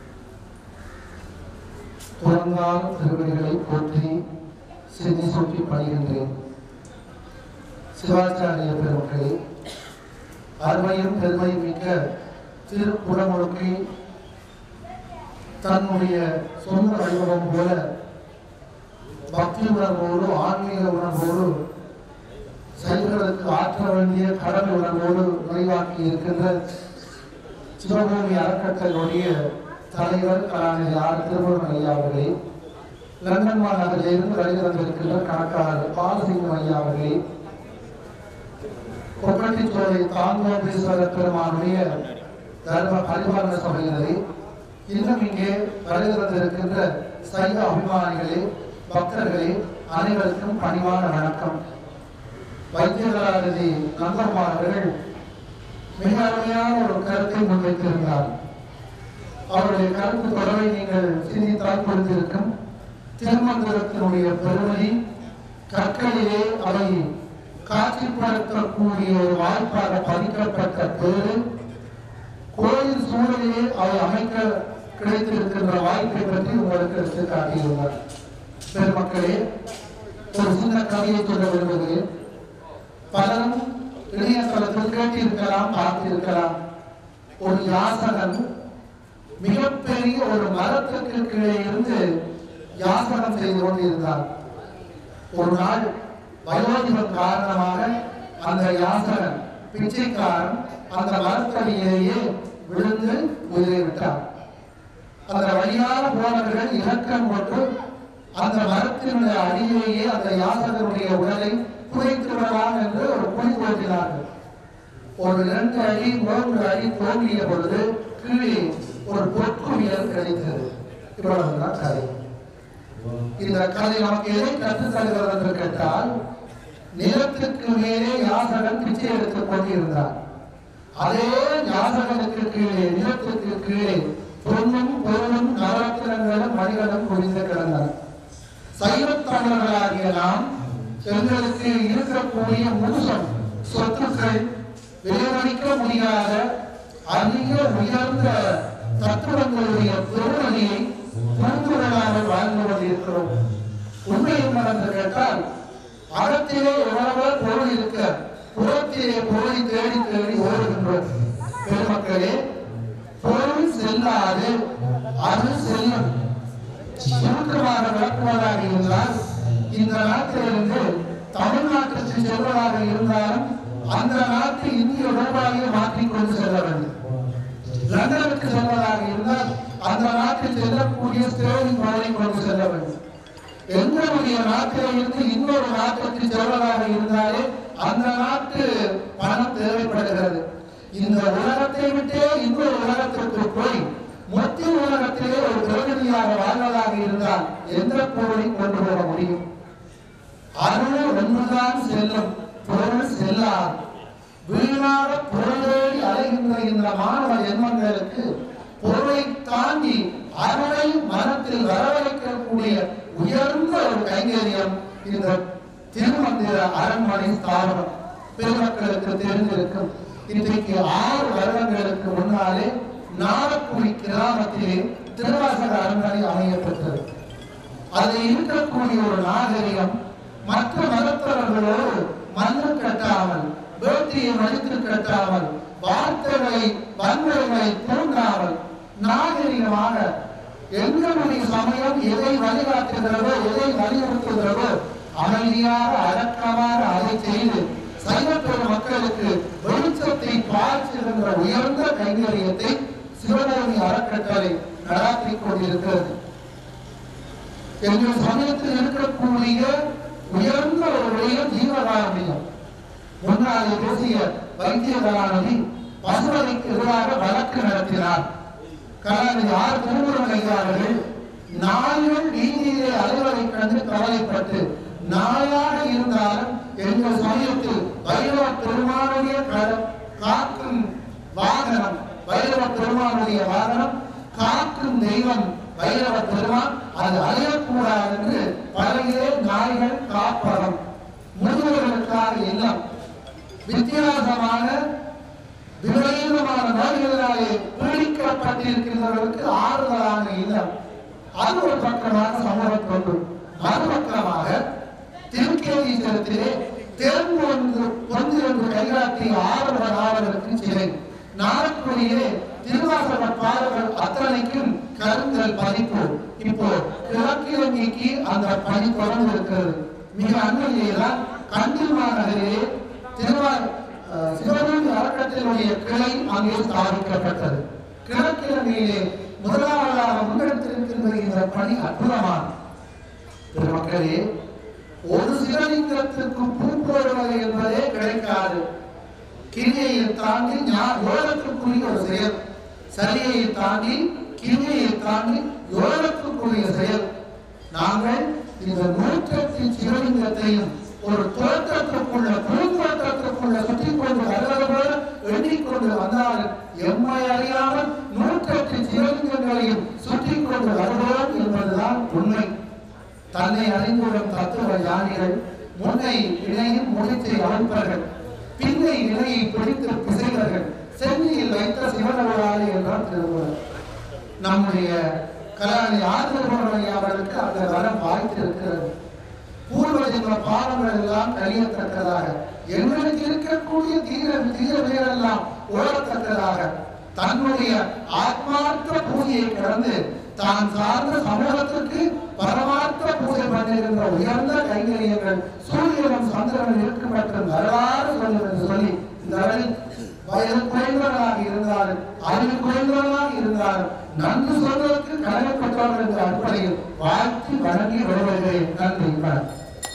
துறந்தால் திருவடிகளை போற்றி செஞ்சு சுற்றி பணிகின்றேன் சிவாச்சாரிய பெருமக்களே அருமையும் பெருமையும் மிக்க திருக்குடமுழுக்கை தன்னுடைய சொந்த வைபவம் போல பக்தி உணர்வோடு ஆன்மீக உணர்வோடு சைவர்களுக்கு ஆற்ற வேண்டிய கடமை உணர்வோடு நிறைவாக்கி இருக்கின்ற சிவபூமி அறக்கட்டளுடைய தலைவர் கலாநிதி ஆர் திருமுருகன் ஐயா அவர்களே லண்டன் மாநகரிலிருந்து வருகை தந்திருக்கின்ற கணக்காளர் பாலசிங்கம் ஐயா அவர்களே கொப்பட்டிச்சோலை தாந்தோபீஸ்வரர் பெருமானுடைய தர்ம பரிபாலன சபையினரே இன்னும் இங்கே வருகை தந்திருக்கின்ற சைவ அபிமானிகளே பக்தர்களே அனைவருக்கும் பணிவான வணக்கம் வைத்தியகலாநிதி நந்தகுமார் அவர்கள் மிக அருமையான ஒரு கருத்தை முன்வைத்திருந்தார் அவருடைய கருத்து தொடரை நீங்கள் சிந்தித்தால் புரிந்திருக்கும் திருமந்திரத்தினுடைய பெருமதி கற்களிலே அவை காட்சிப்படுத்தக்கூடிய ஒரு வாய்ப்பாக பதிக்கப்பட்ட பேரு கோயில் சூழலிலே அவை அமைக்க கிடைத்திருக்கின்ற வாய்ப்பை பற்றி உங்களுக்கு எடுத்து காட்டியுள்ளார் பெருமக்களே ஒரு சின்ன கதையை சொல்ல விரும்புகிறேன் பலரும் இணையதளத்தில் கேட்டிருக்கலாம் பார்த்திருக்கலாம் ஒரு யாசகன் மிகப்பெரிய ஒரு மரத்திற்கு கீழே இருந்து யாசகம் செய்து கொண்டிருந்தார் ஒரு நாள் வயோதிபம் காரணமாக அந்த யாசகன் பிச்சைக்காரன் அந்த மரத்தடியிலேயே விழுந்து உயிரை விட்டார் அந்த வழியாக போனவர்கள் இலக்கம் கொண்டு அந்த மரத்தினுடைய அடியிலேயே அந்த யாசகனுடைய உடலை புதைத்து விடலாம் என்று ஒரு குழி தோன்றினார்கள் ஒரு இரண்டு அடி மூன்று அடி தோன்றிய பொழுது கீழே ஒரு பொற்குவியல் கிடைத்தது இவ்வளவுதான் கதை இந்த கதை நமக்கு எதை கற்றுத் தருகிறது என்று கேட்டால் நிலத்துக்கு மேலே யாசகன் பிச்சை எடுத்துக் கொண்டிருந்தார் அதே யாசகனுக்கு கீழே நிலத்துக்கு கீழே பொன்னும் பொருளும் நவரத்தினங்களும் மணிகளும் குவிந்து கிடந்தன சைவத்தமிழர்களாகிய நாம் எங்களுக்கு இருக்கக்கூடிய முழுசம் சொத்துக்கள் விலைமதிக்க முடியாத அதிக உயர்ந்த தத்துவங்களுடைய பெருமதியை புரிந்துகொள்ளாமல் வாழ்ந்து கொண்டிருக்கிறோம் உண்மை என்னவென்று கேட்டால் அகத்திலே எவ்வளவோ பொருள் இருக்க புறத்திலே பொருளை தேடி தேடி ஓடுகின்றோம் பெருமக்களே பொருள் செல்லாது அது செல்லும் சுருக்கமாக விளக்குவதாக இருந்தால் இந்த நாட்டிலிருந்து தமிழ்நாட்டிற்கு செல்வதாக இருந்தாலும் அந்த நாட்டு இந்திய ரூபாயை மாற்றிக்கொண்டு செல்ல வேண்டும் லண்டனுக்கு செல்வதாக இருந்தால் அந்த நாட்டில் செல்லக்கூடிய ஸ்டேரிங் பவரை கொண்டு செல்ல வேண்டும் எங்களுடைய நாட்டில் இருந்து இன்னொரு நாட்டுக்கு செல்வதாக இருந்தாலே அந்த நாட்டு பணம் தேவைப்படுகிறது இந்த உலகத்தை விட்டே இன்னொரு உலகத்திற்கு போய் மொத்த உலகத்திலே ஒரு பிரதிநிதியாக வாழ்வதாக இருந்தால் எந்த பொருளை கொண்டு போக முடியும் அருள் ஒன்றுதான் செல்லும் பொருள் செல்லாது வீணாக பொருளேறி அலைகின்ற இந்த மாணவ ஜென்மங்களுக்கு பொருளை தாண்டி அருளை மனத்தில் வரவழைக்கக்கூடிய உயர்ந்த ஒரு கைங்கரியம் இந்த திருமந்திர அரண்மனை ஸ்தாபனம் பெருமக்களுக்கு தெரிந்திருக்கும் இன்றைக்கு ஆறு வருடங்களுக்கு முன்னாலே நாரக்குடி கிராமத்திலே திருவாசக அரண்மனை அமையப்பட்டது அதில் இருக்கக்கூடிய ஒரு நாகரிகம் மற்ற மதத்தவர்களோடு மண்ணு கட்டாமல் வேட்டியை மடித்து கட்டாமல் வார்த்தைகளை வன்முறைகளை தூண்டாமல் நாகரிகமாக எங்களுடைய சமயம் எதை வழிகாட்டுகிறதோ எதை வலியுறுத்துகிறதோ அமைதியாக அடக்கமாக அதை செய்து சைவப்பெரு மக்களுக்கு வெளிச்சத்தை பாய்ச்சுகின்ற உயர்ந்த கைங்கரியத்தை சிவகோணி அறக்கட்டளை நடாத்திக் கொண்டிருக்கிறது எங்கள் சமயத்தில் இருக்கக்கூடிய உயர்ந்த ஒரு விடயம் ஜீவகாரணியம் முன்னாலே பேசிய வைத்திய கலாநிதி பசுவதைக்கு எதிராக வழக்கு நடத்தினார் கலாநிதி ஆர் திருமுருகன் ஐயா அவர்கள் நாய்கள் வீதியிலே அலுவலை கண்டு கவலைப்பட்டு நாயாக இருந்தாலும் எங்கள் சமயத்தில் வைரவ பெருமானுடைய க- காக்கும் வாகனம் வைரவ பெருமானுடைய வாகனம் காக்கும் தெய்வம் வைரவ பெருமான் அது அழியக்கூடாது என்று பழைய நாய்கள் காப்பகம் முதியவர்களுக்காக இல்லம் வித்தியாசமான விபரீதமான நோய்களினாலே பீடிக்கப்பட்டிருக்கிறவர்களுக்கு ஆறுதலான இல்லம் அது ஒரு பக்கமாக சமூகம் கொண்டு மறுபக்கமாக திருக்கேதீஸ்வரத்திலே தேர்ந்து ஒன்று ஒன்று என்று கைகாட்டி ஆறுவர் ஆவதற்கு சிலை நாரக்குடியிலே திருவாசக பாடல்கள் அத்தனைக்கும் கருங்கல் பதிப்பு இப்போ கிழக்கிழமைக்கு அந்த பணி தொடர்ந்து இருக்கிறது மிக அண்மையிலேதான் கண்டில் மாநகரிலே திருவா அஹ், சிவகங்கை அறக்கட்டளையுடைய கிளை அங்கே ஸ்தாபிக்கப்பட்டது கிழக்கிழமையிலே முதலாவதாக முன்னெடுத்திருக்கின்ற இந்த பணி அற்புதமானது பெருமக்களே ஒரு சிவலிங்கத்திற்கு பூ போடுவது என்பதே கிடைக்காது கிரியை தாண்டி ஞா- யோகத்துக்குரிய ஒரு செயல் சரியை தாண்டி கிரியை தாண்டி யோகத்துக்குரிய செயல் நாங்கள் இந்த நூற்றத்தி சிவலிங்கத்தையும் ஒரு தோற்றத்துக்குள்ள பூந்தோற்றத்துக்குள்ள சுற்றி கொண்டு வருவது போல எண்ணிக்கொண்டு எம்மை அறியாமல் நூற்றெட்டு சிவலிங்கங்களையும் சுற்றி கொண்டு வருகிறோம் என்பதுதான் உண்மை தன்னை அறிந்துவிடும் தத்துவ ஞானிகள் முன்னை இணையும் முடிச்சை அமைப்பர்கள் பின்னை இணையை பிடித்து பிசைவர்கள் சென்னையில் வைத்த சிவனவராளி என்றார் திருமூலர் நம்முடைய கலாநிதி ஆதிரமணி அவர்களுக்கு அந்த வரம் வாய்த்திருக்கிறது பூர்வ ஜென்ம பாவங்கள் எல்லாம் கழியத்தக்கதாக எங்களுக்கு இருக்கக்கூடிய தீர தீர வேரெல்லாம் ஓடத்தக்கதாக தன்னுடைய ஆத்மார்த்த பூஜையை கடந்து தான் சார்ந்த சமூகத்திற்கு பரமார்த்த பூஜை பண்ணுகின்ற உயர்ந்த கைங்கரியங்கள் சூரியனும் சந்திரனும் இருக்கும் மற்றும் வரலாறு சொல்லும் என்று சொல்லி இந்த அளவில் வயது குறைந்தவர்களாக இருந்தாலும் அறிவு குறைந்தவர்களாக இருந்தாலும் நன்கு சொல்வதற்கு கடமைப்பட்டவர்கள் என்ற அடிப்படையில் வாழ்த்தி வழங்கி வருவதையும் நன்றி வணக்கம்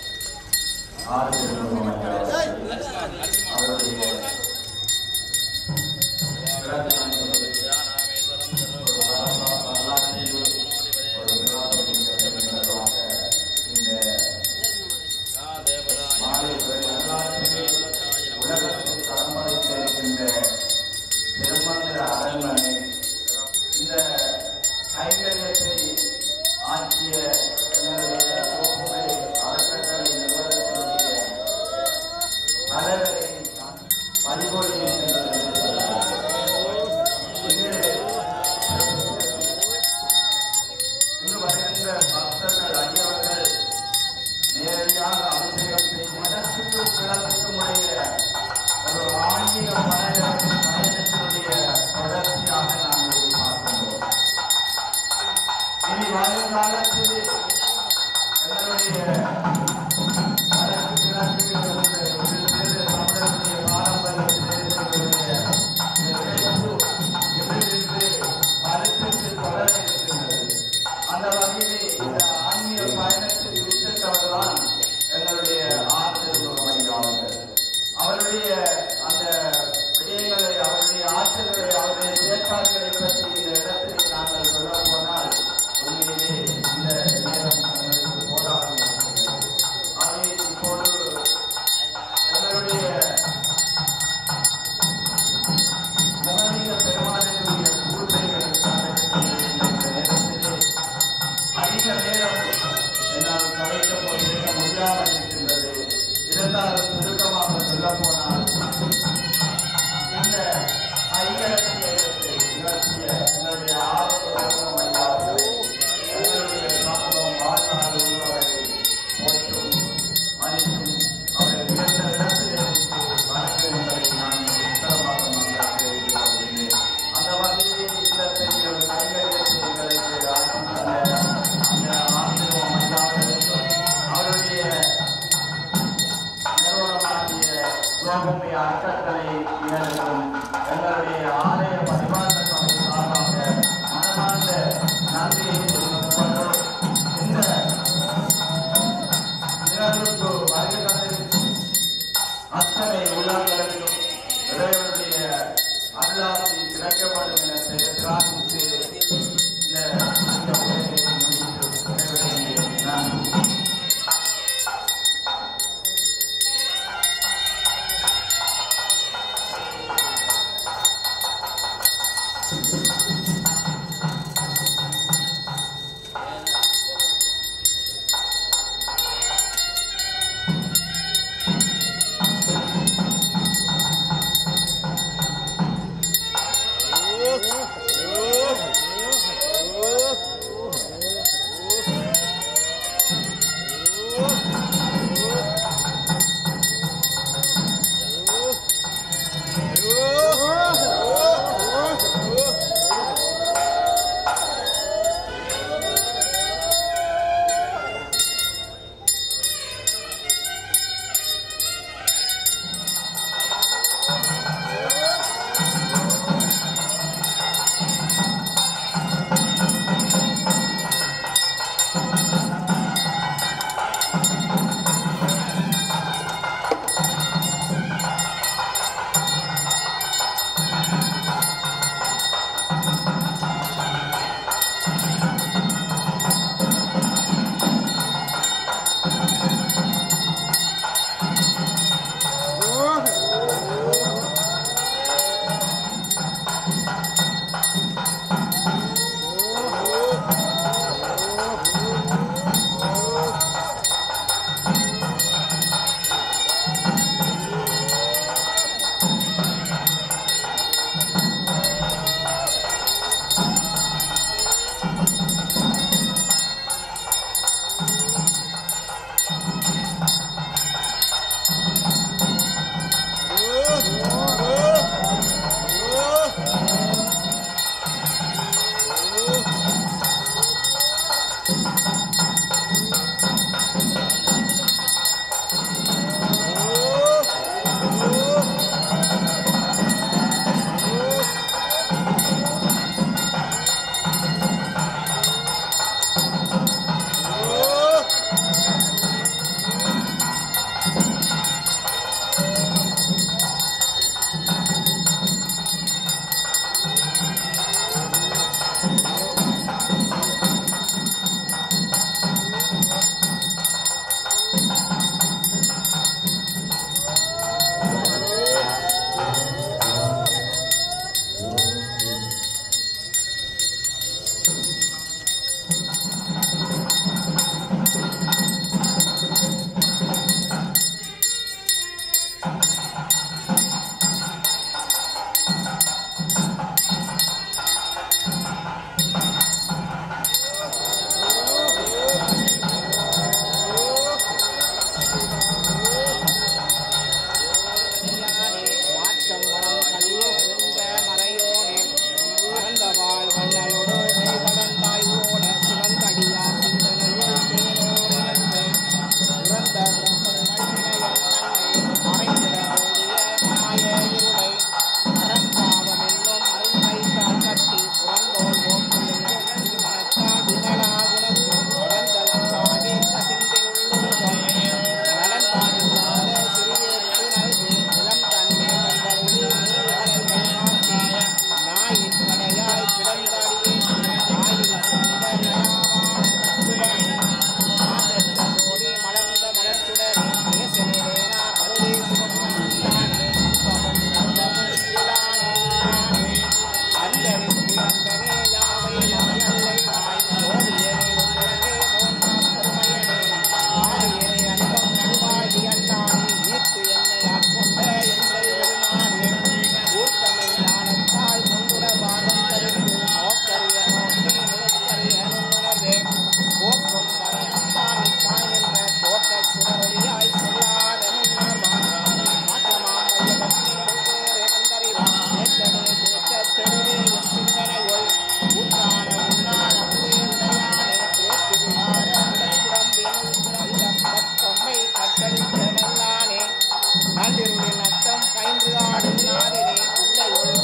திருமந்திர அரண்மனை இந்த கைங்கரியத்தை ஆற்றிய என்னுடைய கோப்புரை அறக்கட்டளை நிறுவனத்தினுடைய தலைவரை இங்கு வருகின்ற பக்தர்கள் ஐயவர்கள் நேரடியாக அபிஷேகம் செய்து மனசுக்கு கிளம்புடைய ஒரு ஆன்மீக பயண பயணத்தினுடைய தொடர்ச்சியாக நாம் இதை பார்க்கின்றோம் இனி வருங்காலத்தில் எங்களுடைய வடக்கு கிழக்கு தமிழர்களுடைய பாரம்பரிய மருத்துவத்தை தொடர இருக்கின்றது அந்த வகையிலே இந்த ஆன்மீக பயணத்தில் வித்திட்டவர்தான் எங்களுடைய ஆசிரியர் அவர்கள் அவருடைய அந்த விடயங்களை அவருடைய ஆற்றல்களை அவருடைய செயற்பாடுகளை பற்றி இந்த இடத்தில் நாங்கள் சொல்ல போனால் உண்மையிலே இந்த நேரம் எங்களுக்கு போதாது ஆகவே இப்பொழுது எங்களுடைய முகமீக பெருமானுடைய பூஜைகள் இந்த நேரத்திலே அதிக நேரம் என்னால் கலைக்க போயிருக்க முடியாமல் இருக்கின்றது இருந்தாலும் சுருக்கமாக சொல்ல போனால் இந்த கைகரத்தியத்தை நிகழ்த்திய என்னுடைய ஆரோக்கியம் ஐயாவுக்கு எங்களுடைய சமூகம் வாழ்நாள் உள்ளவரை போற்றும் மதிக்கும் அவரை உயர்ந்த இடத்தில் வைத்து வணக்கங்களை நான் உத்தரவாக மக்கள் தெரிவித்துக் கொள்கிறேன் அந்த வகையில் இந்த பெரிய ஒரு கைகரியத்தை எங்களுக்கு ஆட்சி தந்த அந்த ஆசிரியம் ஐயாவுக்கும் அவருடைய நிறுவனமாகிய சிவபூமி அறக்கட்டளை இனருக்கும் எங்களுடைய ஆலய பரிமாற்ற சபை சார்பாக மனமார்ந்த நன்றியை தெரிவித்துக் கொண்டு இந்த நிகழ்வுக்கு வருகை தந்திருக்கும் அத்தனை உள்ளங்களுக்கும் இறைவனுடைய அருளாசி கிடைக்கப்படும் என பிரார்த்தித்து இந்த இந்த உரையை முடித்து விடைபெறுகிறேன். நன்றி Thank நள்ளிருளில் நட்டம் பயின்று ஆடும் நாதனே உள்ளையொள்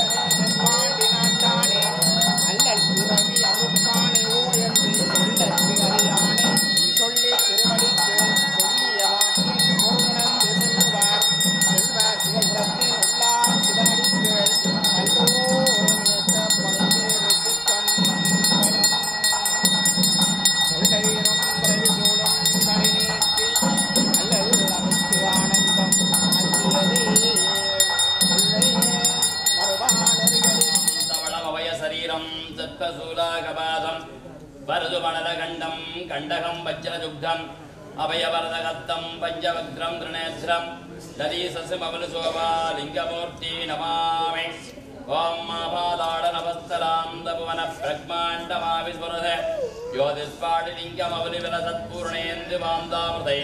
பாண்டி நாட்டானே அல்லல் பிறவி அருட்பானே ஓ என்று சொல்லற்கு அறியானே நீ சொல்லி திருவடிக்கு சொல்லிய வாக்கின் பொருணர்ந்து செல்வார் செல்வார் சிவபுரத்தின் உள்ளார் சிவனடிக்கீழ் கல்லோரும் ஏற்ற பல்வேறு கண்களும் சொல்லையிரும் பிறவி சூழும் தலை நீக்கி அல்லல் அமுத்து ஆனந்தம் அந்தியதே இல்லையே மறுபாடறியடி தவளமவய சரீரம் தத்வசூலாகபாதம் வரதுமணலகண்டம் கண்டகம் வஜ்ரதுக்தம் அபயவரதகத்தம் பஞ்சவக்ரம் திருநேத்திரம் ததீசசுமவலுசோபா லிங்கமூர்த்தி நமாமி ஓம் மாபாதாட நவஸ்தலாம் தபுவன பிரக்மாண்டமாவிஸ்வரத யோதிஸ்பாடிலிங்கமவலிவிலசத்பூர்ணேந்து வாந்தாமிருதை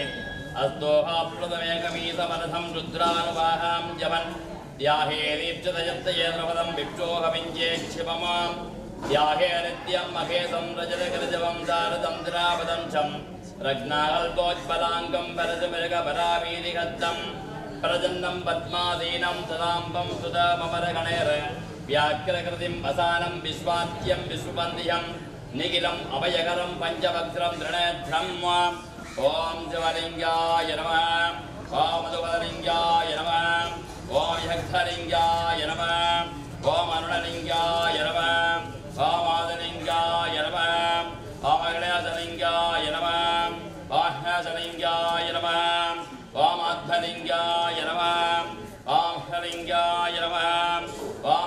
அஸ்தோகாப்ளுதமேகமீசமனசம் ருத்ரானுவாகாம் ஜவன் ध्याहे दीप्तदयत्तयेन्द्रपदं विक्षोहविञ्चेक्षिपमां ध्याहे नित्यं महेशं रजतकृजवं दारतन्त्रापदं चं रग्नाकल्पोज्बलाङ्गं परजमृगपरावीदिगद्धं प्रजन्नं पद्मादीनं तदाम्बं सुधाममरगणैर् व्याघ्रकृतिम् असानं विश्वाद्यं विश्वबन्धियं निखिलम् अभयकरं पञ्चवक्त्रं दृणेध्रम् ॐ शिवलिङ्गाय नमः ॐ मधुपदलिङ्गाय नमः ॐ यक्षलिङ्गाय नमः ॐ अरुणलिङ्गाय नमः ॐ आदलिङ्गाय नमः ॐ अगणेशलिङ्गाय नमः ॐ ह्यसलिङ्गाय नमः ॐ अध्वलिङ्गाय नमः ॐ ह्यलिङ्गाय नमः ॐ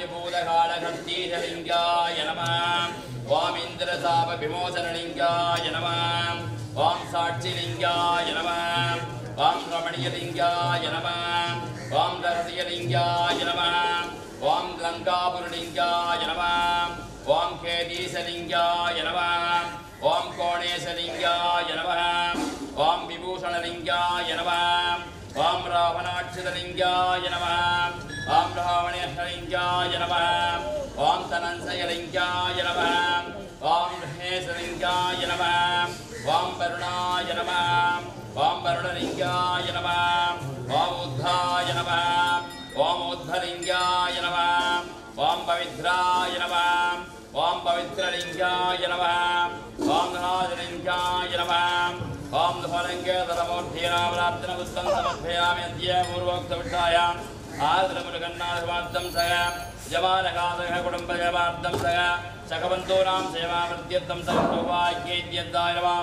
वायुभूतकालकर्तीशलिङ्गाय नमः ॐ इन्द्रसापविमोचनलिङ्गाय नमः ॐ साक्षिलिङ्गाय नमः ॐ रमणीयलिङ्गाय नमः ॐ दर्शयलिङ्गाय नमः ॐ लङ्कापुरलिङ्गाय नमः ॐ केदीशलिङ्गाय नमः ॐ कोणेशलिङ्गाय नमः ॐ विभूषणलिङ्गाय नमः ॐ रावणाक्षितलिङ्गाय नमः ॐ रावणेशलिङ्गाय नमः ॐ तनञ्जयलिङ्गाय नमः ॐ महेशलिङ्गाय नमः ॐ वरुणाय नमः ॐ वरुणलिङ्गाय नमः ॐ उद्धाय नमः ॐ उद्धलिङ्गाय नमः ॐ पवित्राय नमः ॐ पवित्रलिङ्गाय नमः ॐ राजलिङ्गाय नमः ॐ धोलिङ्गेतरमूर्तीनामरार्चनबुद्धं समर्पयामि अद्य पूर्वोक्तविषयाम् आदरमुलकन्नाथवार्तं सह जमानकादः कुटुम्बजमार्तं सह सखबन्धूनां सेवामृत्यर्थं सर्ववाक्येद्यद्दाय नमः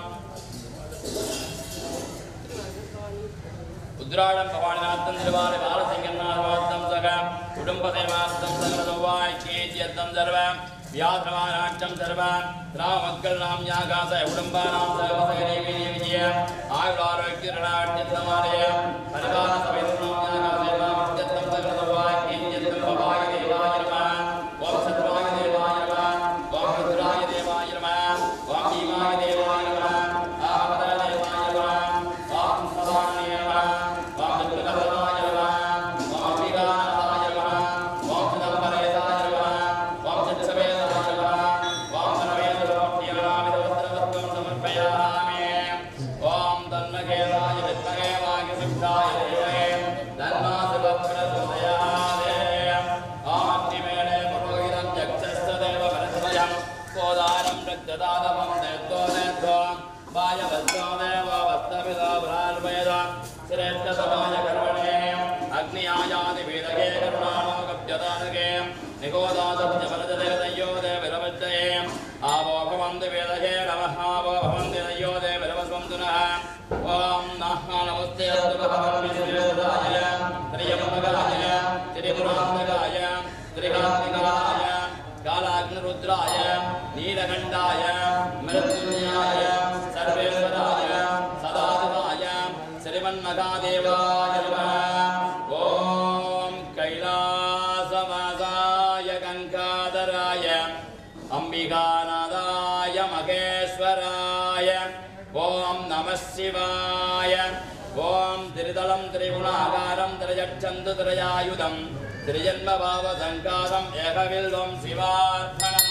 ഉദ്രാടം ഭവാനിനാഥം തിരുവാല ബാലസിംഗനാഥവാദം സക കുടുംബദേവാർത്ഥം സകലതൗവായ്ക്കേദ്യത്തം സർവ வியாசமானாட்சம் சர்வம் திராம மக்கள் நாம் யாகாச குடும்பானாம் சர்வசகரே விஜய விஜய ஆயுள் ஆரோக்கிய ரணாட்சித்தமாலய பரிவார சபைதம் யாகாச நாமஸ்தம் சகலதவாய் கீஞ்சத்தம் பவாய தேவாய நம ஓம் சத்வாய தேவாய நம ஓம் ருத்ராய தேவாய நம ஓம் பீமாய தேவாய நம ஆபத தேவாய நம ஓம் சதாய நம ஓம் துர்கதவாய நம ஓம் விகானதாய நம ஓம் சிதம்பரேதாய நம ஓம் சித்சவேதாய நம ஓம் சர்வேந்திரோக்தியநாமிதவஸ்திரவஸ்தும் சமர்ப்பயாமி ஓம் தன்மகேதாய வித்மகே வாகிசித்தாய தேவகே தன்மா சிவப்பிரசோதயாதே ஆமக்னிமேலே புரோகிதம் யக்ஷஸ்ததேவ பரஸ்வயம் கோதாரம் ரக்ததாதமம் நேத்தோ நேத்வா வாயவஸ்தோ தேவோ வஸ்தபிதோ புரார்வேதம் சிரேஷ்டதமாய கர்மணே அக்னியாயாதி வேதகே கருணாலோகப்யதானகே நிகோதாதப்ய பரததேவதையோ தேவிரவச்சயே ஆவோ பவந்து வேதகே நமः ஆவோ பவந்து தயோ தேவிரவஸ்வந்து நः ஓம் நः நமஸ்தே அஸ்து பகவன் விஸ்வேதாய திரியம்பகாய திரிபுராந்தகாய திரிகாத்மிகாய காலாக்னிருத்ராய நீலகண்டாய மிருத்யுஞ்யாய சர்வேஸ்வராய சதாசிவாய ஸ்ரீமன்மகாதேவாய நமः ஓம் கைலாசவாசாய கங்காதராய அம்பிகாநாதாய மகேஸ்வராய ஓம் நம சிவாய ஓம் திரிதலம் திரிகுணாகாரம் திரயச்சந்து திரயாயுதம் திரியன்மபாவசங்காரம் ஏகவில்வம் சிவார்ப்பணம்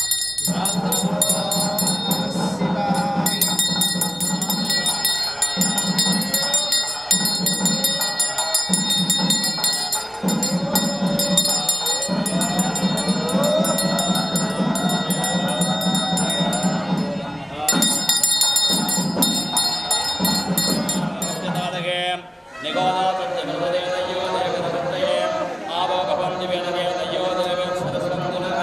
நிகோதாசத்யமதேதையோ தேவதபத்தயே ஆவோகபந்தி வேதகேதையோ தேவஸ்வரஸ்வந்துனः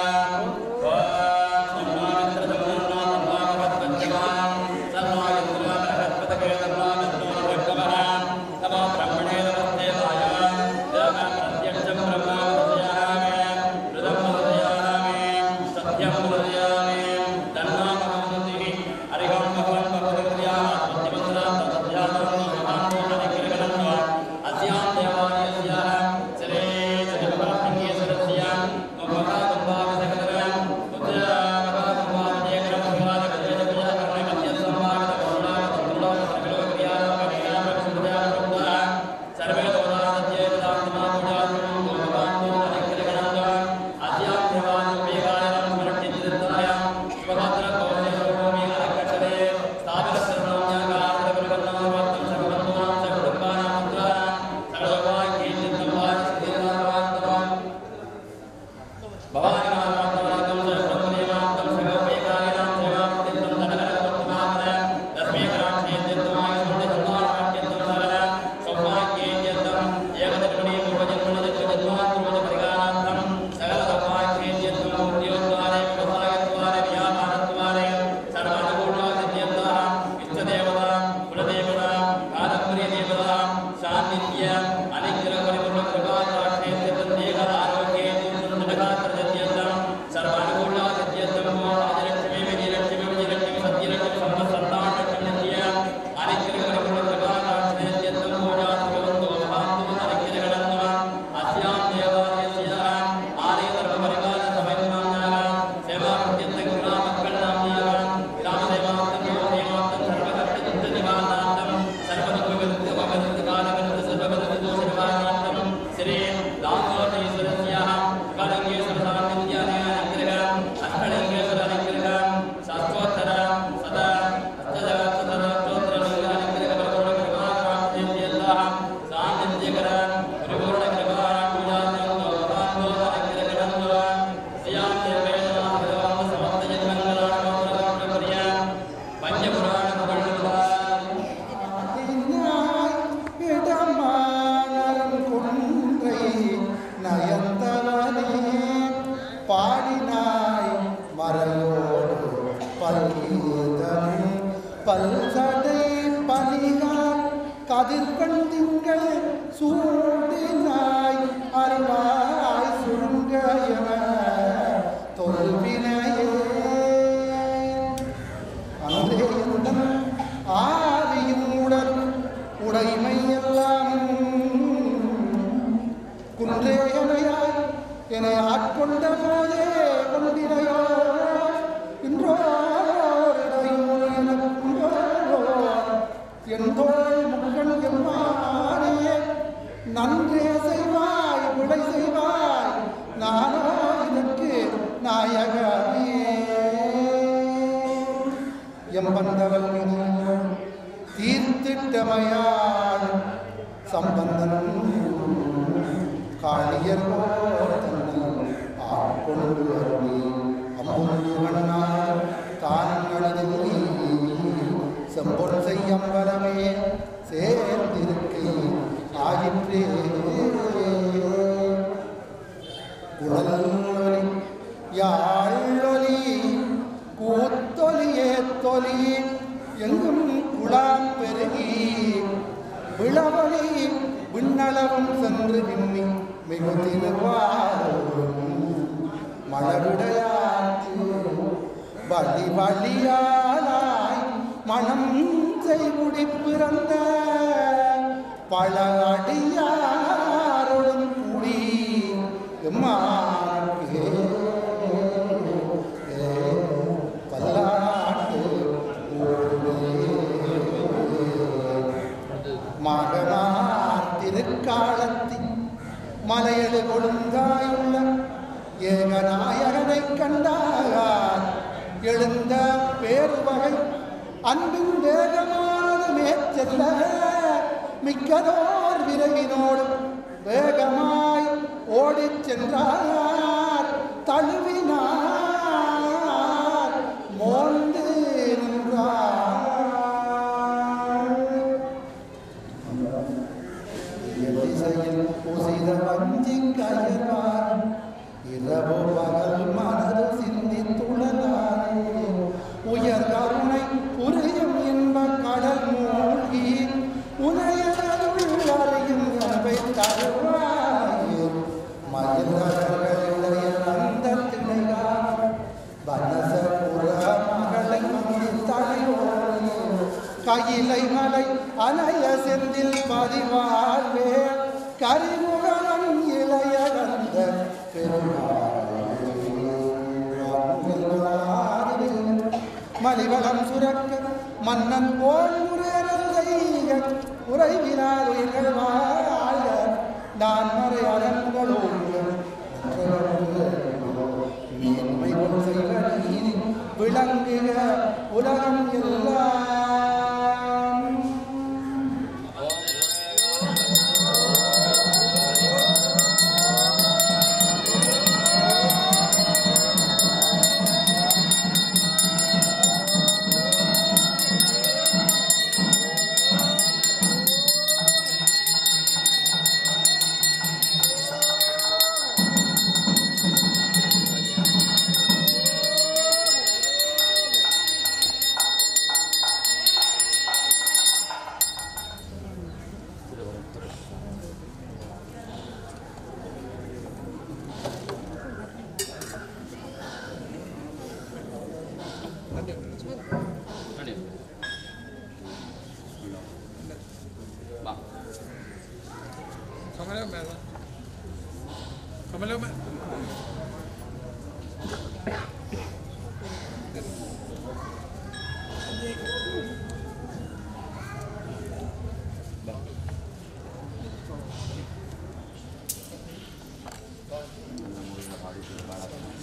நயந்தவனே பாடினாய் மறையோடு பல்கீதமே பல்சடை பணிகால் கதிர்கண் திங்கள் சூடினாய் அருளாய் சுருங்க என தொல்வினை என்னை ஆட்கொண்ட போதே கொண்டினையோ இன்றோரிடையும் எனக்குண்டோ என் தோள் முக்கண் எம்மானே நன்றே செய்வாய் விடை செய்வாய் நானோ இதற்கு நாயகமே எம்பந்தவன் தீர்த்திட்டமையாள் சம்பந்தன் காளியர் தன்னை ஆட்கொண்டு அருளி அம்புண்டு மன்னார் தான் அழுதி செம்பொன் செய்யம்பலமே சேர்ந்திருக்கை ஆயிற்றே குழலொலி யாழொலி கூத்தொலியே தொலி எங்கும் குழாம் பெருகி விளவொலி விண்ணளவும் சென்று விண்ணி மிகுதிருவாரும் மலருடையாத்து வழி வழியாலாய் மனம் செய்குடி பிறந்த பல அடியாருடன் கூடி எம்மானுக்கே பல்லாண்டு மகனார் திருக்காலத்தில் மலையது கொழுந்தாயுள்ள ஏகநாயகனை கண்டார் எழுந்த பேருவகை அன்பின் வேகமானது மேற்செல்ல மிக்கதோர் விரைவினோடு வேகமாய் ஓடிச் சென்றார் தழுவினார் மோந்து நின்றார் எதிசையில் பூசித வஞ்சி கயர்வார் இரவு பகல் மனது சிந்தித்துளதாரே உயர் கருணை புரியும் இன்ப கடல் மூழ்கி உனையருள் அறியும் அன்பை தருவாயே மயிலர்களுடைய அந்த திணையார் வனசபுர மகளை தலைவோனே கையிலை மலை அலைய செந்தில் பதிவாழ்வே கரிமுகன் இளைய கந்த மலிவளம் சுரக்க மன்னன் போல் முறைய உறைவினார் உயிர்கள் வாழ நான் மறை அறங்களோடு மேன்மை செய்வ நீதி விளங்குக உலகம் எல்லாம் Thank you.